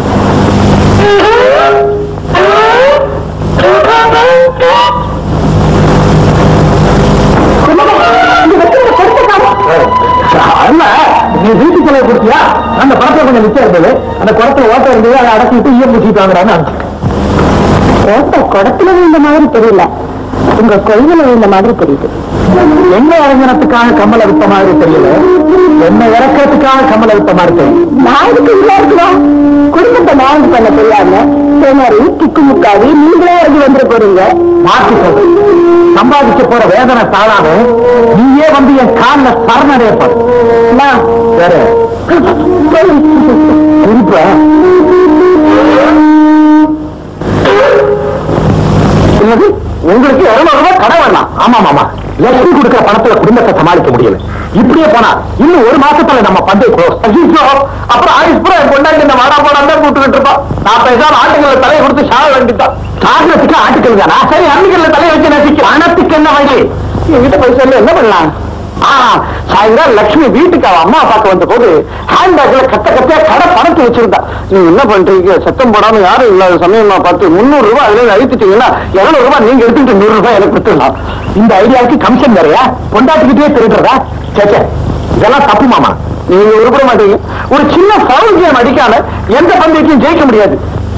இந்த வச்சிருந்த கொடுத்த காலம் அல்ல நீ வீட்டு செலவு கொடுத்தியா அந்த பணத்துல கொஞ்சம் மிச்சம் இருந்தது அந்த குளத்துல ஓட்ட இருந்தது அதை அடக்கிட்டு ஈயம் பூசிட்டு வாங்குறான்னு அனுப்பிச்சு ஓட்ட குடத்துல விழுந்த மாதிரி தெரியல உங்க கொள்கையில விழுந்த மாதிரி தெரியுது என்ன இறங்கினத்துக்காக கம்மலை விட்ட மாதிரி தெரியல என்ன இறக்கிறதுக்காக கம்மலை விட்ட மாதிரி தெரியும் நான் இதுக்கு இல்ல இருக்கிறோம் குடும்பத்தை மேனேஜ் பண்ண தெரியாம திணறி திக்கு முக்காவி நீங்களே இறங்கி வந்துட போறீங்க மாற்றி சொல்லு சம்பாதிக்க போற வேதனை தாளாம நீயே வந்து என் கால்ல சரணடைய பாரு நான் வேற குறிப்பா என்னது உங்களுக்கு இருநூறு ரூபாய் கடன் வேண்டாம் ஆமா மாமா லட்சுமி கொடுக்கிற பணத்துல குடும்பத்தை சமாளிக்க முடியல இப்படியே போனா இன்னும் ஒரு மாசத்துல நம்ம பந்தய க்ளோஸ் ஐயோ அப்புறம் ஆயுஷ் பூரா என் பொண்டாட்டி இந்த வாடா போடா தான் கூப்பிட்டுக்கிட்டு இருப்பான் நான் பேசாம ஆட்டுக்கல்ல தலையை கொடுத்து சாக வேண்டித்தான் சாகனத்துக்கு ஆட்டுக்கல் தானா சரி அன்னைக்கல்ல தலையை வச்சு நசிக்க பணத்துக்கு என்ன வழி என்கிட்ட போய் சொல்லி என்ன பண்ணலாம் ஆ சாயந்தரம் லட்சுமி வீட்டுக்கு அவ அம்மா பார்க்க வந்த போது ஹேண்ட்பேக்ல கத்த கத்தையா கடை பணத்தை வச்சிருந்தா நீங்க என்ன பண்றீங்க சத்தம் போடாம யாரும் இல்லாத சமயமா பார்த்து முந்நூறு ரூபாய் அதுல அழித்துட்டீங்கன்னா இருநூறு ரூபாய் நீங்க எடுத்துட்டு நூறு ரூபாய் எனக்கு கொடுத்துடலாம் இந்த ஐடியாவுக்கு கமிஷன் வேறையா பொண்டாட்டிக்கிட்டே திருடுறதா சேச்சே இதெல்லாம் தப்பு மாமா நீங்க உருப்பட மாட்டீங்க ஒரு சின்ன ஃபவுல் கேம் அடிக்காம எந்த பந்தயத்தையும் ஜெயிக்க முடியாது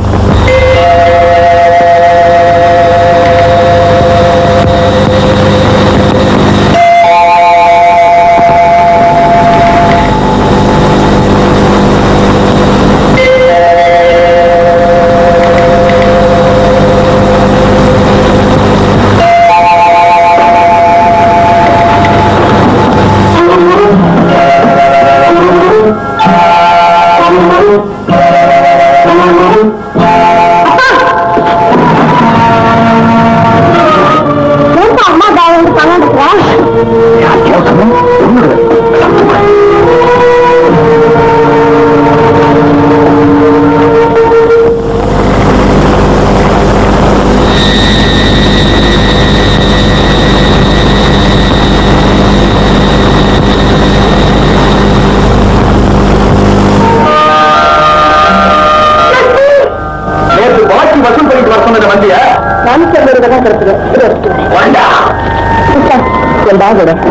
ஏன்பா அம்மா தாய் வந்து பணம் எடுக்கிறேன் நேற்று பாக்கி வசூல் பண்ணிட்டு வர சொன்னது வண்டிய நான் சொல்றது தான் கொடுத்துருவேன் வண்டா என் பேக் விட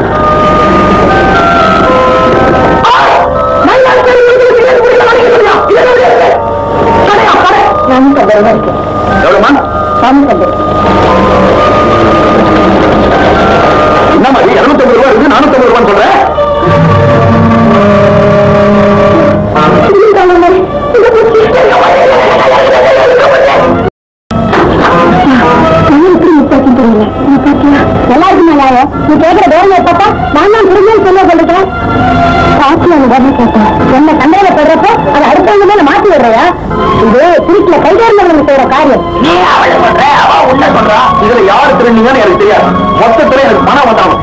நான் சொல்றதா இருக்கேன் எவ்வளவுமா நான் சொல்றேன் என்ன மாதிரி இருநூத்தி ஐம்பது ரூபாய் இருக்கு நானூத்தி ஐம்பது ரூபான்னு சொல்றேன் நல்லா இருக்குமா யாரோ நீ கேட்கிற வேலையை பார்த்தா நான் தான் புரிஞ்சு சொல்ல சொல்லிட்டேன் காசுல நீ பதில் கேட்டேன் என்ன சண்டையில போடுறப்போ அதை அடுத்தவங்க மேல மாத்தி விடுறையா இது திருச்சில கைகாரங்க செய்யற காரியம் நீ அவளை பண்ற அவ உன்ன சொல்றா இதுல யாரு திருநீங்கன்னு எனக்கு தெரியாது மொத்தத்துல எனக்கு பணம் வந்தாலும்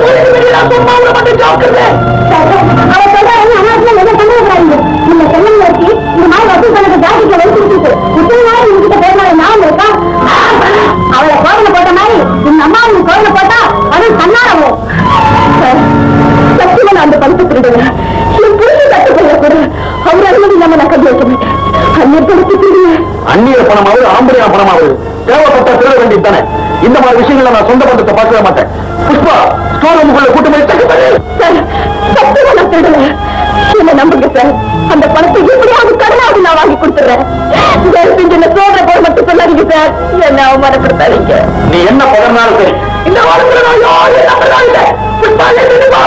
அவ சொல்றாங்க அனாவசியம் எதை சந்தேகப்படாதீங்க இந்த செல்லம் வச்சு இந்த மாதிரி வசூல் கணக்கு ஜாக்கெட்ல வச்சு கொடுத்துட்டு இத்தனை நாள் உங்ககிட்ட பேசினால ஞாபகம் இருக்கா அவளை கோவில போட்ட மாதிரி இந்த அம்மா உங்க கோவில போட்டா அது தன்னாரவும் சத்தியமா நான் அந்த பணத்தை திருடுவேன் என் புரிஞ்சு கட்டு கொள்ள கூட அவர் அனுமதி இல்லாம நான் கட்டி வைக்க மாட்டேன் அந்நிய பணத்தை திருடுவேன் அந்நிய பணமாவது ஆம்பளையா பணமாவது தேவைப்பட்ட திருட வேண்டியது தானே இந்த மாதிரி விஷயங்களை நான் சொந்த பந்தத்தை பார்க்கவே மாட்டேன் புஷ்பா ஸ்டோர் ரூமுக்குள்ள கூட்டு போய் செக் பண்ணு சார் சத்தியமா நான் திருடல என்ன நம்புங்க சார் அந்த பணத்தை எப்படியாவது கடனாவது நான் வாங்கி கொடுத்துறேன் தயவு செஞ்சு என்ன சோதனை போட மட்டும் சொல்லாதீங்க சார் என்ன அவமானப்படுத்தாதீங்க நீ என்ன பகர்னாலும் சரி இந்த வாழ்க்கையில நான் யாரையும் நம்புறதா இல்ல. புஷ்பா, நீ நினைப்பா.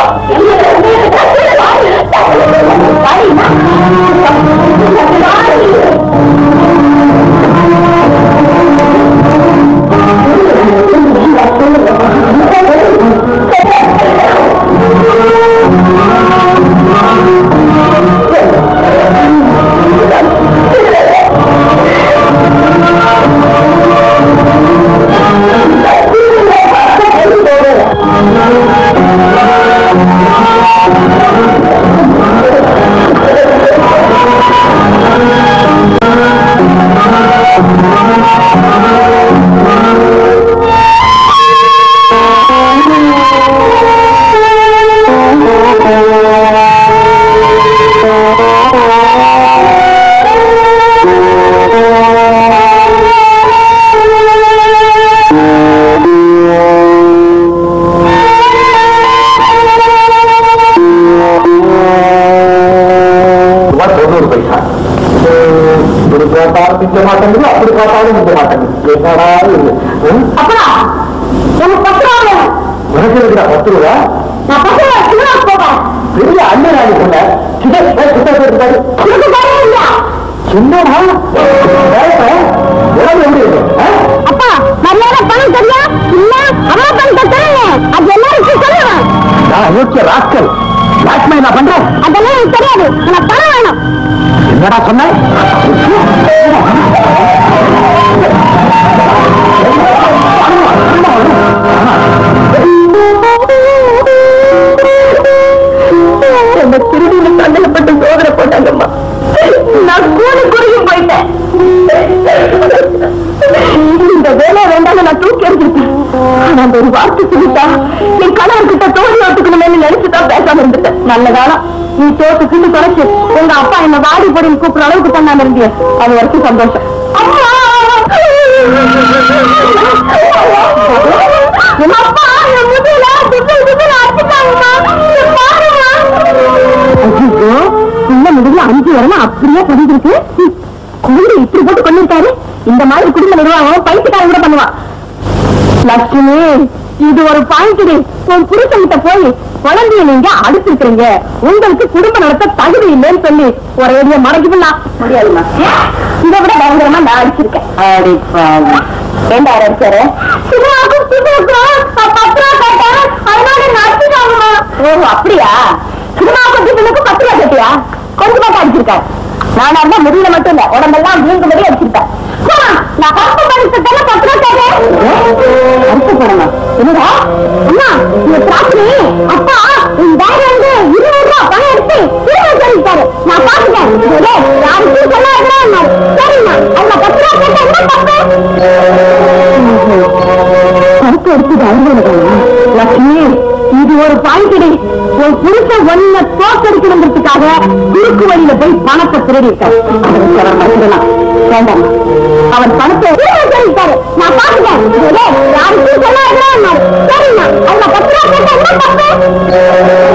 Thank you. எதுக்குடா பத்து ரூபா நான் பசங்க சினிமா போவேன் பெரிய அண்ணன் நாடி சொன்ன சிதே சித்தா இருக்காரு உனக்கு பயம் இல்லையா என்னடா உடம்பு எப்படி இருக்கு ஆ? அப்பா மரியாதை பணம் தெரியா இல்ல அம்மா பணத்தை தருங்க அது எல்லாருக்கும் சொல்லுவேன் நான் யோசிச்ச ராஸ்கல் லாட்மே நான் பண்றேன் அதெல்லாம் எனக்கு தெரியாது எனக்கு பணம் வேணும் என்னடா சொன்ன அந்த திருடியில சந்தனப்பட்டு சோதனை போட்டாங்கம்மா நான் கூட குறுகி போயிட்டேன் இந்த வேலை வேண்டாம் நான் தூக்கி எறிஞ்சிருப்பேன் ஆனா அந்த ஒரு வார்த்தை சொல்லிட்டா என் கணவர்கிட்ட தோல்வி ஒத்துக்கணுமே நினைச்சுதான் பேசாம இருந்துட்டேன் நல்ல காலம் நீ தோத்து கிண்டு குறைச்சு உங்க அப்பா என்ன வாடி பொடின்னு கூப்பிடுற அளவுக்கு பண்ணாம இருந்திய அது வரைக்கும் சந்தோஷம் அம்மா! என் அப்பா என் முதுகுல துப்பில் துப்பில் அடிச்சுட்டாங்கம்மா. இங்க பாரும்மா. ஐயோ, உள்ள முதுகுல அஞ்சு வரணும் அப்படியே பதிஞ்சிருக்கு குழந்தை இப்படி போட்டு கொண்டுட்டாரு இந்த மாதிரி குடும்ப நிர்வாகம் பைத்தியக்காரன் கூட பண்ணுவான் லட்சுமி இது ஒரு பாயிண்ட் உன் புருஷன்கிட்ட போய் குழந்தைய நீங்க அடிச்சிருக்கீங்க உங்களுக்கு குடும்பம் நடத்த தகுதி இல்லைன்னு சொல்லி ஒரே மடக்கி பண்ணலாம் முடியாதுமா இதை விட பயங்கரமா நான் அடிச்சிருக்கேன் ரெண்டாயிரம் அடிச்சாரு ஓ அப்படியா சினிமா பத்தி பிள்ளைக்கு பத்து ரூபா கட்டியா கொஞ்சம் மட்டும் அடிச்சிருக்காரு நானா இருந்தா முடியல மட்டும் இல்ல உடம்பெல்லாம் வீங்கும்படி அடிச்சிருக்கேன் அம்மா, நான் பத்து படிச்சதால பத்து ரூபா கேட்டேன் அடிச்சு போடணும் என்னடா அம்மா இந்த ராத்திரி அப்பா உன் பேங்க்ல இருந்து இருபது ரூபா பணம் எடுத்து திரும்ப சொல்லிட்டாரு நான் பாத்துட்டேன் டேய், யாருக்கும் சொல்லாதடா சரிம்மா அதுல பத்து ரூபா கேட்டா என்ன தப்பு கருத்து எடுத்தது அனுபவம் லட்சுமி இது ஒரு பாய்கடி உன் புருஷன் ஒன்ன தோக்கடிக்கணுங்கிறதுக்காக குறுக்கு வழியில போய் பணத்தை திருடிட்டார் வேண்டாம் அவர் பணத்தை திரும்ப சொல்லிட்டாரு நான் பாத்துட்டேன் டேய், யாருக்கும் சொல்லாதடா சரிம்மா அதுல பத்து ரூபா கேட்டா என்ன தப்பு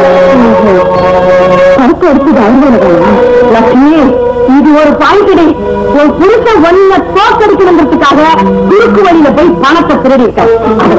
கருத்து எடுத்தது அனுபவம் லட்சுமி இது ஒரு பாய்கடி உன் புருஷன் ஒன்ன தோக்கடிக்கணுங்கிறதுக்காக குறுக்கு வழியில போய் பணத்தை திருடிட்டார்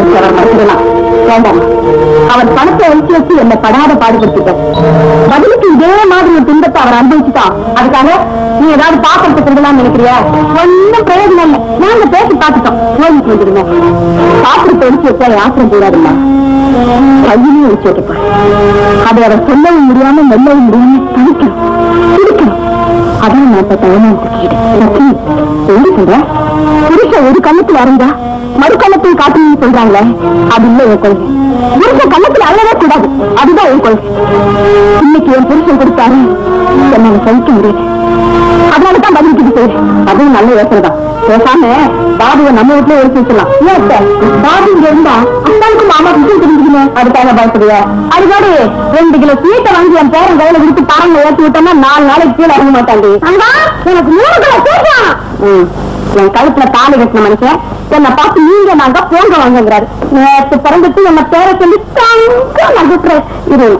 வேண்டாம் அவன் பணத்தை ஒழிச்சு வச்சு என்னை படாத பாடுபடுத்திட்டார் பதிலுக்கு இதே மாதிரி ஒரு துன்பத்தை அவர் அனுபவிச்சுட்டான் அதுக்காக நீ ஏதாவது பாத்திரத்தை திருடலாம்னு நினைக்கிறியா ஒன்னும் பிரயோஜனம் இல்லை நாங்க பேசி பார்த்துட்டோம் கோவிலுக்கு வந்துருங்க பாத்திரத்தை ஒழிச்சு வச்சா யாத்திரம் கூடாதுல்ல கையிலையும் ஒழிச்சு வைக்கப்பா அதை அவர் சொல்லவும் முடியாம மெல்லவும் முடியாம துடிக்கணும் துடிக்கணும் அதான் நான் இப்ப தலைமையிட்டு என்ன சொல்ற புருஷன் ஒரு கண்ணத்துல அரைஞ்சா மறு கண்ணத்தில் காட்டணும்னு சொல்றாங்களே அது இல்ல என் கொள்கை புருஷன் கண்ணத்துல அழவே கூடாது அதுதான் என் கொள்கை இன்னைக்கு என் புருஷன் கொடுத்தாரு என்னால சகிக்க முடியல அதனாலதான் பதிலுக்கு செய்யுது அதுவும் நல்ல யோசனை தான் பேசாம பாபுவை நம்ம வீட்டுல எடுத்து வச்சிடலாம் ஏன் சார் பாபு இங்க இருந்தா அத்தாவுக்கு மாமா விஷயம் தெரிஞ்சுக்கணும் அதுக்காக பயப்படுறியா அதுக்காடி ரெண்டு கிலோ சீட்டை வாங்கி என் பேரன் கையில விடுத்து பாருங்க ஏற்றி விட்டோம்னா நாலு நாளைக்கு கீழே இறங்க மாட்டாண்டி எனக்கு மூணு கிலோ சீட்டா என் கழுத்துல தாலி கட்டின மனுஷன் என்னை பார்த்து நீங்க நாங்க போங்க வாங்குங்கிறாரு நேற்று பிறந்துட்டு நம்ம பேரை சொல்லி தங்க நகுட்டுறேன் இது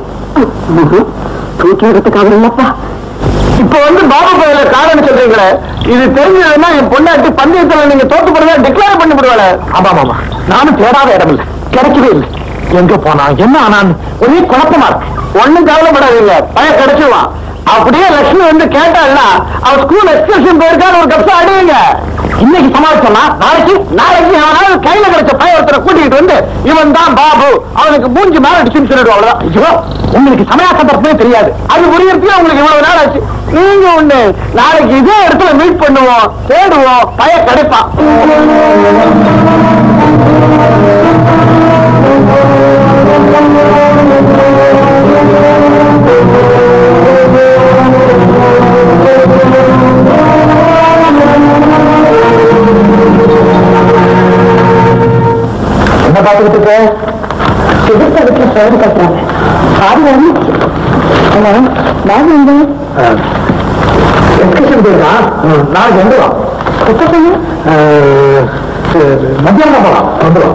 தூக்கி எடுத்துக்கு அவர் இல்லப்பா இப்ப வந்து பாபா கோயில காரணம் சொல்றீங்களே இது தெரிஞ்சதுன்னா என் பொண்டாட்டி பந்தயத்துல நீங்க தோத்து போறதா டிக்ளேர் பண்ணி விடுவாள ஆமா ஆமா நானும் தேடாத இடம் இல்ல கிடைக்கவே இல்லை எங்க போனா என்ன ஆனான்னு ஒரே குழப்பமா இருக்கு ஒண்ணும் கவலைப்படாதீங்க பையன் கிடைச்சிருவான் அப்படியே லட்சுமி வந்து கேட்டாள்னா அவ ஸ்கூல் எக்ஸ்கர்ஷன் போயிருக்கான்னு ஒரு கப்சா அடியுங்க இன்னைக்கு சமாளிச்சலாம் நாளைக்கு நாளைக்கு அவனாவது கையில கிடைச்ச பையன் ஒருத்தரை கூட்டிட்டு வந்து இவன் தான் பாபு அவனுக்கு மூஞ்சி மேல அடிச்சுன்னு சொல்லிடுவோம் அவ்வளவுதான் ஐயோ உங்களுக்கு சமய சந்தர்ப்பமே தெரியாது அது புரியறதுக்கு உங்களுக்கு இவ்வளவு நாள் ஆச்சு நீங்க ஒண்ணு நாளைக்கு இதே இடத்துல மீட் பண்ணுவோம் தேடுவோம் பய கிடைப்பான் என்ன பார்த்துக்கிட்டு இருக்க எதிர்த்த வீட்டுல சோறு கட்டுறாங்க ஆறு வந்துச்சு ஹலோ பாபு எங்க எக்ஸ்கர்ஷன் போயிருக்கா நாளைக்கு வந்துடும் எப்ப சொன்ன மத்தியானம் போலாம் வந்துடும்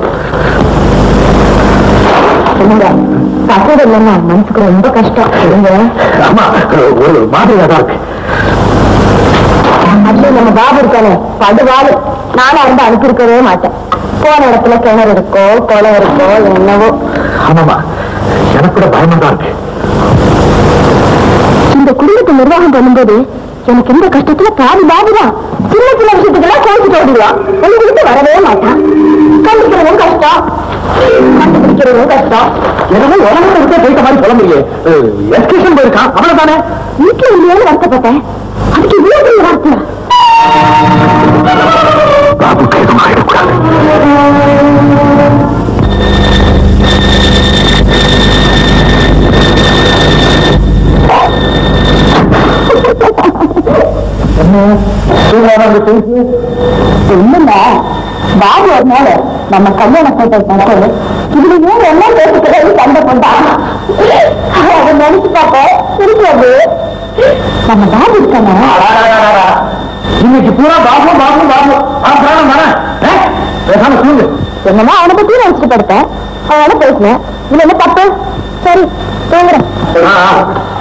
என்னங்க பசங்க இல்லைன்னா மனசுக்கு ரொம்ப கஷ்டம் இல்லைங்க ஆமா ஒரு மாதிரியா தான் இருக்கு அப்படியே நம்ம பாபு இருக்கானே படுவாடு நானும் வந்து அனுப்பியிருக்கவே மாட்டேன் போன இடத்துல கிணறு இருக்கோ குளம் இருக்கோ என்னவோ ஆமாமா எனக்கு கூட பயமா தான் இருக்கு இந்த குடும்பத்தை நிர்வாகம் பண்ணும்போது எனக்கு இந்த கஷ்டத்துல பாதி பாதிதான் சின்ன சின்ன விஷயத்துக்கெல்லாம் கோவிச்சுட்டு ஓடிடுவான் உங்ககிட்ட வரவே மாட்டான் கண்டுக்கிறதும் கஷ்டம் கண்டுபிடிக்கிறதும் கஷ்டம் என்னமோ உலகத்தை விட்டே போயிட்ட மாதிரி சொல்ல முடியும் எஸ்கேஷன் போயிருக்கான் அவ்வளவுதானே வீட்டுல இல்லையான்னு வருத்தப்பட்டேன் அதுக்கு இவ்வளவு பெரிய வார்த்தை பாபுக்கு எதுவும் ஆயிடக்கூடாது இல்லைங்க பாபு ஒரு நாள் நம்ம கல்யாண போட்டோ பார்த்து இதுல ஏன் என்ன பேசுகிறது சண்டை போட்டான் அதை நினைச்சு பார்ப்போம் இருக்கிறது நம்ம பாபு இருக்காங்க இன்னைக்கு பூரா பாபு பாபு பாபு அப்புறம் வரேன் பேசாம தூங்கு என்னமோ அவனை பத்தி நினைச்சிட்டு படுத்தேன் அவனோட பேசினேன் இதுல என்ன தப்பு சரி தூங்குறேன் ஆ, ஆ.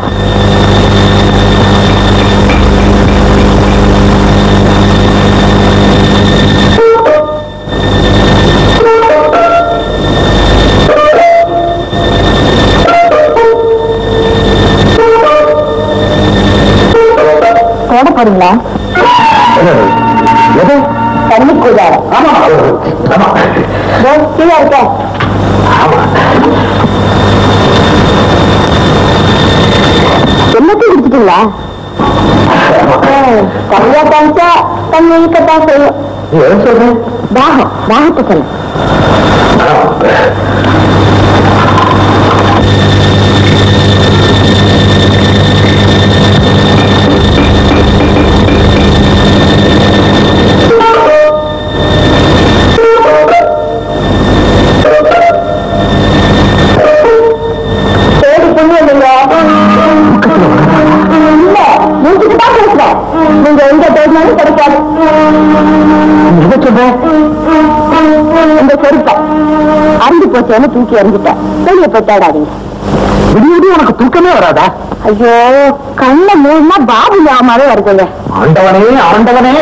போட போறீங்களா எது தண்ணி கூடாரம் ஆமா ஆமா கீழே இருக்க எல்லாத்தையும் குடிச்சிட்டீங்களா சரியா காமிச்சா தண்ணி இருக்கத்தான் செய்யும் நீ எதை சொல்ற தாகம் தாகத்தை சொல்லு தேடி புண்ணு இல்லைங்க இல்ல மூச்சுக்கு தான் பேசுறேன் நீங்க எங்க தேடினாலும் கிடைக்காது எதை சொல்ற இந்த செருப்பை அருந்து போச்சேன்னு தூக்கி எறிஞ்சிட்டேன் வெளியே போய் தேடாதீங்க விடிய விடிய உனக்கு தூக்கமே வராதா ஐயோ கண்ண மூணுனா பாபு ஞாபகமாவே வருதுங்க ஆண்டவனே ஆண்டவனே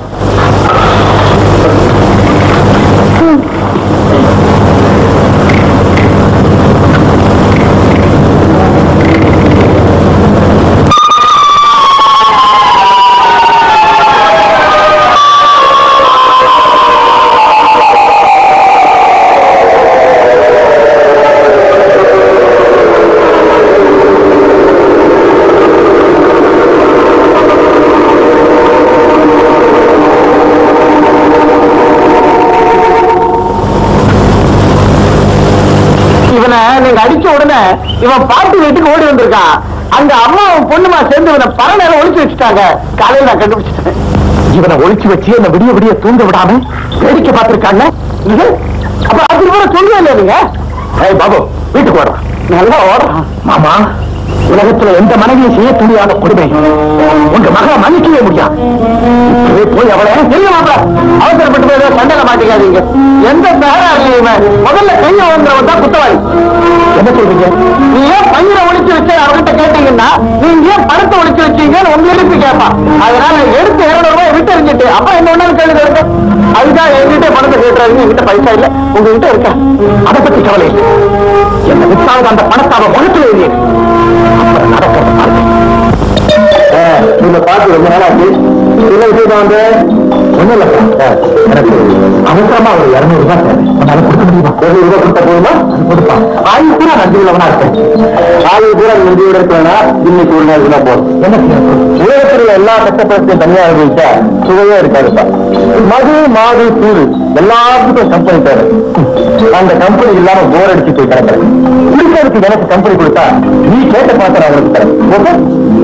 இவனை நீங்க அடிச்ச உடனே இவன் பாட்டி வீட்டுக்கு ஓடி வந்திருக்கான் அங்க அம்மாவும் பொண்ணுமா சேர்ந்து இவனை பல நேரம் ஒளிச்சு வச்சுட்டாங்க காலையில நான் கண்டுபிடிச்சிட்டேன் இவனை ஒளிச்சு வச்சு அந்த விடிய விடிய தூங்க விடாம வேடிக்கை பார்த்திருக்காங்க இது அப்ப அது கூட சொல்லவே இல்லை நீங்க ஏய் பாபு வீட்டுக்கு ஓடுறான் நல்லா ஓடுறான் மாமா உலகத்துல எந்த மனைவியும் செய்ய துணியாத கொடுமை உங்க மகளை மன்னிக்கவே முடியாது இப்பவே போய் அவளை தெரியுமா அவசரப்பட்டு போய் ஏதோ சண்டையில மாட்டிக்காதீங்க எந்த மேலாளி இவன் முதல்ல கையை வாங்குறவன் தான் குத்தவாளி என்ன சொல்றீங்க நீ ஏன் பயிரை ஒழிச்சு வச்சு அவர்கிட்ட கேட்டீங்கன்னா நீங்க ஏன் பணத்தை ஒழிச்சு வச்சீங்கன்னு உங்க எழுப்பி கேட்பான் அதனால எடுத்து இருநூறு ரூபாய் விட்டு எறிஞ்சிட்டு அப்ப என்ன ஒண்ணு கேள்வி கேட்க அதுதான் என்கிட்ட பணத்தை கேட்டுறாங்க என்கிட்ட பைசா இல்ல உங்ககிட்ட இருக்க அதை பத்தி கவலை இல்லை என்ன வித்தாவது அந்த பணத்தை அவன் முகத்துல எழுதியது அப்புறம் நடக்கிறத பாருங்க நீங்க பார்த்து ரொம்ப நாள் ஆச்சு என்ன விஷயம் வந்து ஒண்ணும் இல்ல எனக்கு அவசரமா ஒரு இருநூறு ரூபாய் தேவை உன்னால கொடுக்க முடியுமா ஒரு ரூபாய் கொடுத்த போதுமா கொடுப்பான் ஆயுள் கூட நன்றி உள்ளவனா இருக்கேன் ஆயுள் கூட நன்றியோட இருக்கா இன்னைக்கு ஒரு நாள் தான் போதும் என்ன உலகத்தில் எல்லா கஷ்டப்படத்தையும் தனியா அனுபவிச்சா சுவையே இருக்காதுப்பா மது மாது கூறு எல்லாத்துக்கும் கம்பெனி தேவை அந்த கம்பெனி இல்லாம போர் அடிச்சு போய் கிடக்கிறேன் குடிக்கிறதுக்கு எனக்கு கம்பெனி கொடுத்தா நீ கேட்ட பாத்திரம் அவருக்கு தரேன் ஓகே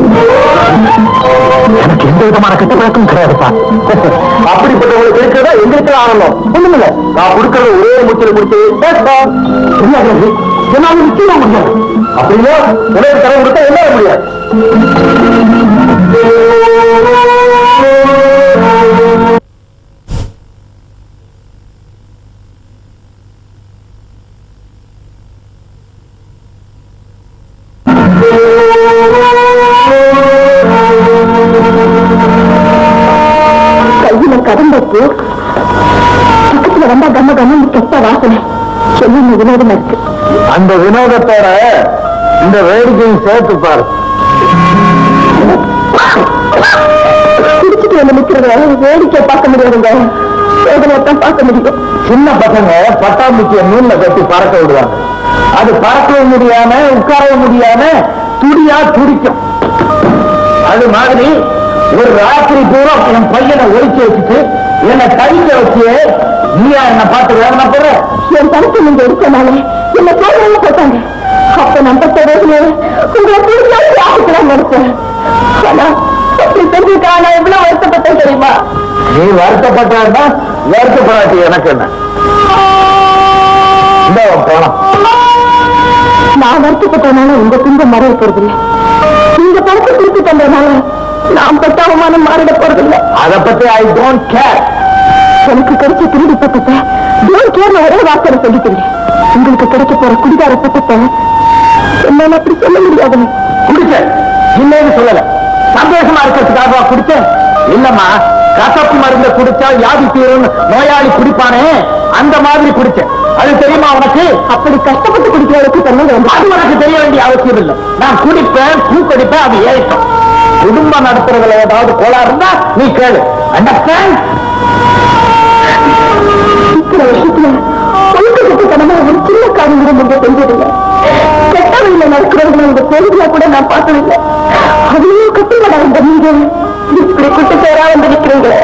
எனக்கு எந்த விதமான கெட்ட பழக்கமும் கிடையாதுப்பா அப்படிப்பட்டவங்களுக்கு இருக்கிறதா எங்களுக்கு ஆகணும் ஒண்ணுமில்ல நான் கொடுக்கறது ஒரே முச்சில முடிச்சு தெரியாது என்னால நிச்சயம் முடியாது அப்படின்னா ஒரே தரம் கொடுத்தா என்ன முடியாது கையில கதம்பப்பு பக்கத்துல வந்தா கம்ம கம்ம கெட்ட வாசனை என்ன வினோதம் இருக்கு அந்த வினோதத்தோட இந்த வேடிக்கையும் சேர்த்து பாரு குடிச்சிட்டு வந்து நிக்கிறத வேடிக்கை பார்க்க முடியாதுங்க வேதனையத்தான் பார்க்க முடியும் சின்ன பசங்க பட்டாம்பூச்சிய நூல்ல கட்டி பறக்க விடுவாங்க அது பறக்கவும் முடியாம உட்காரவும் முடியாம துடியா துடிக்கும் அது மாதிரி ஒரு ராத்திரி பூரா என் பையனை ஒழிச்சு வச்சுட்டு என்னை தவிக்க வச்சு நீயா என்ன பார்த்து வேதனைப்படுற என் தனக்கு நீங்க இருக்கனால என்ன சோதனை போட்டாங்க அப்ப நம்ம தொடர்பு உங்களை புரிஞ்சாலும் யாருக்கெல்லாம் நினைச்சேன் ஆனா அப்படி தெரிஞ்சுக்கா நான் எவ்வளவு வருத்தப்பட்டேன் தெரியுமா நீ வருத்தப்பட்டா வருத்தப்படாட்டி எனக்கு என்ன இந்த போலாம் நான் வருத்தப்பட்டனால உங்க துன்பம் மறைய போறதில்லை நீங்க பணத்தை திருப்பி தந்ததுனால நான் பட்ட அவமானம் மாறிட போறதில்லை அதை பத்தி ஐ டோன்ட் கேர் எனக்கு கிடைச்ச திருடி பட்டத்தை டோன் கேர்ல ஒரே வார்த்தை சொல்லிக்கிறேன் உங்களுக்கு கிடைக்க போற குடிகார பட்டத்தை என்னால அப்படி சொல்ல முடியாது குடிச்சேன் இல்லைன்னு சொல்லல சந்தோஷமா இருக்கிறதுக்காக குடிச்சேன் இல்லம்மா கசப்பு மருந்த குடிச்சா வியாதி தீரும் நோயாளி குடிப்பானே அந்த மாதிரி குடிச்சேன் அது தெரியுமா உனக்கு அப்படி கஷ்டப்பட்டு குடிக்கிறவருக்கு சொன்னது வந்து அது உனக்கு தெரிய வேண்டிய அவசியம் இல்லை நான் குடிப்பேன் பூ கடிப்பேன் அது ஏற்கும் குடும்பம் நடத்துறதுல ஏதாவது கோளாறு இருந்தா நீ கேளு அண்டர்ஸ்டாண்ட் இத்தனை வருஷத்துல ஒழுங்கு கட்டுத்தனமா ஒரு சின்ன காரியம் கூட நீங்க செஞ்சதில்லை கெட்ட வழியில நடக்கிறவங்க உங்க பொழுதுல கூட நான் பார்த்ததில்லை அவ்வளவு கட்டுப்படா இந்த நீங்க இப்படி குட்டு பேரா வந்து நிக்கிறீங்களே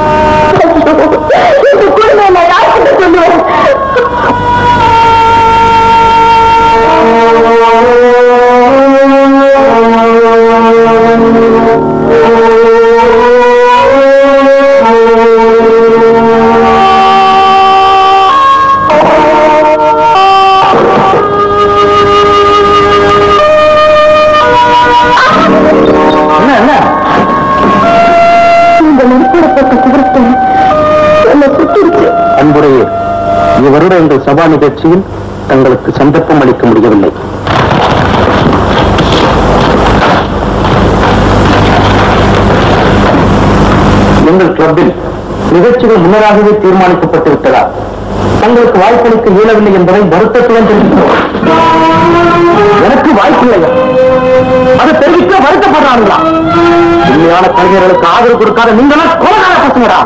இந்த குடும்பம் நான் யாருக்கிட்ட சொல்லுவேன் என்ன என்ன இந்த நெருப்படப்பட்ட சிவத்தை என்னை சுத்திருச்சு அன்புடைய இவ்வருட எங்கள் சபா நிகழ்ச்சியில் தங்களுக்கு சந்தர்ப்பம் அளிக்க முடியவில்லை எங்கள் கிளப்பில் நிகழ்ச்சிகள் முன்னராகவே தீர்மானிக்கப்பட்டு விட்டதா தங்களுக்கு வாய்ப்பளிக்க இயலவில்லை என்பதை வருத்தத்துடன் தெரிவிக்கிறோம் எனக்கு வாய்ப்பில்லையா அதை தெரிவிக்க வருத்தப்படுறாங்களா உண்மையான கலைஞர்களுக்கு ஆதரவு கொடுக்காத நீங்களா கொலகார பசங்கடா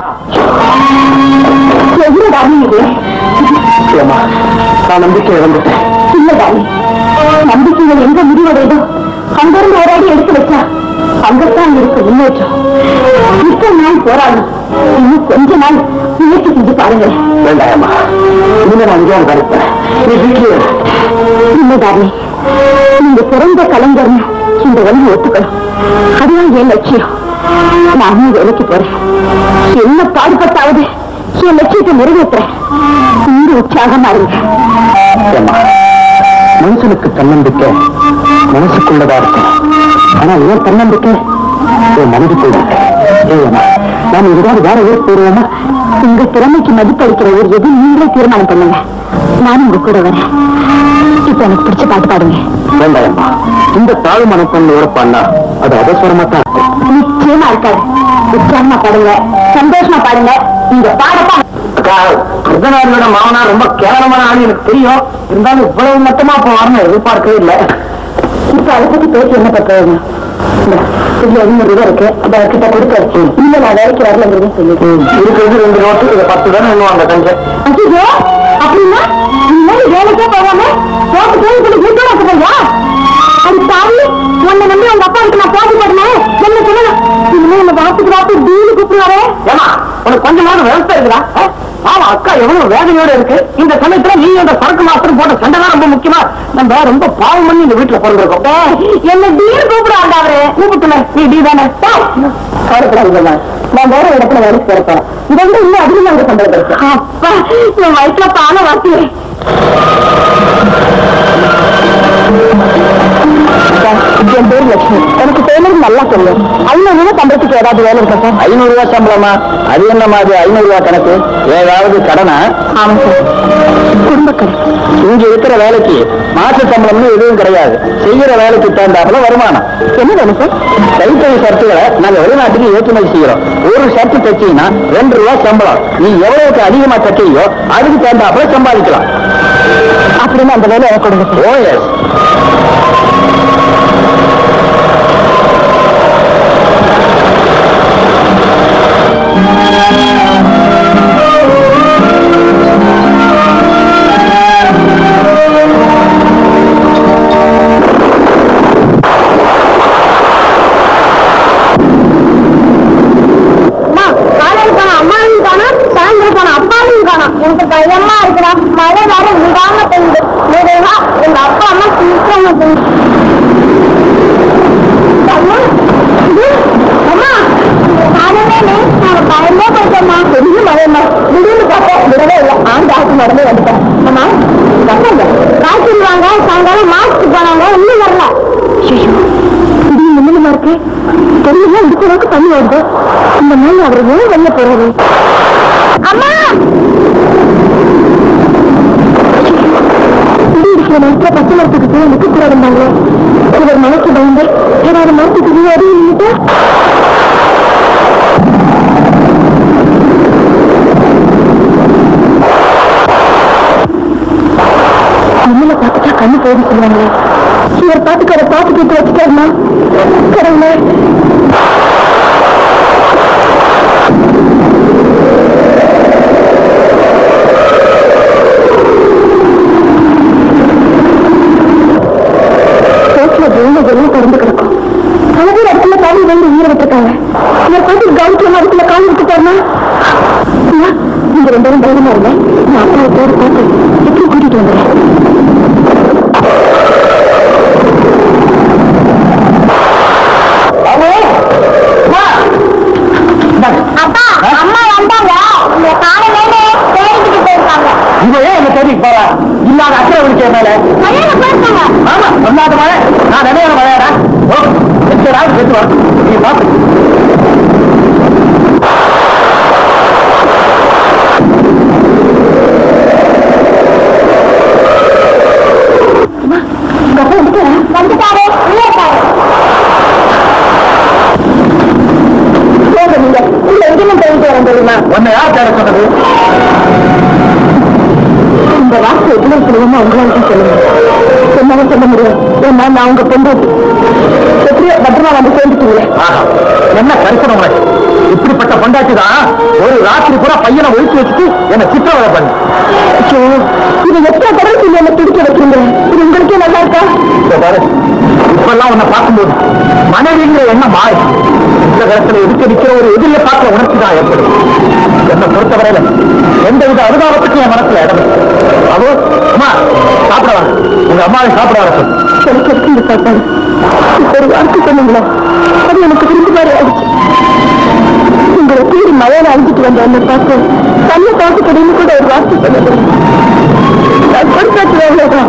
என்ன தானி இது ஏம்மா, நான் நம்பிக்கை இழந்துட்டேன் இல்ல தானி நம்பிக்கைகள் எங்க முடிவடையதோ அங்கிருந்து ஒரு அடி எடுத்து வச்சா அங்கத்தான் இருக்கு முன்னேற்றம் இத்தனை நாள் போராடும் இன்னும் கொஞ்ச நாள் முயற்சி செஞ்சு பாருங்க வேண்டாயம்மா இனிமே நான் இங்கே கருப்பேன் நீ வீட்டிலே இரு. இல்லதாரி நீங்க சிறந்த கலைஞர்னு இந்த வழியை ஒத்துக்கணும் அதுதான் என் லட்சியம் நானும் வேலைக்கு போறேன் என்ன பாடுபட்டாவது என் லட்சியத்தை நிறைவேற்றுறேன் நீங்க உற்சாகமா இருங்க ஏம்மா, மனுஷனுக்கு தன்னம்பிக்கை மனசுக்குள்ளதா இருக்கும் ஆனா ஏன் தன்னம்பிக்கை என் மனதுக்குள்ள ஏமா நாம ஏதாவது வேற ஊருக்கு போடுவோமா உங்க திறமைக்கு மதிப்பளிக்கிற ஒரு எது நீங்களே தீர்மானம் பண்ணுங்க நானும் உங்க கூட வரேன் இப்ப எனக்கு பிடிச்ச பாட்டு பாடுங்க வேண்டாயம்மா இந்த தாழ்வு மனப்பான்மையோட பண்ணா அது அவசரமா தான் இருக்கும் நிச்சயமா இருக்காது உற்சாகமா பாடுங்க சந்தோஷமா பாடுங்க நீங்க பாடப்பா அக்கா கருதனாரோட மாமனார் ரொம்ப கேவலமான ஆள் எனக்கு தெரியும் இருந்தாலும் இவ்வளவு மட்டமா அப்ப வரணும் எதிர்பார்க்கவே இல்லை இப்ப அதை பத்தி பேசி என்ன பண்றது இதுல ஐநூறு ரூபாய் இருக்கு அதை கிட்ட கொடுக்க இல்ல நான் வேலைக்கு வரலங்கிறதே சொல்லி இருக்கிறது ரெண்டு நோட்டு இதை பத்து தானே எண்ணுவாங்க கஞ்ச ஐயோ அப்படின்னா இனிமேல் வேலைக்கே போகாம போட்டு கேள்வி பண்ணி வீட்டோட போயா அது சாமி உன்னை நம்பி உங்க அப்பா கிட்ட நான் போட்டு போடுனேன் என்ன சொல்லணும் இனிமே என்ன வாத்துக்கு வாத்து டீலு கூப்பிடுவாரே ஏமா உனக்கு கொஞ்சமாவது விவசாயம் இருக்குதா ஆ? ஆமா அக்கா எவ்வளவு வேதனையோட இருக்கு இந்த சமயத்துல நீ அந்த சரக்கு மாஸ்டர் போட்ட சண்டை தான் ரொம்ப முக்கியமா நம்ம ரொம்ப பாவம் பண்ணி இந்த வீட்டுல பிறந்திருக்கோம் என்ன டீல் கூப்பிடுவாங்க அவரு கூப்பிட்டுல நீ டி தானே கவலைப்படாதீங்க நான் வேற இடத்துல வேலைக்கு போறேன் இதை விட இன்னும் அதிகமா ஒரு சம்பளம் இருக்கு அப்பா என் வயிற்றுல பானை வாசி என் பேர் லட்சுமி எனக்கு டெய்லர் நல்லா சொல்லும் ஐநூறு ரூபாய் சம்பளத்துக்கு ஏதாவது வேலை இருக்கா சார் ஐநூறு ரூபாய் சம்பளமா அது என்ன மாதிரி ஐநூறு ரூபாய் கணக்கு ஏதாவது கடனா ஆமா சார் குடும்பக்கடை இங்க இருக்கிற வேலைக்கு மாச சம்பளம்னு எதுவும் கிடையாது செய்யற வேலைக்கு தகுந்தாப்புல வருமானம் என்ன வேணும் சார் கைத்தறி ஷர்ட்டுகளை நாங்க வெளிநாட்டுக்கு ஏற்றுமதி செய்யறோம் ஒரு ஷர்ட் தைச்சீங்கன்னா ரெண்டு ரூபாய் சம்பளம் நீ எவ்வளவுக்கு அதிகமா தைக்கிறியோ அதுக்கு தகுந்தாப்புல சம்பாதிக்கலாம் அப்படின்னு அந்த வேலையை கொடுங்க சார் ஓ எஸ் அம்மா காலையில் போன அம்மாவையும் காணும் சாயந்தரம் போன அப்பாவையும் காணும் எனக்கு பயமா இருக்குடா மழை வேற விடாம பெய்யுது மெதுவா எங்க அப்பா அம்மா சீக்கிரமா பெய்யுது அம்மா இது, அம்மா காலையிலே நான் பயந்தே போயிட்டேம்மா பெரிய மழைம்மா திடீர்னு பார்த்தேன் விடவே இல்லை ஆண்டாக்கு நடந்து வந்துட்டேன் அம்மா பசங்க காய்ச்சல் வாங்க சாயங்காலம் மாஸ்க் போனாங்க இன்னும் வரல ஐயோ திடீர்னு மின்னலுமா இருக்கு தெரியல இதுக்கு அளவுக்கு தண்ணி வருது இந்த மாதிரி அவர் ஏன் வெளிய போறாரு அம்மா குடி இருக்கிற நேரத்துல பச்சை மரத்துக்கு போய் நிக்க கூடாதுந்தாங்க இவர் மனசு பயந்து ஏதாவது மரத்துக்கு போய் அடி நின்றுட்டு கண்ணுல பார்த்துட்டா கண்ணு போகுது சொல்லுவாங்களே இவர் பார்த்துக்கு அதை பார்த்து கேட்டு வச்சுட்டாருமா கடவுளே ரோட்ல வெள்ள வெள்ள திறந்து கிடக்கும் பல பேர் இடத்துல காலி வந்து உயிரை விட்டுருக்காங்க இவர் பார்த்து கவுன்சில இடத்துல காலி விட்டுட்டாருன்னா அம்மா, நீங்க ரெண்டு பேரும் தைரியமா இருங்க நான் அப்பாவை தேடி பார்த்து எப்படி கூட்டிட்டு வந்துடுறேன் அப்பா அம்மா வந்தாங்க இந்த காலையில தேடிக்கிட்டு போயிருக்காங்க இவன் ஏன் என்ன தேடிக்கு போறா இல்லாத அக்கறை விழிச்ச மேல கல்யாணம் போயிருக்காங்க ஆமா சொல்லாத மழை நான் நினைவு மழையாடா ஓ எத்தனாவது செத்து வா நீ பார்த்து உங்க அப்பா வந்துட்டாரா வந்துட்டாரு உள்ள இருக்காரு போங்க நீங்க உள்ள எங்கேயும் போயிட்டு வரேன் தெரியுமா உன்னை யார் தேட சொன்னது இந்த வாக்கு எவ்வளவு சுலபமா உங்களால தான் சொல்லுங்க சொன்னாலும் சொல்ல முடியும் ஏன்னா நான் உங்க பொண்ணு எப்படியோ பத்திரமா வந்து சேர்ந்துட்டீங்களே ஆஹா, என்ன கரிசனம் உனக்கு இப்படிப்பட்ட பொண்டாட்டி தான் ஒரு ராத்திரி பூரா பையனை ஒழிச்சு வச்சுட்டு என்ன சித்திரவதை பண்ணு ஐயோ இது எத்தனை தடவை சொல்லி என்ன துடிக்க வைக்கிறீங்க இது உங்களுக்கே நல்லா இருக்கா இதோ பாரு இப்பெல்லாம் உன்னை பார்க்கும்போது மனைவிங்கிற எண்ணம் மாறி இந்த காலத்துல எதுக்கு நிக்கிற ஒரு எதிரில பார்க்கிற உணர்ச்சி தான் ஏற்படும் என்னை பொறுத்தவரையில எந்தவித அனுதாபத்துக்கும் என் மனசுல இடம் இல்லை. அதோ அம்மா சாப்பிட வாங்க உங்க அம்மாவை சாப்பிட வர சொல்லு. எனக்கு எதுக்கு இந்த சாப்பாடு இப்ப ஒரு வார்த்தை சொன்னீங்களே அது எனக்கு விரும்பி மாதிரி ஆயிடுச்சு உங்களை தேடி மழையில அழிஞ்சிட்டு வந்த என்ன பார்த்து தண்ணி பார்த்து கிடையாது கூட ஒரு வார்த்தை சொன்னது நான் பொறுப்பாற்று எவ்வளவுதான்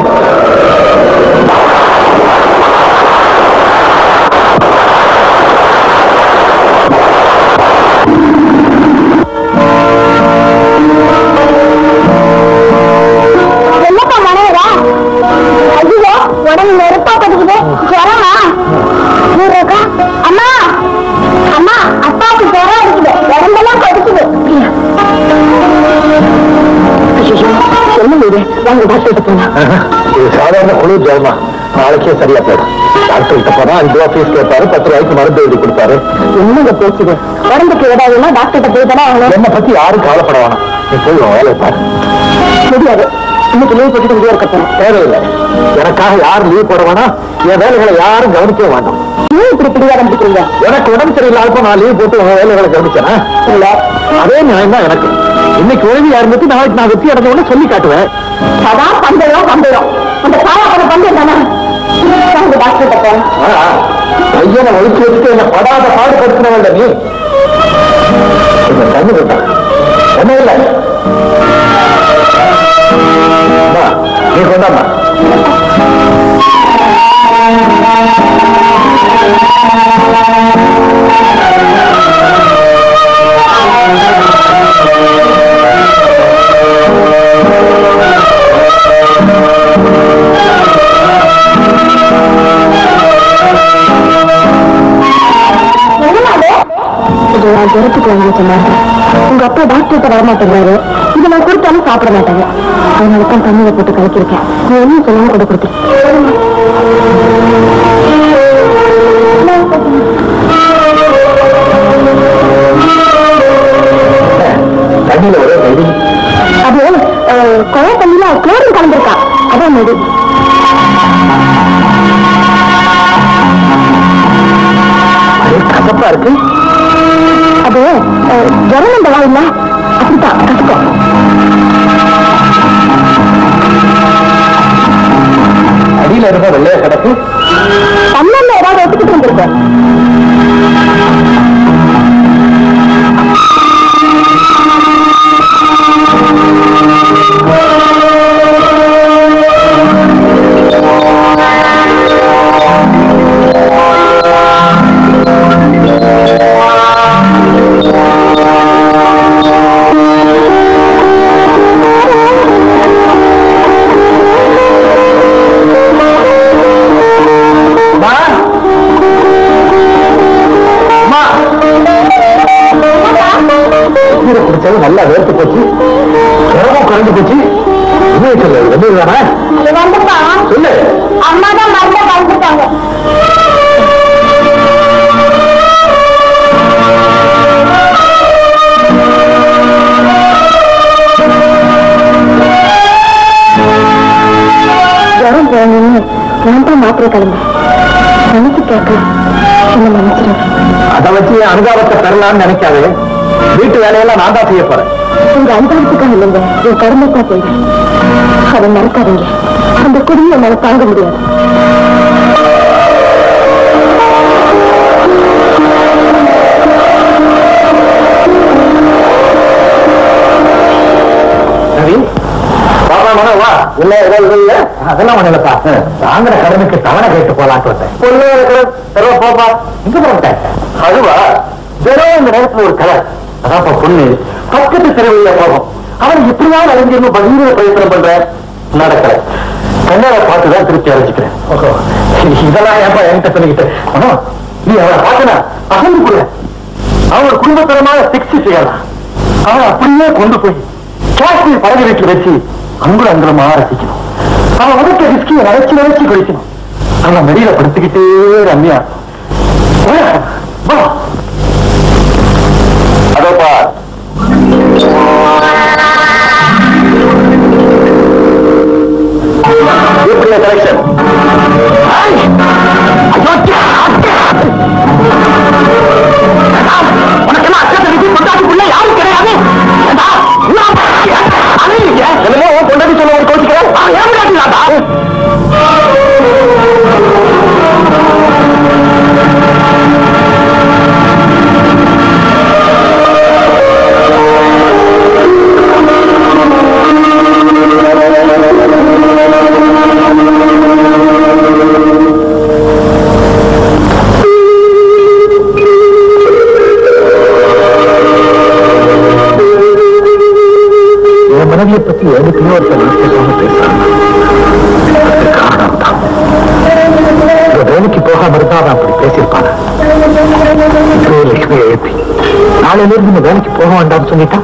என்னப்பா மனைவரா ஐயோ உடம்பு நெருப்பா கொதிக்குது ஜுரமா நூறுக்கா அம்மா அம்மா அப்பாவுக்கு ஜுரம் அடிக்குது உடம்பெல்லாம் கொதிக்குது சொல்லுங்க இது வாங்க டாக்டர் போனா இது சாதாரண குளிர் ஜெயமா நாளைக்கே சரியா போயிடும் டாக்டர் கிட்ட போனா அஞ்சு ரூபா ஃபீஸ் கேட்பாரு பத்து ரூபாய்க்கு மருந்து எழுதி கொடுப்பாரு என்னங்க பேசுது உடம்புக்கு ஏதாவதுன்னா டாக்டர்கிட்ட போய் தானே ஆகணும் என்னை பத்தி யாரும் கவலைப்பட வேணாம் நீ போய் உன் வேலையை பாரு முடியாது இன்னைக்கு லீவ் போட்டுட்டு இங்கே இருக்க போறேன் தேவையில்லை எனக்காக யாரும் லீவ் போட வேணாம் என் வேலைகளை யாரும் கவனிக்கவே வேண்டாம் ஏன் இப்படி பிடிவாரம் பிடிக்கிறீங்க எனக்கு உடம்பு சரியில்லாதப்ப நான் லீவ் போட்டு உன் வேலைகளை கவனிச்சேனா இல்ல அதே நியாயம் தான் எனக்கு இன்னைக்கு உதவியா இருந்துட்டு நாளைக்கு நான் வெற்றி அடைஞ்சவொன்னு சொல்லி காட்டுவேன் அதான் பந்தயம் பந்தயம் அந்த சாவாக்கிற பந்தயம் தானே வாங்க டாக்டர்கிட்ட போறேன் ஆ, பையனை ஒழிச்சு வச்சுட்டு என்ன படாத பாடுபடுத்தினவன் நீ இந்த கண்ணு போட்டான் என்ன இல்லை அம்மா, நீ கொண்டாமா என்னமா அது இது நான் ஜுரத்துக்கு வாங்கி சொன்னாங்க உங்க அப்பா டாக்டர்கிட்ட வர மாட்டேங்கிறாரு இதை நான் கொடுத்தாலும் சாப்பிட மாட்டாங்க அதனால தான் தண்ணியை போட்டு கலக்கிருக்கேன் நீ ஒன்றும் சொல்லாம கொண்டு கொடுத்து தண்ணியில ஒரே வெடி அது அஹ், குழா தண்ணியில குளோரின் கலந்துருக்கா அதான் மெடி அது கசப்பா இருக்கு அது அஹ், ஜுரம் இந்த இல்ல அப்படித்தான் கஷ்டம் அடியில இருந்த வெள்ளைய கிடக்கு தண்ணில ஏதாவது எடுத்துக்கிட்டு வந்திருக்கேன் அம்மா அம்மா நீரை குடிச்சது நல்லா வேர்த்து போச்சு ஜுரமும் குறைஞ்சு போச்சு என்ன சொல்லு வெளியே தானே வந்துப்பா சொல்லு அம்மா தான் மருந்த கலந்துட்டாங்க ஜுரம் போகணும்னு நான் தான் மாத்திரை கலந்தேன் மனசு கேட்கல என்ன மன்னிச்சிருங்க அதை வச்சு என் அனுதாபத்தை பெறலாம்னு நினைக்காது வீட்டு வேலையெல்லாம் நான் தான் செய்ய போறேன் உங்க அனுபவத்துக்காக இல்லைங்க என் கருமைக்கா செய்வேன் அதை மறக்காதீங்க அந்த குடியை என்னால தாங்க முடியாது ரவி பாப்பா மன வா இல்ல ஏதாவது இல்ல அதெல்லாம் ஒண்ணு இல்லப்பா வாங்குற கடனுக்கு தவணை கேட்டு போலான்னு வந்தேன் பொண்ணு இருக்கிற போப்பா இங்க போட்டேன் அதுவா வெறும் இந்த நேரத்துல ஒரு கதை அதான்ப்பா பொண்ணு பக்கத்து தெருவில போகும் அவன் எப்படியாவது அழிஞ்சிருந்து பகிர்ந்து பிரயத்தனம் பண்ற நடக்கல கண்ணால பார்த்துதான் திருப்தி அடைஞ்சுக்கிறேன் இதெல்லாம் ஏன்பா என்கிட்ட சொல்லிக்கிட்டு ஆனா, நீ அவளை பார்த்தனா அகந்து கூட அவன் ஒரு குடும்பத்தரமான செக்ஸ் செய்யலாம் அவன் அப்படியே கொண்டு போய் காஷ்மீர் படகு வீட்டில் வச்சு அங்குல அங்குலமா ரசிக்கணும் அவன் உடக்க விஸ்கியை வளைச்சு வளைச்சு குடிக்கணும் அவன் வெளியில படுத்துக்கிட்டே ரம்யா வா, வா அதோப்பா எப்படி கலெக்ஷன் உனக்கெல்லாம் அச்சத்தை விட்டு கொண்டாடிக்குள்ள யாரும் கிடையாது ஏண்டா? நான் அது இல்லைங்க. என்னமோ உன் பொண்டாட்டி சொல்ல ஒரு கோச்சிக்கிறேன் ஏன் விடாதீங்களாடா என் மனைவியை பத்தி எதுக்குமே ஒருத்தர் பேசாம பேசுறாங்க அதுக்கு காரணம் தான் இவ வேலைக்கு போகாம இருந்தா அவன் அப்படி பேசியிருப்பாங்க இப்போ லட்சுமி எழுப்பி நாளையில இருந்து இந்த வேலைக்கு போக வேண்டாம்னு சொல்லிட்டா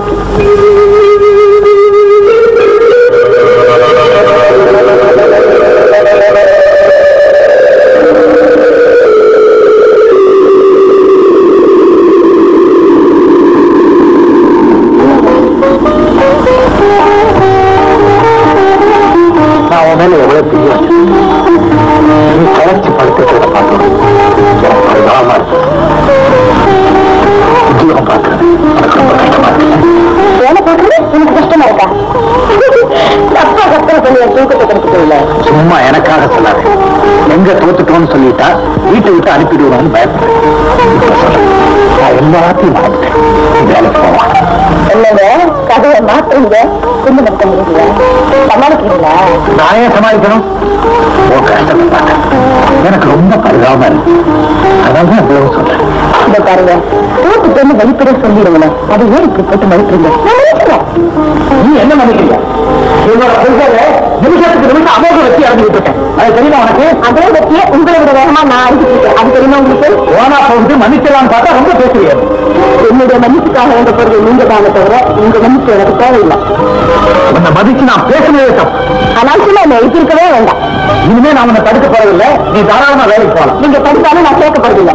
நான் உன் மேல எவ்வளவு பிரிய நீ கலைச்சு படுத்துக்கிறத பார்க்கணும் எனக்கு பரிதாபமா இருக்கு உத்தியோகம் பார்க்கறது எனக்கு ரொம்ப கஷ்டமா இருக்கு வேலை பார்க்கறது எனக்கு கஷ்டமா இருக்கா அப்பா கஷ்டம் சொல்லி என் தூக்கத்தை கெடுத்துட்டு இல்ல சும்மா எனக்காக சொல்லாது எங்க தோத்துட்டோம்னு சொல்லிட்டா வீட்டை விட்டு அனுப்பிடுவோம்னு பயப்படுறேன் இப்ப சொல்றேன். நான் எல்லாத்தையும் மாறிட்டேன் வேலைக்கு போவான் என்னங்க கதையை மாத்துறீங்க குண்டு நடத்த முடியல சமாளிக்கிறீங்களா நான் ஏன் சமாளிக்கணும் உன் கஷ்டத்தை பார்த்தேன் எனக்கு ரொம்ப பரிதாபமா இருக்கு அதான் இவ்வளவு சொல்றேன் இந்த பாருங்க போட்டு வந்து வெளிப்படையா சொல்லிடுங்களேன் அதை ஏன் இப்படி போட்டு மதிக்கிறீங்க நான் மன்னிச்சுக்கிறேன். நீ என்ன நினைக்கிறீங்க என்னோட கொள்கையில நிமிஷத்துக்கு நிமிஷம் அமோக வச்சு இறந்துட்டு இருக்கேன் அது தெரியுமா உனக்கு அதே பற்றியே உங்களை விட வேகமா நான் அழிச்சிட்டு இருக்கேன் அது தெரியுமா உங்களுக்கு ஓனா போகுது மன்னிச்சலாம்னு பார்த்தா ரொம்ப பேசுறீங்க என்னுடைய மன்னிப்புக்காக வேண்ட பொருள் நீங்க தாங்க தவிர உங்க மன்னிப்பு எனக்கு தேவையில்லை உன்னை மதிச்சு நான் பேசுனதே தப்பு அனாவசியமா என்னை எழுப்பியிருக்கவே வேண்டாம் இனிமே நான் உன்னை தடுக்க போறதில்லை நீ தாராளமா வேலைக்கு போகலாம் நீங்க படித்தாலும் நான் கேட்கப்படுறதில்லை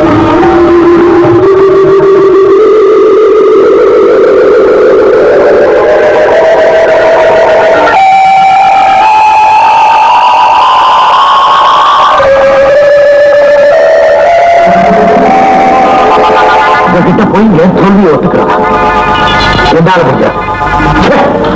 உங்ககிட்ட போய் என் தோல்வியை ஒத்துக்கிறான் என்னால முடியாது ச்சே.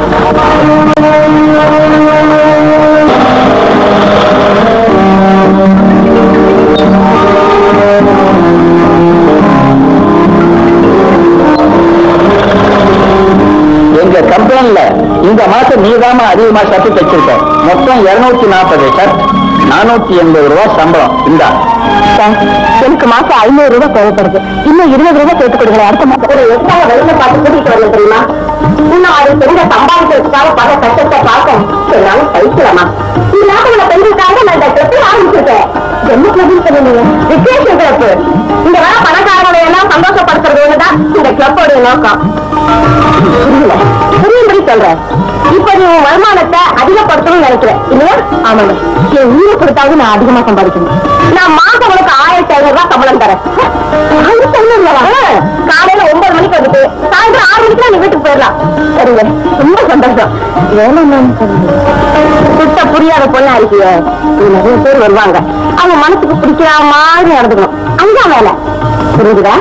எங்க கம்பெனில இந்த மாசம் நீதாம அதிகமா ஷர்ட் தைச்சிருக்க மொத்தம் இருநூத்தி நாற்பது ஷர்ட் நானூத்தி எண்பது ரூபாய் சம்பளம் இந்தா சார், எனக்கு மாசம் ஐநூறு ரூபாய் தேவைப்படுது இன்னும் இருபது ரூபாய் சேர்த்து கொடுங்க அடுத்த மாசம் ஒரு எட்டாக வெளியில பார்த்து கூட்டிட்டு வரல தெரியுமா இன்னும் அது தெரிஞ்ச சம்பாதிக்கிறதுக்காக பல கஷ்டத்தை பார்க்கும் என்னாலும் பயிற்சிலாமா இந்த நாட்டுல பெண்களுக்காக நான் இந்த கிளப்பை ஆரம்பிச்சிருக்கேன் என்ன கிளப்னு சொல்லுங்க விசேஷ கிளப்பு இங்க வர பணக்காரங்களை எல்லாம் சந்தோஷப்படுத்துறது தான் இந்த கிளப்போட நோக்கம் புரியல புரியும்படி சொல்றேன் இப்ப நீ உன் வருமானத்தை அதிகப்படுத்தணும்னு நினைக்கிறேன் இல்லையா ஆமாங்க என் உயிரை கொடுத்தாவது நான் அதிகமா சம்பாதிக்கணும் நான் மாசம் உனக்கு ஆயிரத்தி ஐநூறு ரூபாய் சம்பளம் தரேன் ஆயிரத்தி ஐநூறு ரூபாவா? காலையில ஒன்பது மணிக்கு வந்துட்டு சாயந்தரம் ஆறு மணிக்கு நீ வீட்டுக்கு போயிடலாம் சரிங்க ரொம்ப சந்தோஷம் வேணும் சுத்த புரியாத பொண்ணா இருக்கிய நிறைய பேர் வருவாங்க அவங்க மனசுக்கு பிடிக்கிற மாதிரி நடந்துக்கணும் அதுதான் வேலை புரியுதா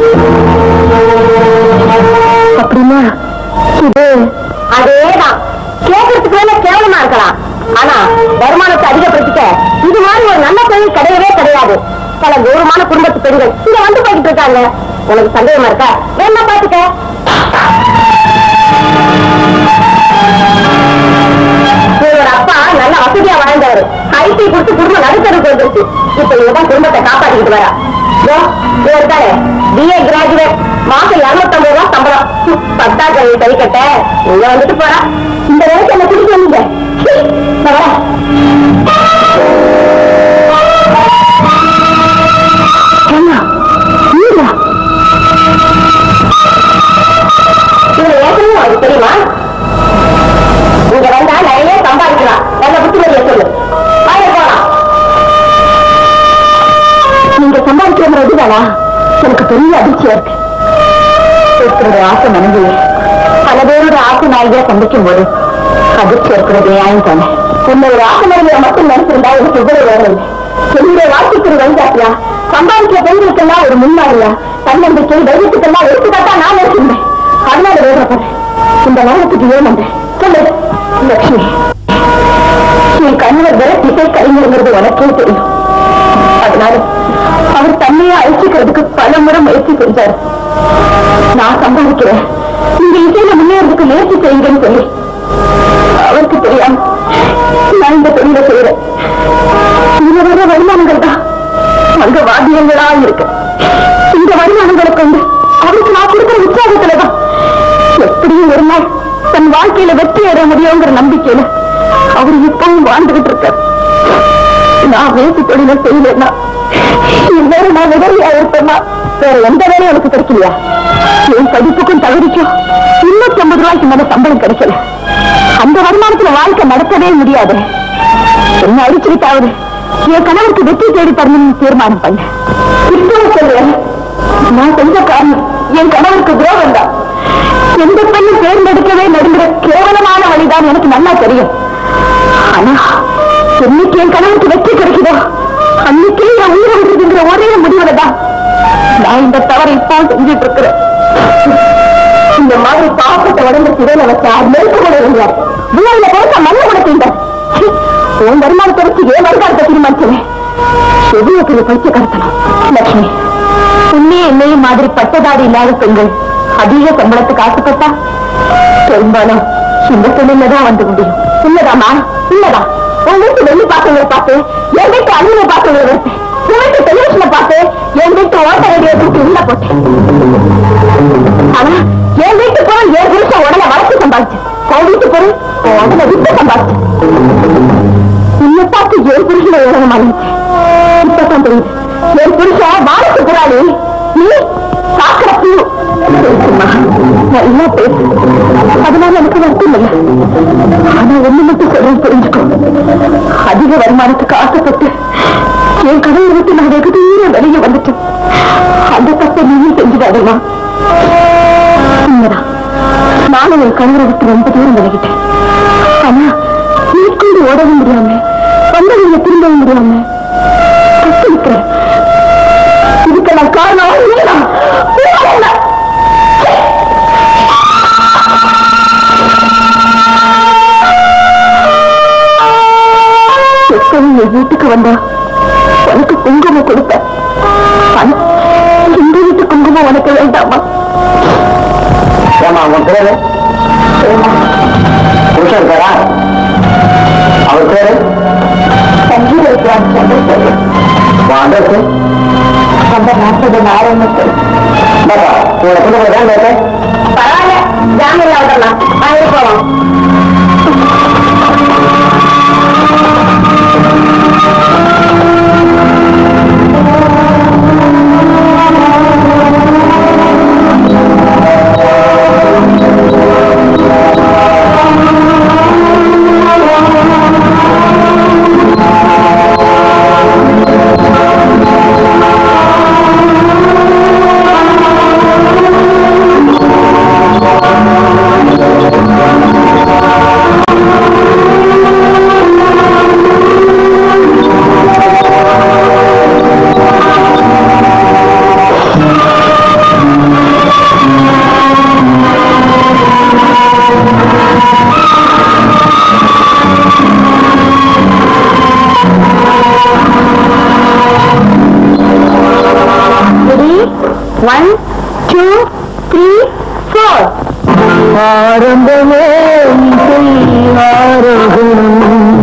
அப்படின்னா இது அதேதான் கேட்கறதுக்கு வேலை கேவலமா இருக்கலாம் ஆனா வருமானத்தை அதிகப்படுத்திக்க இது மாதிரி ஒரு நல்ல தொழில் கிடையவே கிடையாது பல கௌரவமான குடும்பத்து பெண்கள் இங்க வந்து போய்கிட்டு இருக்காங்க உனக்கு சந்தேகமா இருக்கா வேணா பாத்துக்க இவரோட அப்பா நல்ல வசதியா வாழ்ந்தவர் ஐடி கொடுத்து குடும்பம் நடுத்தருக்கு வந்துருச்சு இப்ப இவதான் குடும்பத்தை காப்பாத்திக்கிட்டு வரா இதோ, இவர் தானே பிஏ கிராஜுவேட் மாசம் இருநூத்தம்பது ரூபா சம்பளம் ஹம், பத்தாம் கல்வி சரிக்கட்ட இங்க வந்துட்டு போறா இந்த வேலைக்கு என்ன குடிக்க வந்தீங்க சீ, நான் வரேன். ஏம்மா, நீங்களா? இவரை ஏற்கனவே உனக்கு தெரியுமா இங்க வந்தா நிறைய சம்பாதிக்கலாம் நல்ல புத்திமதியை சொல்லு வாங்க போலாம் நீங்க சம்பாதிக்கிற இதுதானா எனக்கு பெரிய அதிர்ச்சியா இருக்கு ஒருத்தருடைய ஆசை மனைவி பல பேரோட ஆசை நாயகியா சந்திக்கும் போது அதிர்ச்சி இருக்கிறது ஏன் தானே உன்னை ஒரு ஆசை மனைவியை மட்டும் நினைச்சிருந்தா எனக்கு இவ்வளவு வேலை இல்லை என்னுடைய வாழ்க்கைக்கு ஒரு வழிகாட்டியா சம்பாதிக்கிற பெண்களுக்கெல்லாம் ஒரு முன்னாடியா தன்னம்பிக்கை தைரியத்துக்கெல்லாம் எடுத்துக்காட்டா நான் நினைச்சிருந்தேன் அதனால வேதனைப்படுறேன் இந்த நேரத்துக்கு ஏன் வந்தேன் சொல்லு லட்சுமி என் கணவர் வேற திசை கலைஞருங்கிறது உனக்கே தெரியும் அதனால அவர் தன்னையே அழிச்சுக்கிறதுக்கு பல முறை முயற்சி செஞ்சார் நான் சம்பாதிக்கிறேன் இந்த இசையில முன்னேறதுக்கு முயற்சி செய்யுங்கன்னு சொல்லி அவருக்கு தெரியாம நான் இந்த தொழிலை செய்யறேன் இதுல வர வருமானங்கள் தான் அங்க வாத்தியங்களா இருக்கு இந்த வருமானங்களை கொண்டு அவருக்கு நான் கொடுக்கிற உற்சாகத்துலதான் எப்படியும் ஒரு நாள் தன் வாழ்க்கையில வெற்றி அடைய முடியுங்கிற நம்பிக்கையில அவர் இப்பவும் வாழ்ந்துகிட்டு இருக்கார் நான் வேசி தொழிலை செய்யலன்னா இந்நேரம் நான் உதவியா இருப்பேன்னா வேற எந்த வேலையும் எனக்கு கிடைக்கலையா என் படிப்புக்கும் தகுதிக்கும் இன்னூத்தி ஐம்பது ரூபாய்க்கு மேல சம்பளம் கிடைக்கல அந்த வருமானத்துல வாழ்க்கை நடத்தவே முடியாது என்ன அடிச்சுக்கிட்டாவது என் கணவருக்கு வெற்றி தேடி தரணும்னு தீர்மானம் பண்ண இப்பவும் சொல்றேன் நான் செஞ்ச காரணம் என் கணவருக்கு துரோகம் தான் எந்த பெண்ணும் தேர்ந்தெடுக்கவே நடுங்கிற கேவலமான வழிதான் எனக்கு நல்லா தெரியும் ஆனா என்னைக்கு என் கணவருக்கு வெற்றி கிடைக்குதோ அன்னைக்கே என் உயிரை விடுறதுங்கிற ஒரே முடிவுல தான் நான் இந்த தவறை இப்போ செஞ்சுட்டு இருக்கிறேன் இந்த மாதிரி பாவப்பட்ட உடம்பு சிறையில வச்சா நெருக்க கூட இருந்தார் பூமியில பேச மண்ணு கூட தீண்டார் ச்சீ, உன் வருமானத்தை வச்சு ஏன் வருமானத்தை தீர்மானிச்சேன் எதுவுக்கு படிச்ச கடத்தணும் லட்சுமி உன்னையே என்னையும் மாதிரி பட்டதாரி இல்லாத பெண்கள் அதிக சம்பளத்துக்கு ஆசைப்பட்டா பெரும்பாலும் இந்த தொழில தான் வந்து முடியும் உண்மைதாமா உண்மைதான் உன் வீட்டு வெள்ளி பாக்கங்களை பார்த்து என் வீட்டு அண்ணனை பாக்கங்களை வருது உனக்கு டெலிவிஷனை பார்த்து என் வீட்டு ஓட்ட வேண்டிய தூக்கி உள்ள போட்டேன் ஆனா என் வீட்டு பொருள் என் புருஷன் உடனே வளர்த்து சம்பாதிச்சு உன் வீட்டு பொருள் உடனே வித்து சம்பாதிச்சு உன்னை பார்த்து என் புருஷனை உடனே மறந்துச்சேன் இப்பதான் தெரியுது என் புருஷன் வாரத்து புறாளி நீ சாக்கடை பூ பேசுமா நல்லா பேசு அதனால எனக்கு வருத்தம் இல்லை ஆனா ஒண்ணு மட்டும் சொல்ல புரிஞ்சுக்கோ அதிக வருமானத்துக்கு ஆசைப்பட்டு என் கடவுளை விட்டு நான் வெகு தூரம் வெளியே வந்துட்டேன் அந்த தப்பை நீயும் செஞ்சுடாதேமா உண்மைதான் நானும் என் கணவரை விட்டு ரொம்ப தூரம் விலகிட்டேன் ஆனா மேற்கொண்டு ஓடவும் முடியாம வந்தவங்க திரும்பவும் முடியாம தப்பு இருக்கிறேன் இதுக்கெல்லாம் காரணம் நீதான். நீதான். எப்பவும் என் வீட்டுக்கு வந்தா உனக்கு குங்குமம் கொடுப்பேன் ஆனா இந்த வீட்டு குங்குமம் உனக்கு வேண்டாமா ஏமா உன் பேரு புருஷன் பேரா அவர் பேரு சங்கீத வித்வான் சந்திரசேகர் உன் அட்ரஸ் அந்த நாற்பது ஆரம்பத்தில் பாப்பா உங்களை கொண்டு போய் தான் கேட்டேன் பரவாயில்ல ஜாமீன்ல விடலாம் வாங்கி போவோம் Ready? One, two, three, four. ஆரம்பமே இசை ஆரோகணம்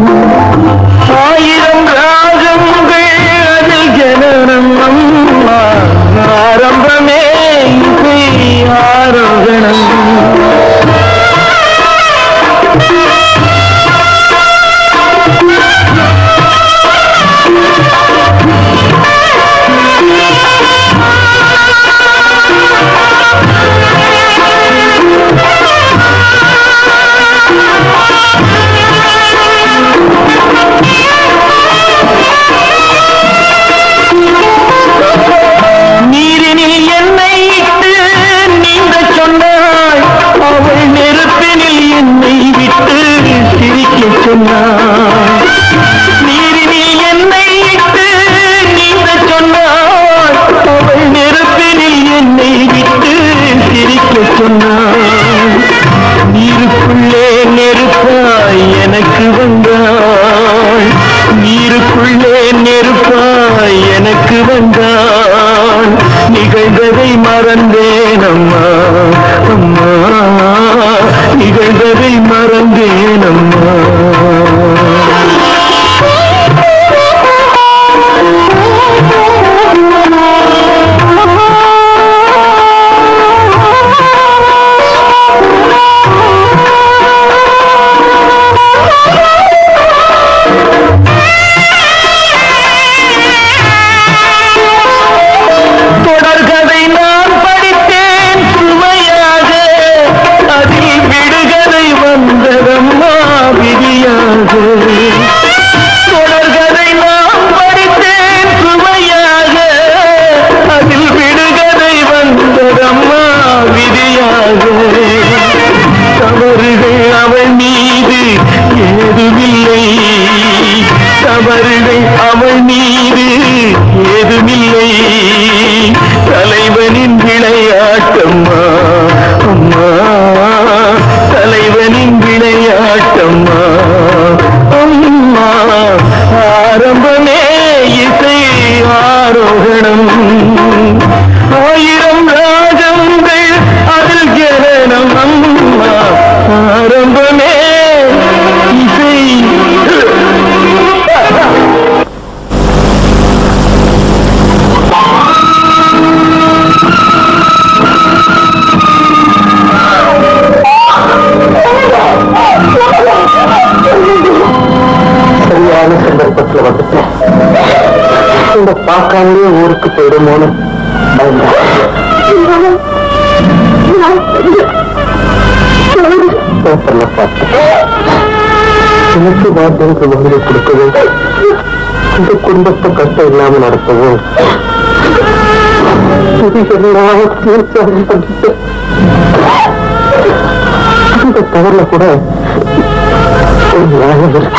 ஆயிரம் ராகங்கள் அதில் ஜனனம் அம்மா ஆரம்பமே இசை ஆரோகணம் நீரினில் என்னை இட்டு நீந்த சொன்னாய் அவள் நெருப்பினில் என்னை விட்டு சிரிக்க சொன்னாய் நீரினில் என்னை இட்டு நீந்த சொன்னாய் அவள் நெருப்பினில் என்னை விட்டு சிரிக்க சொன்னாய் நீருக்குள்ளே நெருப்பாய் எனக்கு வந்தாய் நீருக்குள்ளே நெருப்பாய் எனக்கு வந்தாய் நிகழ்ந்ததை மறந்தேன் அம்மா அம்மா நிகழ்ந்ததை மறந்தேன் அம்மா தொடர்கதை நான் படித்தேன் சுவையாக அதில் விடுகதை வந்ததம்மா விதியாக தொடர்கதை நான் படித்தேன் சுவையாக அதில் விடுகதை வந்ததம்மா விதியாக தவறுகள் அவள் மீது ஏதுமில்லை தவறுகள் அவள் மீது ஏதுமில்லை தலைவனின் விளையாட்டம்மா அம்மா தலைவனின் விளையாட்டம்மா அம்மா ஆரம்பமே இசை ஆரோகணம் ஆயிரம் ராகங்கள் அதில் ஜனனம் அம்மா ஆரம்பமே இசை வந்துட்டேன் இந்த பார்க்காமலே ஊருக்கு போயிடுமோன்னு பயந்தேன் பேப்பர்ல பார்த்தேன் எனக்கு வாத்தியங்களுக்கு மகிழ கொடுக்கவும் இந்த குடும்பத்தை கஷ்டம் இல்லாம நடத்தவும் இது எல்லாத்தையும் சரி பண்ணிட்டேன் இந்த தவறுல கூட ஒரு நியாயம் இருக்கு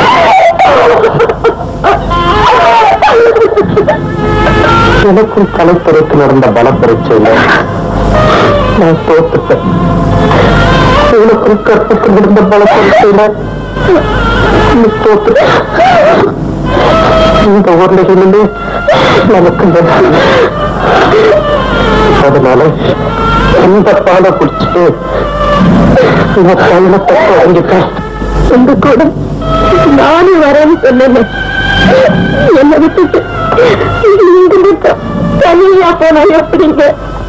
எனக்கும் கலைத்துறைக்கு நடந்த பல பரீட்சையில நான் தோத்துட்டேன் உனக்கும் கற்புக்கு நடந்த பல பரீட்சையில நீ தோத்துட்டேன் இந்த ஊர்லைகளிலே நமக்கு நன்றி அதனால இந்த பாலை குடிச்சிட்டு நான் கையிலத்தை வாங்கிட்டேன் இந்த கூட நானும் வரேன்னு சொன்னேன் என்னை விட்டுட்டு நீங்க மட்டும் தனியா போனா எப்படிங்க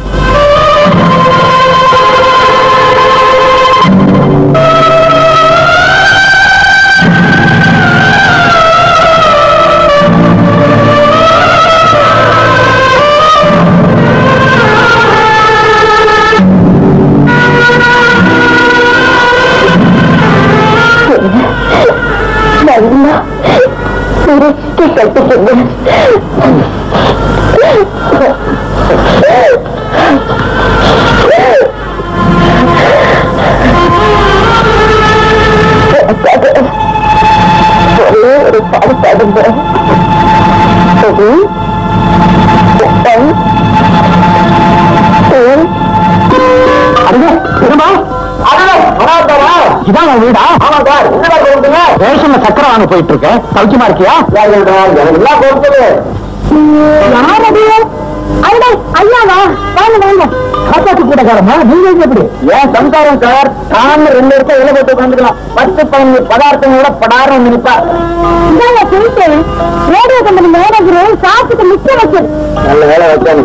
நல்லா சுருக்கி கட்டுக்குங்க ஒரே ஒரு பாடு பாடுங்க சரி இதான் உன் வீடா ஆமா சார் ரேஷன்ல சக்கரை வாங்க போயிட்டு இருக்கேன் சௌக்கியமா இருக்கியா எல்லாம் கொடுத்தது யார் அது அண்ணே ஐயாவா வாங்க வாங்க காப்பாத்து கூட்டக்காரமா நீங்க எங்க எப்படி ஏன் சம்சாரம் சார் தான் ரெண்டு வருஷம் இலை போட்டு உட்காந்துக்கலாம் பத்து பதினஞ்சு பதார்த்தங்களோட படாரம் நினைப்பா இதாங்க சொல்லிட்டேன் ரேடியோ கம்பெனி மேனேஜர் சாப்பிட்டு மிச்ச வச்சு நல்ல வேலை வச்சாங்க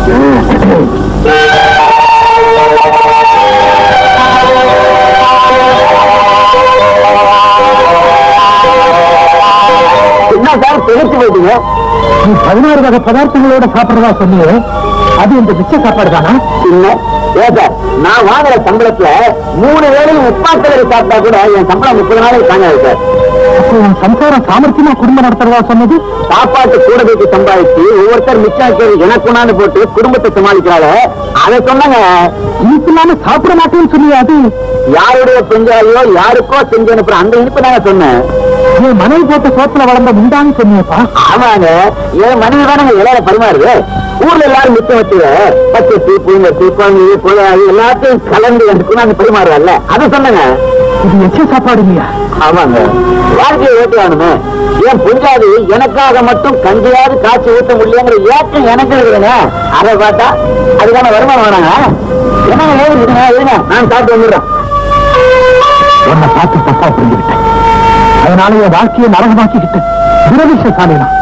என்ன சார் திகைச்சு போயிட்டீங்க நீ பதினாறு வகை பதார்த்தங்களோட சாப்பிடுறதா சொன்னீங்க அது இந்த மிச்ச சாப்பாடு தானா இல்ல ஏன் சார் நான் வாங்குற சம்பளத்துல மூணு வேளையும் உப்பாக்கலை சாப்பிட்டா கூட என் சம்பளம் முப்பது நாளைக்கு தாங்காது சார் அப்போ உன் சம்சாரம் சாமர்த்தியமா குடும்பம் நடத்துறதா சொன்னது சாப்பாட்டு கூட வைத்து சம்பாதிச்சு ஒவ்வொருத்தர் மிச்சம் எனக்கு கொண்டாந்து போட்டு குடும்பத்தை சமாளிக்கிறாங்க அதை சொன்னாங்க இனிப்பு இல்லாம சாப்பிட மாட்டேன்னு சொன்னீங்க அது யாருடைய பெஞ்சாலையோ யாருக்கோ செஞ்சு அனுப்புற அந்த இனிப்பு தாங்க சொன்னேன் என் மனைவி போட்ட சோத்துல வளர்ந்த முண்டான்னு சொன்னியப்பா ஆமாங்க என் மனைவி தானே இலையில பரிமாறுது ஊர்ல எல்லாரும் மிச்சம் வச்சு பச்சை பூங்கத்தி குழந்தை புழாது எல்லாத்தையும் கலந்து எனக்கு கொண்டாந்து பரிமாறுவார்ல அதை சொன்னேங்க இது எச்ச சாப்பாடு இல்லையா ஆமாங்க வாழ்க்கையை ஓட்டுவானுமே என் புஞ்சாதி எனக்காக மட்டும் கஞ்சியாவது காய்ச்சி ஊத்த முடியலங்கிற ஏக்கம் எனக்கு இருக்குதுங்க அதை பார்த்தா அதுக்கான வருமானம் வராங்க என்னங்க ஏது இருங்க இருங்க நான் சாப்பிட்டு வந்துடுறேன் உன்னை பார்த்து தப்பா புரிஞ்சுக்கிட்டேன் அதனால என் வாழ்க்கையை நரகமாக்கிக்கிட்டேன் துரதிருஷ்டசாலி நான்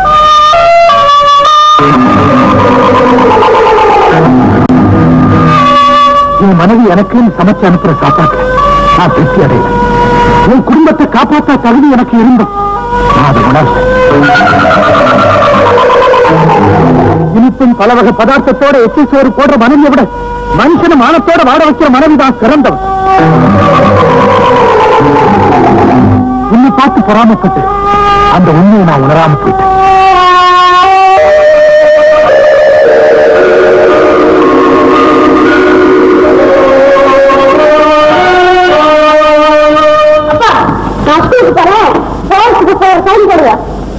என் மனைவி எனக்குன்னு சமைச்சு அனுப்புற சாப்பாட்டு நான் திருப்தி அடையல என் குடும்பத்தை காப்பாற்ற தகுதி எனக்கு இருந்தும் நான் அதை உணர்ந்தேன் இனிப்பும் பல வகை பதார்த்தத்தோட எச்சி சோறு போடுற மனைவியை விட மனுஷன மானத்தோட வாட வைக்கிற மனைவிதான் சிறந்தவன் உன்னை பார்த்து பொறாமப்பட்டு அந்த உண்மையை நான் உணராம போயிட்டேன் அப்பா நான் ஸ்கூலுக்கு போறேன் போறதுக்கு போற சைன் போடுங்க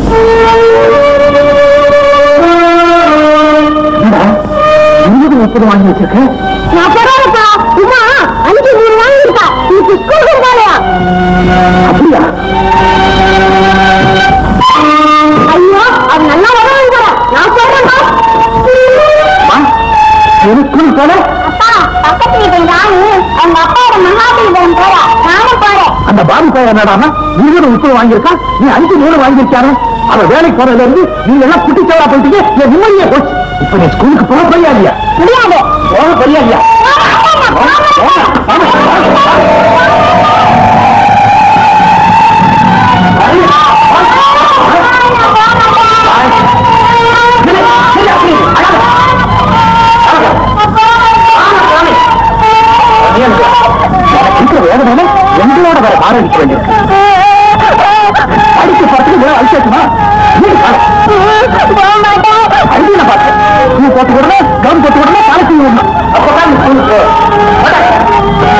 என்னடா, இருபது முப்பது வாங்கி வச்சிருக்க நான் பரவாயில்லப்பா உமா அஞ்சு மூணு வாங்கியிருக்கா இன்னைக்கு ஸ்கூலுக்கு போலையா அப்படியா ஐயோ அது நல்லா வருவாங்க நான் சொல்றேன்ப்பா எனக்குள் போல அப்பா பக்கத்து வீட்டு ராணி அவங்க அப்பாவோட மகாபலிபுரம் போறா நானும் போறேன் அந்த பாபு பையன் என்னடானா இருபது முப்பது வாங்கியிருக்கா நீ அஞ்சு மூணு வாங்கியிருக்காரு அவன் வேலைக்கு போனதுல இருந்து நீங்க எல்லாம் குட்டிச்சவரா போயிட்டீங்க என் நிம்மதியே போச்சு இப்ப நீ ஸ்கூலுக்கு போக போறியா இல்லையா முடியாது போக போறியா இல்லையா வேதனை எங்களோட வர ஆரம்பிக்க வேண்டியிருக்கு அடிக்க பார்த்து அழிச்சாச்சுமா அழுதின பார்த்தேன் பூ போட்டு விடணும் கவுன் போட்டு விடணும் தலைக்கு விடணும் அப்பதான் நீ ஸ்கூலுக்கு போ.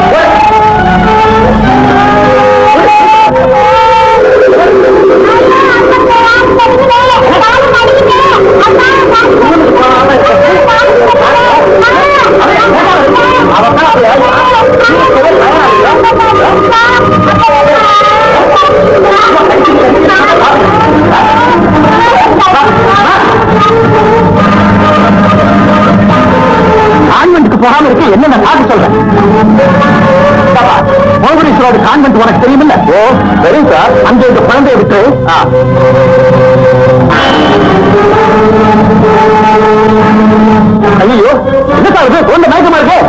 கான்வென்ட்டுக்கு போகாம இருக்க என்ன நான் பார்க்க சொல்றேன் மோகனீஸ்வரோட கான்வென்ட் உனக்கு தெரியுமில்ல ஓ தெரியும் சார் அங்க இந்த குழந்தைய விட்டு ஐயோ என்ன சார் இது குழந்தை மயக்கமா இருக்கு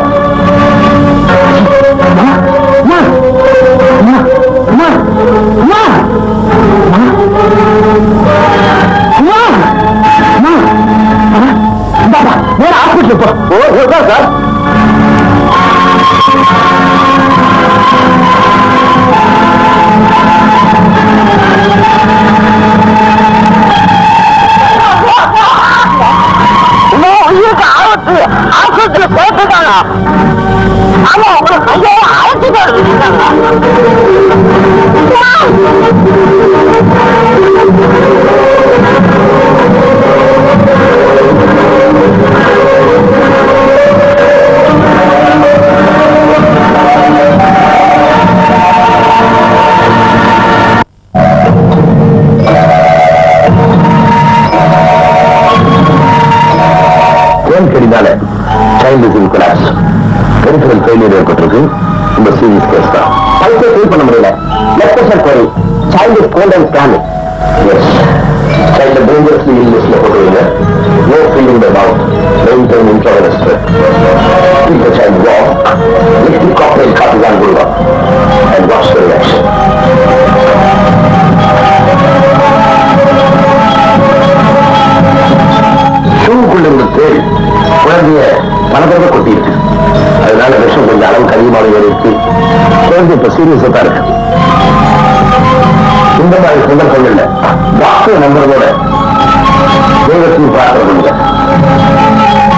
அம்மா, அம்மா, அம்மா, அம்மா, அம்மா, அம்மா, அம்மா, அம்மா, இந்தாப்பா, நேரா ஹாஸ்பிட்டல் போ ஓ ஓ சார் ஐயோக்கு ஆபத்து ஆஸ்பத்திரி போட்டுட்டாங்க ஆமா உங்களுக்கு ஐயோ அழைச்சிட்டு ஏன் தெரிந்தால child is in collapse peripheral failure ஏற்பட்டிருக்கு இந்த சீரியஸ் கேஸ் தான் பல்சே ஃபீல் பண்ண முடியல லெக்டர் கோரி child is cold and standing as child dangerously இல்னஸ்ல போட்டுருவீங்க no feeling the mouth maintain intravenous Keep the child warm. Liquid cocktail cortisone கொடுங்க and watch the reaction. ஷூக்குள்ள இருந்த தேள் குழந்தைய பல தடவை கொட்டி இருக்கு அதனால விஷம் கொஞ்சம் அளவுக்கு அதிகமாக இருக்கு குழந்தை இப்ப சீரியஸா தான் இருக்கு இந்த மாதிரி சந்தர்ப்பங்கள்ல டாக்டர் நம்புறதோட தெய்வத்தையும் பிரார்த்தனை பண்ணுங்க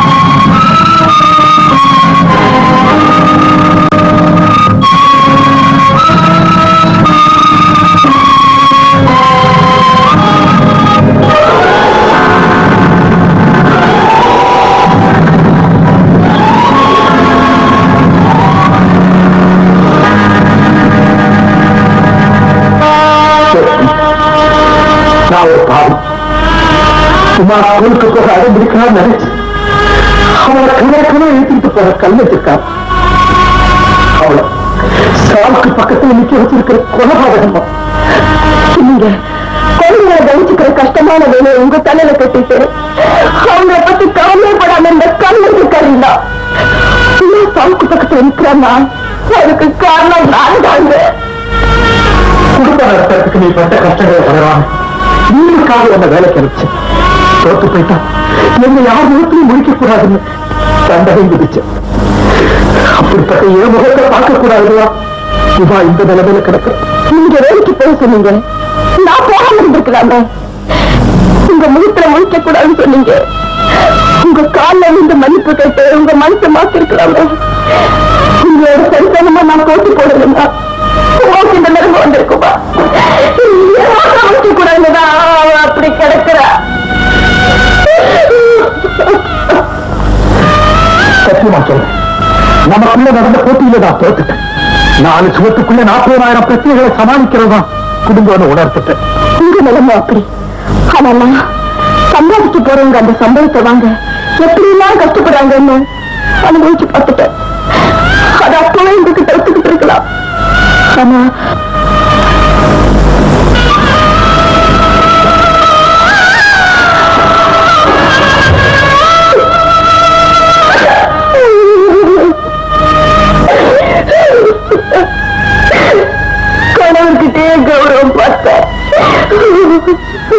நான் ஒரு பாவம் சும்மா ஸ்கூலுக்கு போக அடம் பிடிக்கலாம்னு நினைச்சு அவளை கணக்கணும் எழுத்திட்டு போற கல் வச்சிருக்கான் அவளை சாவுக்கு பக்கத்துல நிக்க வச்சிருக்கிற கொலபாதகம் நீங்க குழந்தைகளை கவனிச்சுக்கிற கஷ்டமான வேலையை உங்க தலையில கட்டிட்டு அவங்கள பத்தி கவலைப்படாம இந்த கண்ணு கருந்தா சாவுக்கு பக்கத்துல நிக்கிறேன்னா அதுக்கு காரணம் நான் தாங்க குடும்ப நடத்துறதுக்கு நீ பட்ட கஷ்டங்களை பரவாங்க நீங்களுக்காக என்ன வேலை கிடைச்சு தோத்து போயிட்டா என்ன யார் முகத்திலையும் முடிக்க கூடாதுன்னு தண்டனை விதிச்சேன் அப்படிப்பட்ட என் முகத்தை பார்க்க கூடாதுவா இவா இந்த நிலைமையில கிடக்க நீங்க வேலைக்கு போய் சொன்னீங்க நான் போகாம இருந்திருக்கலாமே உங்க முகத்துல முழிக்க கூடாதுன்னு சொன்னீங்க உங்க கால்ல இருந்து மன்னிப்பு கேட்டு உங்க மனசை மாத்திருக்கலாமே உங்களோட சரிசனமா நான் போட்டு போடலைன்னா உங்களுக்கு இந்த நிலைமை வந்திருக்குமா முழிக்க கூடாதுதான் அவ அப்படி கிடக்குறா சத்தியமா சொல்றேன் நமக்குள்ள நடந்த போட்டியில நான் தோத்துட்டேன் நாலு சுவத்துக்குள்ள நாற்பதாயிரம் பிரச்சனைகளை சமாளிக்கிறது தான் குடும்பம்னு உணர்த்துட்டேன் உங்க நிலைமை அப்படி ஆனா நான் சம்பாதிக்க போறவங்க அந்த சம்பளத்தை வாங்க எப்படி எல்லாம் கஷ்டப்படுறாங்கன்னு அனுபவிச்சு பார்த்துட்டேன் அது அப்பவே உங்ககிட்ட ஒத்துக்கிட்டு இருக்கலாம் ஆனா கணவர்கிட்டே கௌரவம் பார்த்தேன்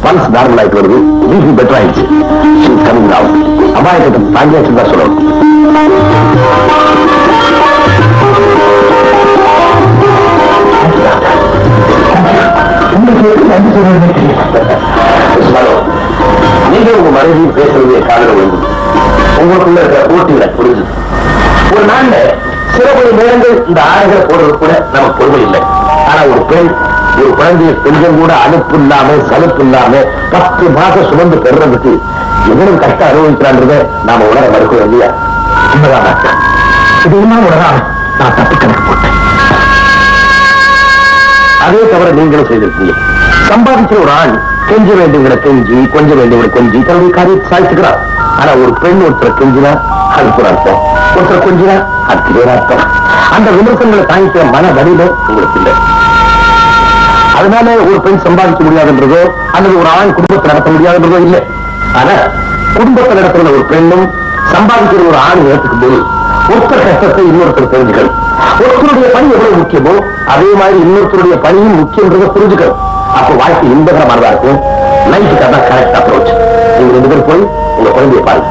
பல்ஸ் நார்மல் ஆயிட்டு வருது பிபி பெட்டர் ஆயிடுச்சு கமிங் ஆகும் அபாயத்தை தாங்கியாச்சு தான் சொல்லணும் மனோ, நீங்க உங்க மனைவி பேசுறதே காதல விழுந்து உங்களுக்குள்ள இருக்கிற போட்டிகளை புரிஞ்சு ஒரு நாள்ல சில மணி நேரங்கள் இந்த ஆடைகளை போடுறது கூட நமக்கு பொறுமை இல்லை ஆனா ஒரு பெண் ஒரு குழந்தைய கொஞ்சம் கூட அலுப்பு இல்லாம சலுப்பு இல்லாம பத்து மாசம் சுமந்து பெறுறதுக்கு எவ்வளவு கஷ்டம் அனுபவிக்கிறான்றத நாம உணர மறுக்கிறோம் இல்லையா உண்மைதான் டாக்டர். இது என்ன உணராம நான் தப்பு கணக்கு போட்டேன் அதே தவிர நீங்களும் செய்திருக்கீங்க சம்பாதிக்கிற ஒரு ஆண் கெஞ்ச வேண்டியவங்களை கெஞ்சி கொஞ்ச வேண்டியவங்களை கொஞ்சி தன்னுடைய காரியத்தை சாதிச்சுக்கிறார் ஆனா ஒரு பெண் ஒருத்தரை கெஞ்சினா அதுக்கு ஒரு அர்த்தம் ஒருத்தரை கொஞ்சினா அதுக்கு வேற அர்த்தம் அந்த விமர்சனங்களை தாங்கிக்கிற மன வடிவம் உங்களுக்கு இல்லை அதனால ஒரு பெண் சம்பாதிக்க முடியாதுன்றதோ அல்லது ஒரு ஆண் குடும்பத்தை நடத்த முடியாதுன்றதோ இல்லை ஆனா குடும்பத்தை நடத்துற ஒரு பெண்ணும் சம்பாதிக்கிற ஒரு ஆண் ஏற்றுக்கும் போது ஒருத்தர் கஷ்டத்தை இன்னொருத்தர் தெரிஞ்சுக்கணும் ஒருத்தருடைய பணி எவ்வளவு முக்கியமோ அதே மாதிரி இன்னொருத்தருடைய பணியும் முக்கியன்றதை புரிஞ்சுக்கணும் அப்ப வாழ்க்கை இன்பகரமானதா இருக்கும் லைஃபுக்கு அதான் கரெக்ட் அப்ரோச் நீங்க ரெண்டு பேரும் போய் உங்க குழந்தைய பாருங்க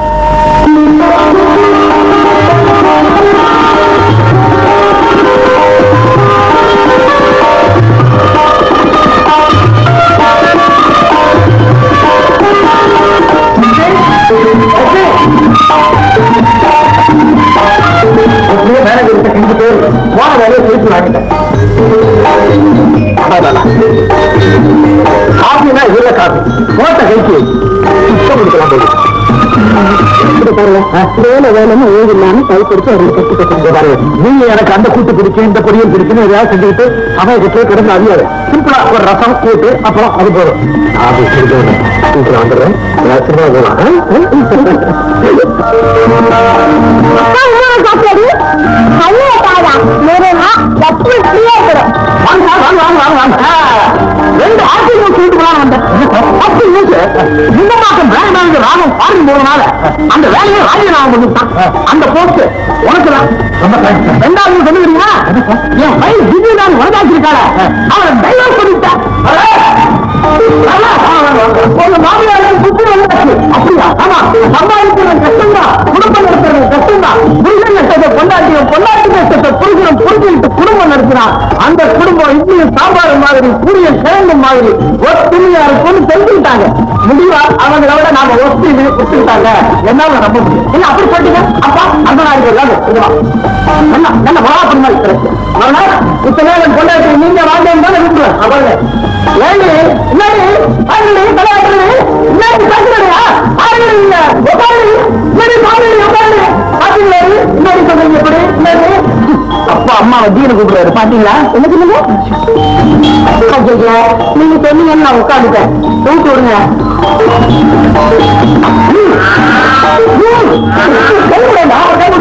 அப்படியே மேனேஜர் கிட்ட கிண்டு பேர் போன வேலையை திருப்பி வாங்கிட்டேன் காஃபினா இதுல காஃபி போட்ட கைக்கு சுத்தம் கொடுக்கலாம் போது வேலை வேலைன்னு ஓய்வு இல்லாம கை பிடிச்சு அவருக்கு கட்டி இங்க பாருங்க, நீங்க எனக்கு அந்த கூட்டு பிடிக்கும் இந்த பொரியல் பிடிக்கும் எதையாவது செஞ்சுக்கிட்டு சமையலுக்கு கிடந்து அறியாது சிம்பிளா ஒரு ரசம் கூட்டு அப்புறம் அது போதும் அது சீக்கிரம் சீக்கிரம் வந்துடுறேன் நான் சினிமா போகலாம் சாப்பிடாது ஹையா தாடா மேரேனா லட்சுமி ஃப்ரீயா இருக்கிறோம் வாங்க வாங்க வாங்க வாங்க வாங்க ஆ, ரெண்டு ஆப்பிள் ஜூஸ் கூட்டு போலாம் வந்தேன் ஆப்பிள் ஜூஸ் இந்த மாசம் பிராண்ட் மேனேஜர் ராமன் ஃபாரின் போனனால அந்த வேலையை ராஜினாமா பண்ணிட்டான் அந்த போஸ்ட் உனக்கு தான் ரொம்ப தேங்க்ஸ் ரெண்டாவது சொல்லுவீங்களா என் பையன் திடீர் நான் வளர்ந்தாச்சிருக்காள அவனை டைவர்ஸ் பண்ணிட்டேன் ஒரு மாமியாருக்கு புத்தி வந்தாச்சு அப்படியா ஆமா சம்பாதிக்கிறது கஷ்டம்தான் குடும்பம் நடத்துறது கஷ்டம்தான் புருஷன் நஷ்டத்தை பொண்டாட்டியும் பொண்டாட்டி நஷ்டத்தை புருஷனும் புரிஞ்சுக்கிட்டு குடும்பம் நடத்துறான் அந்த குடும்பம் இட்லி சாம்பார் மாதிரி புரிய கிழங்கு மாதிரி ஒத்துமையா இருக்கும்னு தெரிஞ்சுக்கிட்டாங்க முடிவா அவங்களோட நாம ஒத்தி ஒத்துக்கிட்டாங்க என்னால நம்ப முடியும் என்ன அப்படி சொல்லிட்டீங்க அப்பா அந்த நாளைக்கு எல்லாமே என்ன என்ன மகாபுரி மாதிரி கிடைச்சு இத்தனை நேரம் கொண்டாடி நீங்க வாழ்ந்தேன் தானே விட்டுருவேன் அவங்க ஏழு இன்னாடி பாருங்க தலையாட்டுறது இன்னாடி பேசுறா பாருங்க நீங்க உட்காரு இன்னாடி பாருங்க உட்காரு பாத்தீங்களா இன்னாடி சொல்றீங்க எப்படி இன்னாடி அப்பா அம்மா வட்டியில கூப்பிடுறாரு பாத்தீங்களா என்ன சொல்லுங்க ஐயோ, நீங்க சொன்னீங்கன்னு நான் உட்காந்துட்டேன் தூக்கி விடுங்க ம். ம். கை விடுங்க, அவர் கை